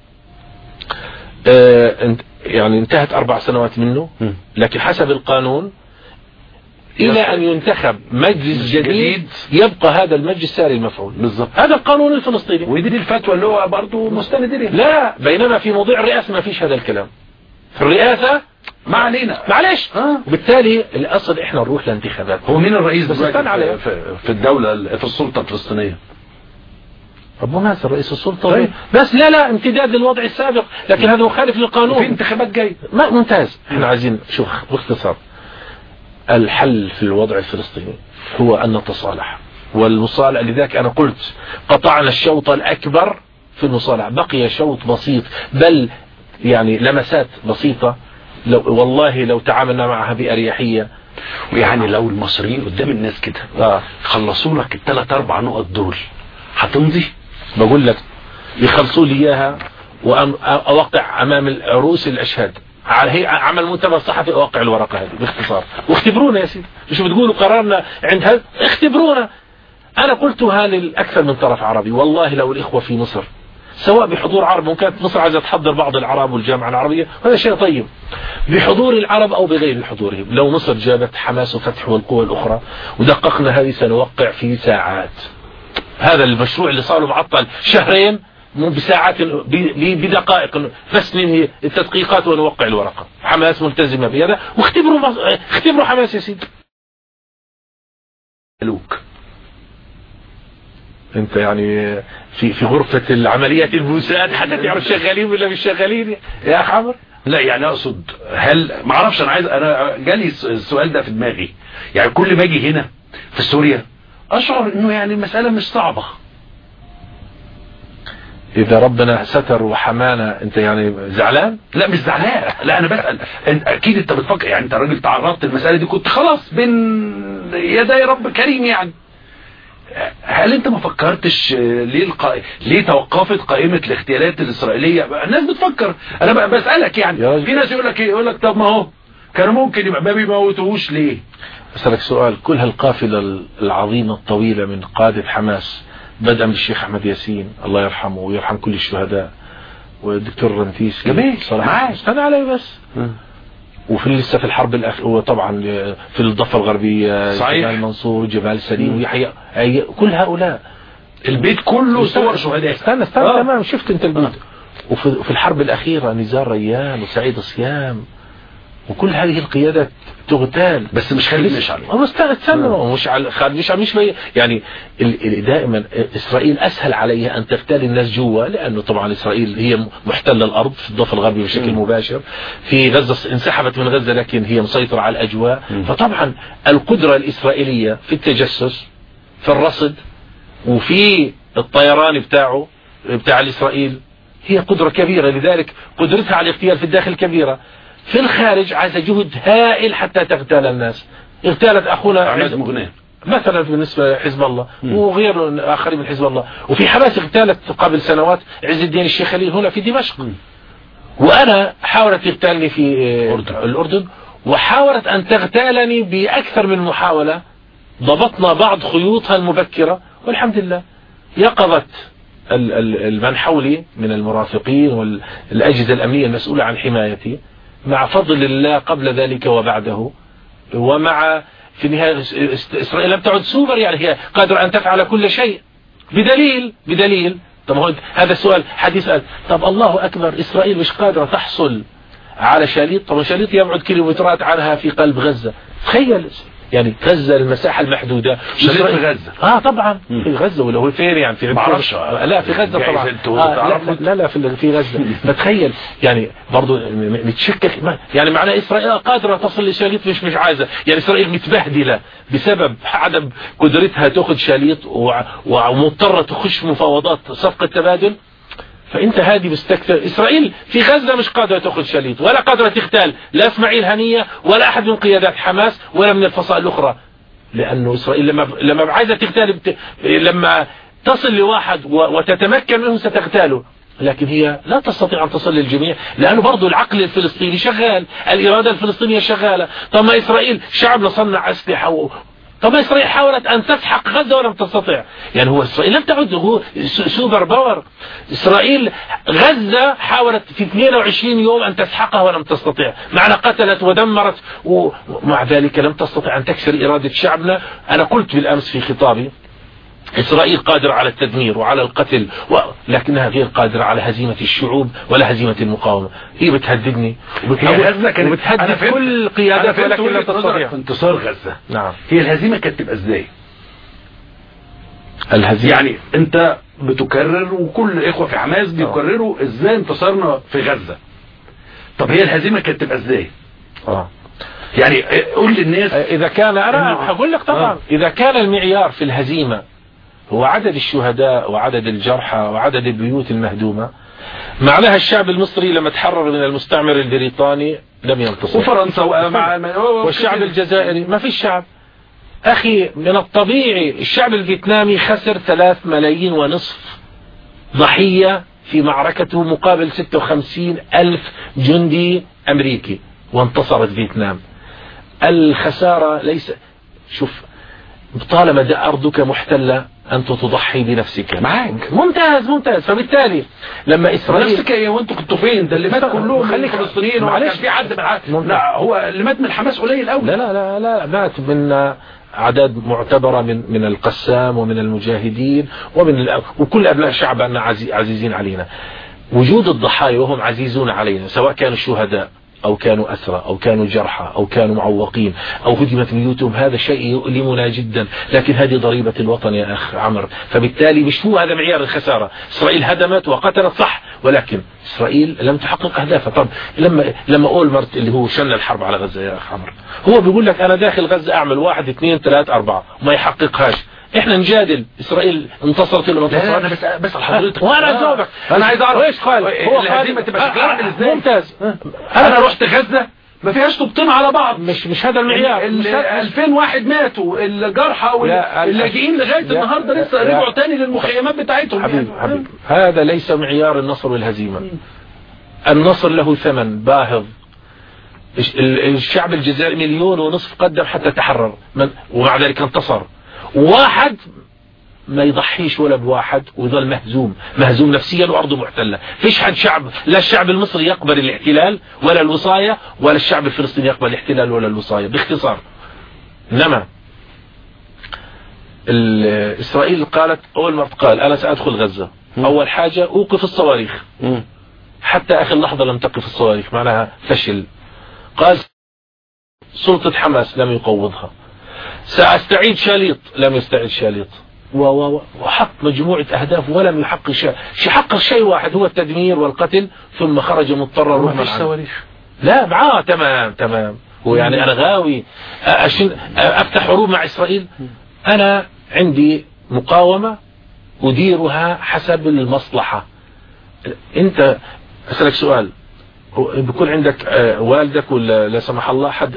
آه يعني انتهت أربع سنوات منه لكن حسب القانون إلى أن ينتخب مجلس جديد يبقى هذا المجلس ساري المفعول بالضبط هذا القانون الفلسطيني ودي الفتوى اللي هو برضه مستند إليها لا بينما في موضوع الرئاسة ما فيش هذا الكلام في الرئاسة ما علينا معلش آه. وبالتالي الأصل إحنا نروح لانتخابات هو مين الرئيس بس دلوقتي استنى عليه. في, في الدولة في السلطة الفلسطينية أبو ناصر رئيس السلطة طيب. بس لا لا امتداد للوضع السابق لكن هذا مخالف وفي للقانون انتخابات جاية ما ممتاز احنا عايزين شوف باختصار الحل في الوضع الفلسطيني هو أن نتصالح والمصالحة لذلك أنا قلت قطعنا الشوط الأكبر في المصالحة بقي شوط بسيط بل يعني لمسات بسيطة لو والله لو تعاملنا معها بأريحية ويعني لو المصريين قدام الناس كده آه خلصوا لك الثلاث اربع نقط دول هتمضي بقول لك يخلصوا لي إياها وأوقع أمام رؤوس الأشهاد على هي عمل مؤتمر صحفي أوقع الورقة هذه باختصار واختبرونا يا سيدي مش بتقولوا قرارنا عند هذا اختبرونا أنا قلتها للأكثر من طرف عربي والله لو الإخوة في مصر سواء بحضور عرب وكانت مصر عايزة تحضر بعض العرب والجامعة العربية هذا شيء طيب بحضور العرب أو بغير حضورهم لو مصر جابت حماس وفتح والقوى الأخرى ودققنا هذه سنوقع في ساعات هذا المشروع اللي صار له معطل شهرين مو بساعات ب- ب- بدقائق بس ننهي التدقيقات ونوقع الورقة حماس ملتزمة بهذا واختبروا مص- اختبروا حماس يا سيدي لوك انت يعني في في غرفة العمليات المساعد حتى تعرف شغالين ولا مش شغالين يا اخ عمرو لا يعني اقصد هل ما اعرفش انا عايز انا جالي الس- السؤال ده في دماغي يعني كل ما اجي هنا في سوريا اشعر انه يعني المسألة مش صعبة اذا ربنا ستر وحمانا انت يعني زعلان لا مش زعلان لا انا بسأل أنت اكيد انت بتفكر يعني انت راجل تعرضت المسألة دي كنت خلاص بين يدي رب كريم يعني هل انت ما فكرتش آه، ليه الق... ليه توقفت قائمة الاغتيالات الاسرائيلية الناس بتفكر انا بقى بسألك يا يعني راجل. في ناس يقول لك ايه يقول لك طب ما هو كانوا ممكن يبقى ما بيموتوهوش ليه أسألك سؤال كل هالقافلة العظيمة الطويلة من قادة حماس بدءا بالشيخ أحمد ياسين الله يرحمه ويرحم كل الشهداء والدكتور رنتيسي جميل. صراحة معاك. استنى علي بس وفي لسه في الحرب الأخ وطبعا في الضفة الغربية صحيح. جمال منصور جمال سليم ويحيى أي- كل هؤلاء البيت كله صور شهداء استنى استنى آه. تمام شفت انت البيت وفي في الحرب الأخيرة نزار ريان وسعيد صيام وكل هذه القيادات تغتال بس مش خالد مشعل هو استنى استنى مش على خالد مش مش بي يعني ال- ال- دائما اسرائيل اسهل عليها ان تغتال الناس جوا لانه طبعا اسرائيل هي محتله الارض في الضفه الغربيه بشكل مباشر في غزه انسحبت من غزه لكن هي مسيطره على الاجواء فطبعا القدره الاسرائيليه في التجسس في الرصد وفي الطيران بتاعه بتاع الاسرائيل هي قدرة كبيرة لذلك قدرتها على الاغتيال في الداخل كبيرة في الخارج عايزة جهد هائل حتى تغتال الناس اغتالت اخونا عماد عز- مغنيه مثلا بالنسبة لحزب الله وغير آخرين من حزب الله وفي حماس اغتالت قبل سنوات عز الدين الشيخ خليل هنا في دمشق وأنا حاولت تغتالني في آه، الأردن. الأردن وحاولت أن تغتالني بأكثر من محاولة ضبطنا بعض خيوطها المبكرة والحمد لله يقظت ال- ال- المن حولي من المرافقين والأجهزة الأمنية المسؤولة عن حمايتي مع فضل الله قبل ذلك وبعده ومع في النهاية إس- إس- إسرائيل لم تعد سوبر يعني هي قادرة أن تفعل كل شيء بدليل بدليل طب هو هذا السؤال حد يسأل طب الله أكبر إسرائيل مش قادرة تحصل على شاليط طب شاليط يبعد كيلومترات عنها في قلب غزة تخيل يعني غزة المساحة المحدودة شاليط في إسرائيل- غزة. اه طبعا في غزة ولا هو فين يعني في معرفش. لا في غزة جايز طبعا انتوا آه لا, تعرفوا. لا, لا لا في في غزة فتخيل يعني برضو م- نتشكك ما- يعني معنى إسرائيل قادرة تصل لشاليط مش مش عايزة يعني إسرائيل متبهدلة بسبب عدم قدرتها تأخذ شاليط وع- ومضطرة تخش مفاوضات صفقة تبادل فانت هادي مستكثر اسرائيل في غزة مش قادرة تأخذ شاليط ولا قادرة تغتال لا اسماعيل هنية ولا احد من قيادات حماس ولا من الفصائل الاخرى لانه اسرائيل لما لما عايزة تغتال بت... لما تصل لواحد و... وتتمكن منه ستغتاله لكن هي لا تستطيع أن تصل للجميع لأنه برضو العقل الفلسطيني شغال الإرادة الفلسطينية شغالة طب ما إسرائيل شعب صنع أسلحة و... طب إسرائيل حاولت أن تسحق غزة ولم تستطع يعني هو إسرائيل لم تعد هو سوبر باور إسرائيل غزة حاولت في 22 يوم أن تسحقها ولم تستطع معنى قتلت ودمرت ومع ذلك لم تستطع أن تكسر إرادة شعبنا أنا قلت بالأمس في خطابي إسرائيل قادرة على التدمير وعلى القتل لكنها غير قادرة على هزيمة الشعوب ولا هزيمة المقاومة هي بتهددني وبتهدد كل قيادات ولكن لا تستطيع في انتصار غزة نعم هي الهزيمة كانت تبقى ازاي الهزيمة يعني انت بتكرر وكل الاخوة في حماس بيكرروا ازاي انتصرنا في غزة طب هي الهزيمة كانت تبقى ازاي اه يعني قول للناس اذا كان انا هقول لك طبعا اذا كان المعيار في الهزيمة هو عدد الشهداء وعدد الجرحى وعدد البيوت المهدومة معناها الشعب المصري لما تحرر من المستعمر البريطاني لم ينتصر وفرنسا والشعب الجزائري ما في شعب أخي من الطبيعي الشعب الفيتنامي خسر ثلاث ملايين ونصف ضحية في معركته مقابل 56 ألف جندي أمريكي وانتصرت فيتنام الخسارة ليس شوف طالما أرضك محتلة أنت تضحي بنفسك معاك ممتاز ممتاز فبالتالي لما إسرائيل نفسك ايه وانتوا كنتوا فين ده اللي مات كلهم خليك فلسطينيين معلش في حد من لا هو اللي مات من حماس قليل قوي لا لا لا لا مات من أعداد معتبرة من من القسام ومن المجاهدين ومن وكل أبناء شعبنا عزيزين علينا وجود الضحايا وهم عزيزون علينا سواء كانوا شهداء أو كانوا أسرى أو كانوا جرحى أو كانوا معوقين أو هدمت بيوتهم هذا شيء يؤلمنا جدا لكن هذه ضريبة الوطن يا أخ عمر فبالتالي مش هو هذا معيار الخسارة إسرائيل هدمت وقتلت صح ولكن إسرائيل لم تحقق أهدافها طب لما لما أولمرت اللي هو شن الحرب على غزة يا أخ عمر هو بيقول لك أنا داخل غزة أعمل واحد اثنين ثلاث أربعة وما يحققهاش احنا نجادل اسرائيل انتصرت ولا ما انتصرت انا بس بس حضرتك وانا اجاوبك انا عايز اعرف ايش قال هو الهزيمه تبقى شكلها عامل ازاي ممتاز انا رحت غزه ما فيهاش طوبتين على بعض مش مش هذا المعيار ال 2000 واحد ماتوا الجرحى واللاجئين لغايه النهارده لسه رجعوا تاني للمخيمات بتاعتهم حبيبي حبيبي هذا ليس معيار النصر والهزيمه النصر له ثمن باهظ الشعب الجزائري مليون ونصف قدم حتى تحرر ومع ذلك انتصر واحد ما يضحيش ولا بواحد ويظل مهزوم مهزوم نفسيا وأرضه محتلة فيش حد شعب لا الشعب المصري يقبل الاحتلال ولا الوصاية ولا الشعب الفلسطيني يقبل الاحتلال ولا الوصاية باختصار إنما إسرائيل قالت أول مرة قال أنا سأدخل غزة أول حاجة أوقف الصواريخ حتى آخر لحظة لم تقف الصواريخ معناها فشل قال سلطة حماس لم يقوضها سأستعيد شاليط لم يستعيد شاليط وحط مجموعة أهداف ولم يحقق شيء حقق شيء واحد هو التدمير والقتل ثم خرج مضطرا ما فيش صواريخ لا معاه تمام تمام هو يعني أنا غاوي أشن أفتح حروب مع إسرائيل أنا عندي مقاومة أديرها حسب المصلحة أنت أسألك سؤال بيكون عندك والدك ولا لا سمح الله حد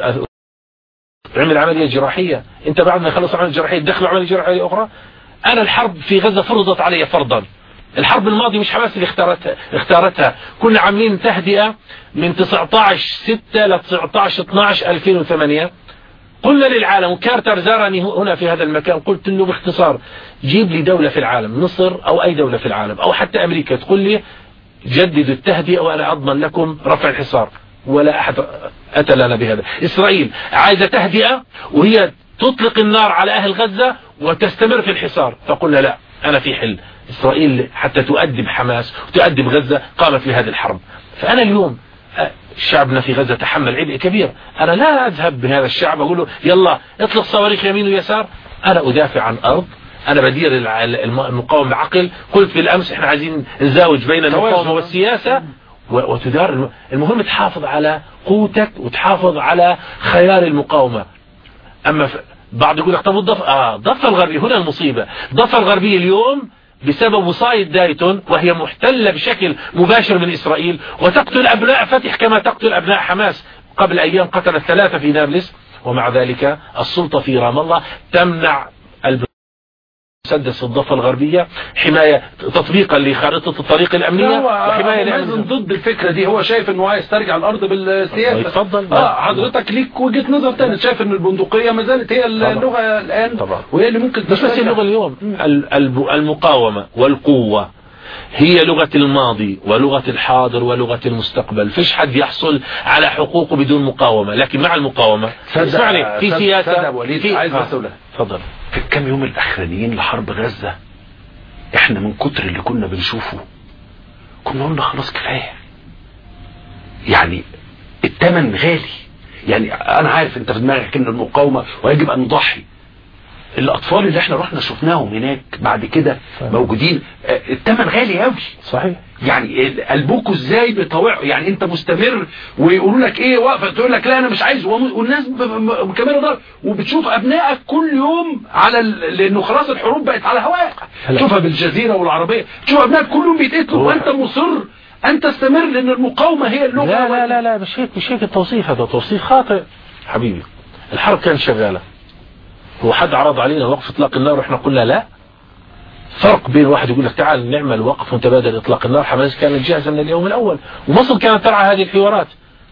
عمل عملية جراحية انت بعد ما يخلص عملية جراحية تدخلوا عملية جراحية اخرى انا الحرب في غزة فرضت علي فرضا الحرب الماضية مش حماس اللي اختارتها, اختارتها كنا عاملين تهدئة من 19 6 ل 19 12 2008 قلنا للعالم وكارتر زارني هنا في هذا المكان قلت له باختصار جيب لي دولة في العالم مصر او اي دولة في العالم او حتى امريكا تقول لي جددوا التهدئة وانا اضمن لكم رفع الحصار ولا أحد أتى لنا بهذا إسرائيل عايزة تهدئة وهي تطلق النار على أهل غزة وتستمر في الحصار فقلنا لا أنا في حل إسرائيل حتى تؤدب حماس وتؤدب غزة قامت بهذه الحرب فأنا اليوم شعبنا في غزة تحمل عبء كبير أنا لا أذهب بهذا الشعب أقول له يلا اطلق صواريخ يمين ويسار أنا أدافع عن أرض أنا بدير المقاومة بعقل قلت بالأمس إحنا عايزين نزاوج بين المقاومة والسياسة وتدار المهم تحافظ على قوتك وتحافظ على خيار المقاومة أما بعض يقول لك طب الضفة آه الضفة الغربية هنا المصيبة الضفة الغربية اليوم بسبب وصاية دايتون وهي محتلة بشكل مباشر من إسرائيل وتقتل أبناء فتح كما تقتل أبناء حماس قبل أيام قتلت ثلاثة في نابلس ومع ذلك السلطة في رام الله تمنع مسدس الضفة الغربية حماية تطبيقا لخارطة الطريق الأمنية وحماية مازن ضد الفكرة دي هو شايف انه عايز ترجع الأرض بالسياسة يتفضل اه حضرتك ليك وجهة نظر تاني شايف ان البندقية ما زالت هي اللغة الآن طبعا. وهي اللي ممكن مش بس اللغة اليوم المقاومة والقوة هي لغة الماضي ولغة الحاضر ولغة المستقبل فيش حد يحصل على حقوقه بدون مقاومة لكن مع المقاومة اسمعني في سياسة وليد في عايز بس تفضل في الكام يوم الاخرانيين لحرب غزة احنا من كتر اللي كنا بنشوفه كنا قلنا خلاص كفاية يعني الثمن غالي يعني انا عارف انت في دماغك ان المقاومة ويجب ان نضحي الاطفال اللي احنا رحنا شفناهم هناك بعد كده موجودين الثمن غالي قوي صحيح يعني قلبكوا ازاي بطوع يعني انت مستمر ويقولوا لك ايه واقفه تقول لك لا انا مش عايز والناس بكاميرا ده وبتشوف ابنائك كل يوم على ال... لانه خلاص الحروب بقت على هواء تشوفها بالجزيره والعربيه تشوف ابنائك كل يوم بيتقتلوا وانت مصر ان تستمر لان المقاومه هي اللغه لا لا لا لا مش هيك مش هيك التوصيف هذا توصيف خاطئ حبيبي الحرب كانت شغاله هو حد عرض علينا وقف اطلاق النار واحنا قلنا لا فرق بين واحد يقول لك تعال نعمل وقف متبادل اطلاق النار حماس كانت جاهزه من اليوم الاول ومصر كانت ترعى هذه الحوارات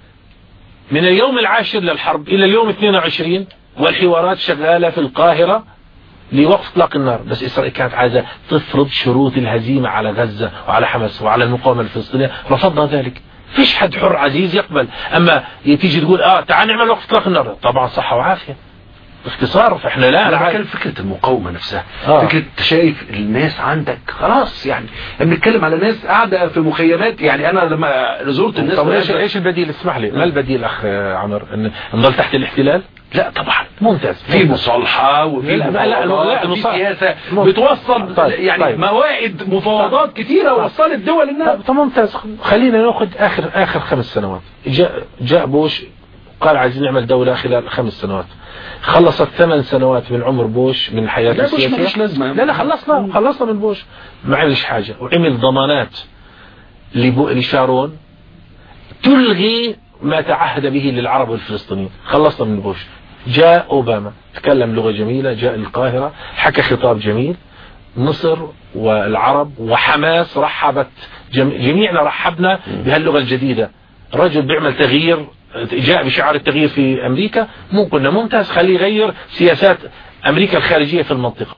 من اليوم العاشر للحرب الى اليوم 22 والحوارات شغاله في القاهره لوقف اطلاق النار بس اسرائيل كانت عايزه تفرض شروط الهزيمه على غزه وعلى حماس وعلى المقاومه الفلسطينيه رفضنا ذلك فيش حد حر عزيز يقبل اما تيجي تقول اه تعال نعمل وقف اطلاق النار طبعا صحه وعافيه باختصار فاحنا لا انا بتكلم فكره المقاومه نفسها آه. فكره انت شايف الناس عندك خلاص يعني بنتكلم على ناس قاعده في مخيمات يعني انا لما زرت الناس طب ايش ايش البديل اسمح لي ما البديل اخ عمر ان نضل تحت الاحتلال لا طبعا ممتاز في مصالحه وفي لا لا لا, لا وفي سياسه بتوصل طيب. يعني طيب. موائد مفاوضات طيب. كثيره طيب. وصلت دول انها طب ممتاز خلينا ناخذ اخر اخر خمس سنوات جاء جاء بوش قال عايزين نعمل دوله خلال خمس سنوات خلصت ثمان سنوات من عمر بوش من حياة لا بوش مش لازمة لا لا خلصنا خلصنا من بوش ما عملش حاجة وعمل ضمانات لشارون تلغي ما تعهد به للعرب والفلسطينيين خلصنا من بوش جاء أوباما تكلم لغة جميلة جاء القاهرة حكى خطاب جميل مصر والعرب وحماس رحبت جميعنا رحبنا بهاللغة الجديدة رجل بيعمل تغيير جاء بشعار التغيير في أمريكا مو قلنا ممتاز خليه يغير سياسات أمريكا الخارجية في المنطقة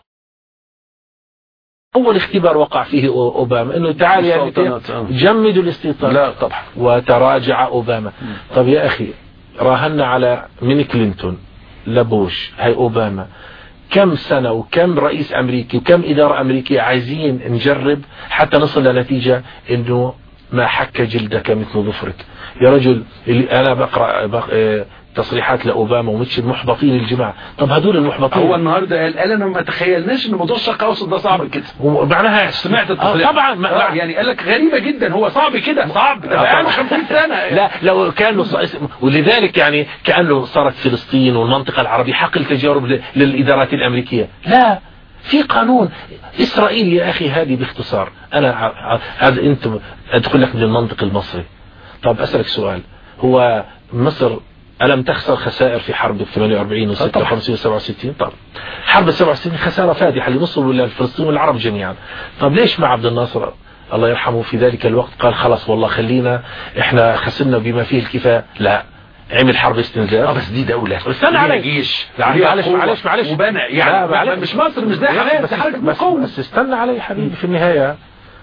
أول اختبار وقع فيه أوباما أنه تعال يعني جمدوا الاستيطان لا طبعا وتراجع أوباما طب يا أخي راهنا على من كلينتون لبوش هاي أوباما كم سنة وكم رئيس أمريكي وكم إدارة أمريكية عايزين نجرب حتى نصل لنتيجة أنه ما حك جلدك مثل ظفرك يا رجل اللي انا بقرا, بقرأ تصريحات لاوباما وميتشل محبطين الجماعه طب هدول المحبطين هو النهارده قال انا ما تخيلناش ان موضوع الشرق الاوسط ده صعب كده ومعناها سمعت التصريح آه طبعا ما آه يعني قال لك غريبه جدا هو صعب كده صعب ده بقى 50 سنه يعني. لا لو كان له ولذلك يعني كانه صارت فلسطين والمنطقه العربيه حقل تجارب للادارات الامريكيه لا في قانون اسرائيل يا اخي هذه باختصار انا هذا انت ادخل لك من المنطق المصري طب اسالك سؤال هو مصر ألم تخسر خسائر في حرب 48 و 56 و 67 طب حرب 67 خسارة فادحة لمصر وللفلسطين والعرب جميعا طب ليش مع عبد الناصر الله يرحمه في ذلك الوقت قال خلاص والله خلينا احنا خسرنا بما فيه الكفاية لا عمل حرب استنزاف اه بس دي دولة استنى علي جيش معلش معلش معلش وبنى يعني لا مش مصر مش زي حماس بس, بس, بس استنى علي حبيبي في النهاية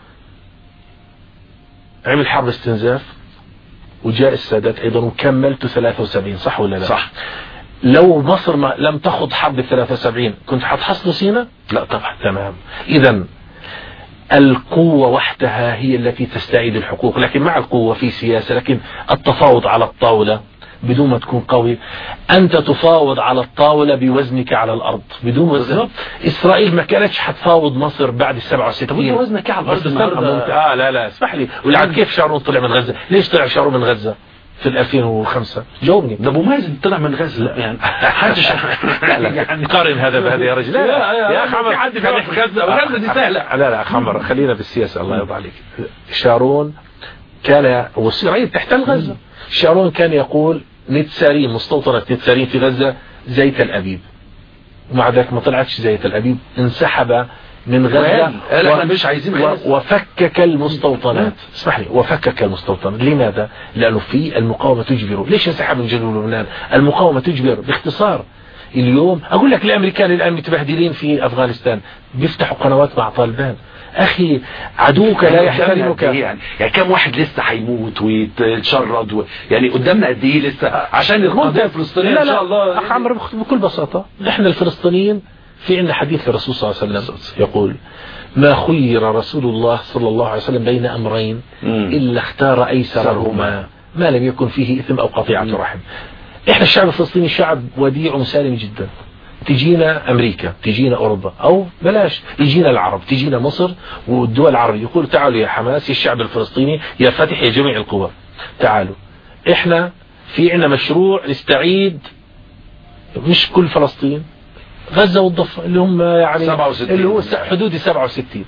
عمل حرب استنزاف وجاء السادات ايضا وكملت 73 صح ولا لا صح لو مصر ما لم تخض حرب 73 كنت حتحصلوا سينا لا طبعا تمام اذا القوة وحدها هي التي تستعيد الحقوق لكن مع القوة في سياسة لكن التفاوض على الطاولة بدون ما تكون قوي أنت تفاوض على الطاولة بوزنك على الأرض بدون وزن إسرائيل ما كانتش حتفاوض مصر بعد ال 67 طب وزنك على الأرض آه لا لا اسمح لي ولعد كيف شارون طلع من غزة ليش طلع شارون من غزة في 2005 جاوبني ده ابو مازن طلع من غزه لا يعني حدش لا لا يعني قارن هذا بهذا يا رجل لا لا يا اخي عمر حد في غزه غزه دي سهله لا لا اخ عمر خلينا بالسياسه الله يرضى عليك شارون كان واسرائيل تحتل غزه شارون كان يقول نتسارين مستوطنة نتسارين في غزة زي تل أبيب ومع ذلك ما طلعتش زي تل أبيب انسحب من غزة قال احنا مش عايزين و... وفكك المستوطنات اسمح لي وفكك المستوطنات لماذا لانه في المقاومة تجبر ليش انسحب من جنوب لبنان المقاومة تجبر باختصار اليوم اقول لك الامريكان الان متبهدلين في افغانستان بيفتحوا قنوات مع طالبان اخي عدوك لا يحترمك يعني يعني كم واحد لسه هيموت ويتشرد و... يعني قدامنا قد ايه لسه عشان القضيه الفلسطينيه ان شاء الله اخ عمرو بكل بساطه احنا الفلسطينيين في عندنا حديث للرسول صلى الله عليه وسلم يقول ما خير رسول الله صلى الله عليه وسلم بين امرين الا اختار ايسرهما ما لم يكن فيه اثم او قطيعه رحم احنا الشعب الفلسطيني شعب وديع ومسالم جدا تجينا امريكا تجينا اوروبا او بلاش يجينا العرب تجينا مصر والدول العربية يقول تعالوا يا حماس يا الشعب الفلسطيني يا فتح يا جميع القوى تعالوا احنا في عنا مشروع نستعيد مش كل فلسطين غزة والضفة اللي هم يعني 67 اللي هو حدود 67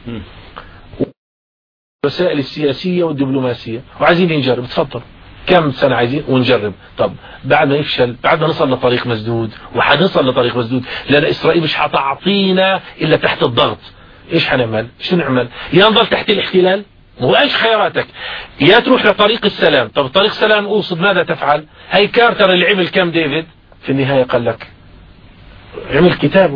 الوسائل السياسية والدبلوماسية وعايزين نجرب تفضل كم سنة عايزين ونجرب طب بعد ما يفشل بعد ما نصل لطريق مسدود وحنصل لطريق مسدود لأن إسرائيل مش حتعطينا إلا تحت الضغط إيش حنعمل شو نعمل يا نضل تحت الاحتلال هو ايش خياراتك يا تروح لطريق السلام طب طريق السلام اوصد ماذا تفعل هاي كارتر اللي عمل كم ديفيد في النهاية قال لك عمل كتابه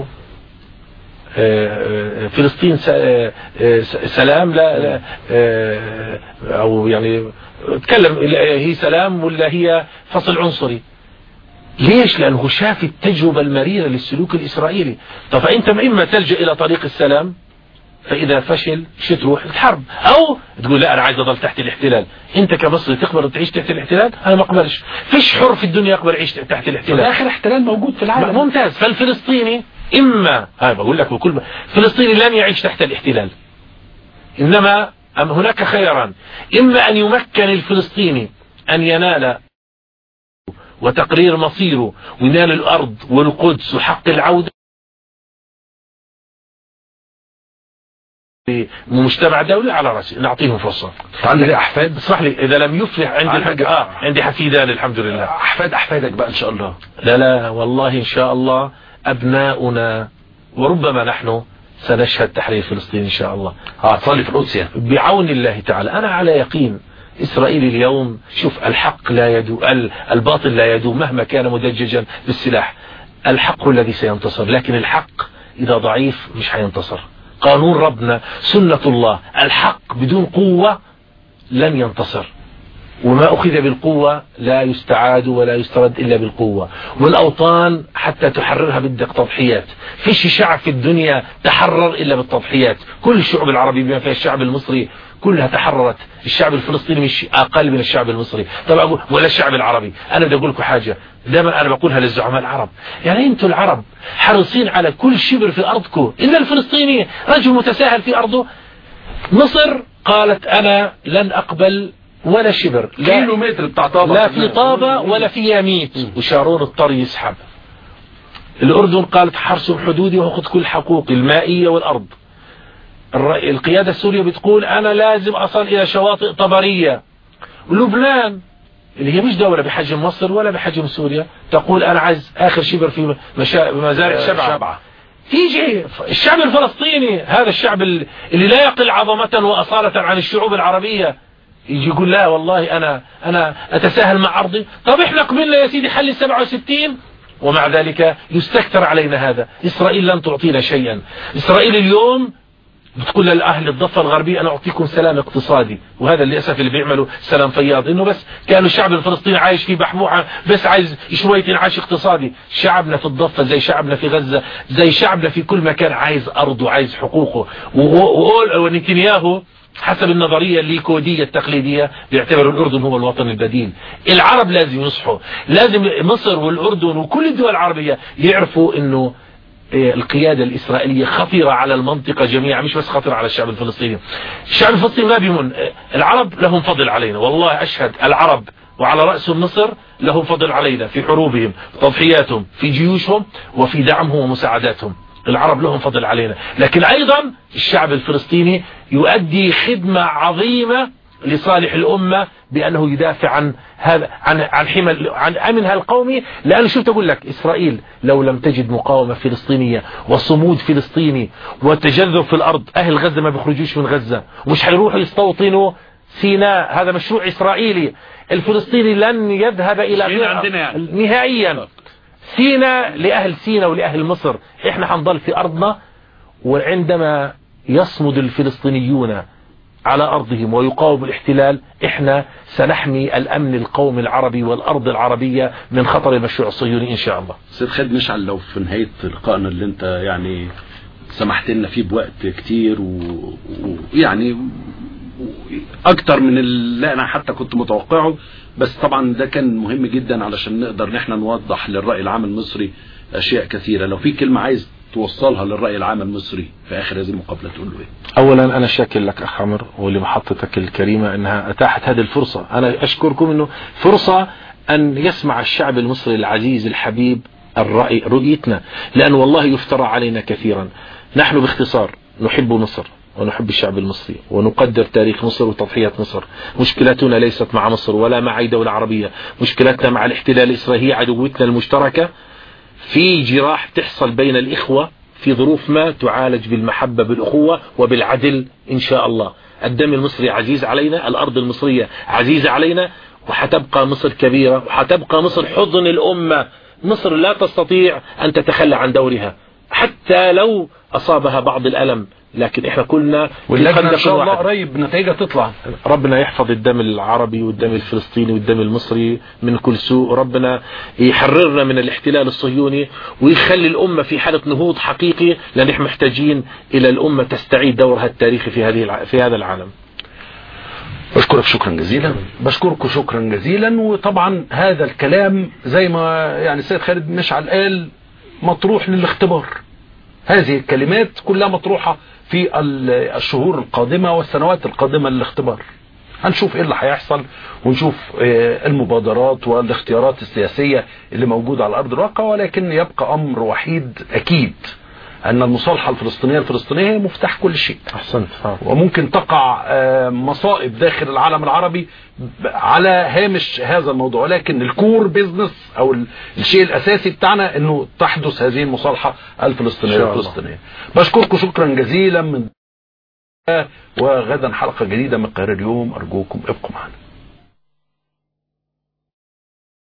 فلسطين سلام لا, لا او يعني تكلم هي سلام ولا هي فصل عنصري ليش لانه شاف التجربة المريرة للسلوك الاسرائيلي طب فانت اما تلجأ الى طريق السلام فاذا فشل شو تروح الحرب او تقول لا انا عايز اضل تحت الاحتلال انت كمصري تقبل تعيش تحت الاحتلال انا ما اقبلش فيش حر في الدنيا يقبل يعيش تحت الاحتلال اخر احتلال موجود في العالم ممتاز فالفلسطيني اما هاي بقول لك بكل فلسطيني لن يعيش تحت الاحتلال انما أم هناك خيران اما ان يمكن الفلسطيني ان ينال وتقرير مصيره وينال الارض والقدس وحق العودة مجتمع دولي على راسي نعطيهم فرصة عندي احفاد اسمح لي اذا لم يفلح عندي الحق اه عندي حفيدان الحمد لله احفاد احفادك بقى ان شاء الله لا لا والله ان شاء الله ابناؤنا وربما نحن سنشهد تحرير فلسطين ان شاء الله هتصلي في القدس يعني بعون الله تعالى انا على يقين اسرائيل اليوم شوف الحق لا يدو الباطل لا يدو مهما كان مدججا بالسلاح الحق الذي سينتصر لكن الحق اذا ضعيف مش هينتصر قانون ربنا سنة الله الحق بدون قوة لن ينتصر وما أخذ بالقوة لا يستعاد ولا يسترد إلا بالقوة والأوطان حتى تحررها بدك تضحيات فيش شعب في الدنيا تحرر إلا بالتضحيات كل الشعوب العربية بما فيها الشعب المصري كلها تحررت الشعب الفلسطيني مش أقل من الشعب المصري طب أقول ولا الشعب العربي أنا بدي أقول لكم حاجة دائما أنا بقولها للزعماء العرب يعني أنتم العرب حريصين على كل شبر في أرضكم إن الفلسطيني رجل متساهل في أرضه مصر قالت أنا لن أقبل ولا شبر لا كيلو متر بتاع طابة لا في طابة ولا في ياميت وشارون اضطر يسحب الأردن قالت حرسم حدودي وأخذ كل حقوقي المائية والأرض القيادة السورية بتقول أنا لازم أصل إلى شواطئ طبرية ولبنان اللي هي مش دولة بحجم مصر ولا بحجم سوريا تقول أنا عايز آخر شبر في مشا... مزارع شبعة, شبعة. تيجي الشعب الفلسطيني هذا الشعب اللي لا يقل عظمة وأصالة عن الشعوب العربية يجي يقول لا والله أنا أنا أتساهل مع أرضي طب إحنا قبلنا يا سيدي حل 67 ومع ذلك يستكتر علينا هذا إسرائيل لن تعطينا شيئا إسرائيل اليوم بتقول للأهل الضفة الغربية أنا أعطيكم سلام اقتصادي وهذا للأسف اللي بيعمله سلام فياض إنه بس كانوا الشعب الفلسطيني عايش في بحبوحة بس عايز شوية انعاش اقتصادي شعبنا في الضفة زي شعبنا في غزة زي شعبنا في كل مكان عايز أرضه عايز حقوقه ونتنياهو حسب النظرية الليكودية التقليدية بيعتبروا الأردن هو الوطن البديل العرب لازم يصحوا لازم مصر والأردن وكل الدول العربية يعرفوا أنه القيادة الإسرائيلية خطيرة على المنطقة جميعا مش بس خطيرة على الشعب الفلسطيني الشعب الفلسطيني ما بيمن العرب لهم فضل علينا والله أشهد العرب وعلى رأسهم مصر لهم فضل علينا في حروبهم في تضحياتهم في جيوشهم وفي دعمهم ومساعداتهم العرب لهم فضل علينا لكن أيضا الشعب الفلسطيني يؤدي خدمة عظيمة لصالح الأمة بأنه يدافع عن هذا عن عن حمى عن أمنها القومي لأنه شفت أقول لك إسرائيل لو لم تجد مقاومة فلسطينية وصمود فلسطيني وتجذب في الأرض أهل غزة ما بيخرجوش من غزة ومش حيروحوا يستوطنوا سيناء هذا مشروع إسرائيلي الفلسطيني لن يذهب إلى عندنا يعني. نهائيا سيناء لأهل سيناء ولأهل مصر احنا حنضل في أرضنا وعندما يصمد الفلسطينيون على أرضهم ويقاوم الاحتلال احنا سنحمي الأمن القومي العربي والأرض العربية من خطر المشروع الصهيوني إن شاء الله سيد خالد مشعل لو في نهاية لقائنا اللي انت يعني سمحت لنا فيه بوقت كتير ويعني و... اكتر من اللي انا حتى كنت متوقعه بس طبعا ده كان مهم جدا علشان نقدر ان احنا نوضح للرأي العام المصري اشياء كثيرة لو في كلمة عايز توصلها للرأي العام المصري في اخر هذه المقابلة تقول له ايه اولا انا شاكر لك اخ عمر ولمحطتك الكريمة انها اتاحت هذه الفرصة انا اشكركم انه فرصة ان يسمع الشعب المصري العزيز الحبيب الرأي رؤيتنا لان والله يفترى علينا كثيرا نحن باختصار نحب مصر ونحب الشعب المصري ونقدر تاريخ مصر وتضحية مصر مشكلتنا ليست مع مصر ولا مع أي دولة عربية مشكلتنا مع الاحتلال الإسرائيلي هي عدوتنا المشتركة في جراح تحصل بين الإخوة في ظروف ما تعالج بالمحبة بالأخوة وبالعدل إن شاء الله الدم المصري عزيز علينا الأرض المصرية عزيزة علينا وحتبقى مصر كبيرة وحتبقى مصر حضن الأمة مصر لا تستطيع أن تتخلى عن دورها حتى لو أصابها بعض الألم لكن احنا كلنا واللجنة ان شاء الله قريب نتيجة تطلع ربنا يحفظ الدم العربي والدم الفلسطيني والدم المصري من كل سوء ربنا يحررنا من الاحتلال الصهيوني ويخلي الأمة في حالة نهوض حقيقي لأن احنا محتاجين إلى الأمة تستعيد دورها التاريخي في هذه في هذا العالم بشكرك شكرا جزيلا بشكركم شكرا جزيلا وطبعا هذا الكلام زي ما يعني السيد خالد مشعل قال مطروح للاختبار هذه الكلمات كلها مطروحة في الشهور القادمة والسنوات القادمة للاختبار هنشوف ايه اللي هيحصل ونشوف المبادرات والاختيارات السياسية اللي موجودة على أرض الواقع ولكن يبقى أمر وحيد أكيد أن المصالحة الفلسطينية الفلسطينية هي مفتاح كل شيء أحسنت وممكن تقع مصائب داخل العالم العربي على هامش هذا الموضوع ولكن الكور بيزنس أو الشيء الأساسي بتاعنا أنه تحدث هذه المصالحة الفلسطينية الفلسطينية بشكركم شكرا جزيلا من وغدا حلقة جديدة من قاهرة اليوم أرجوكم ابقوا معنا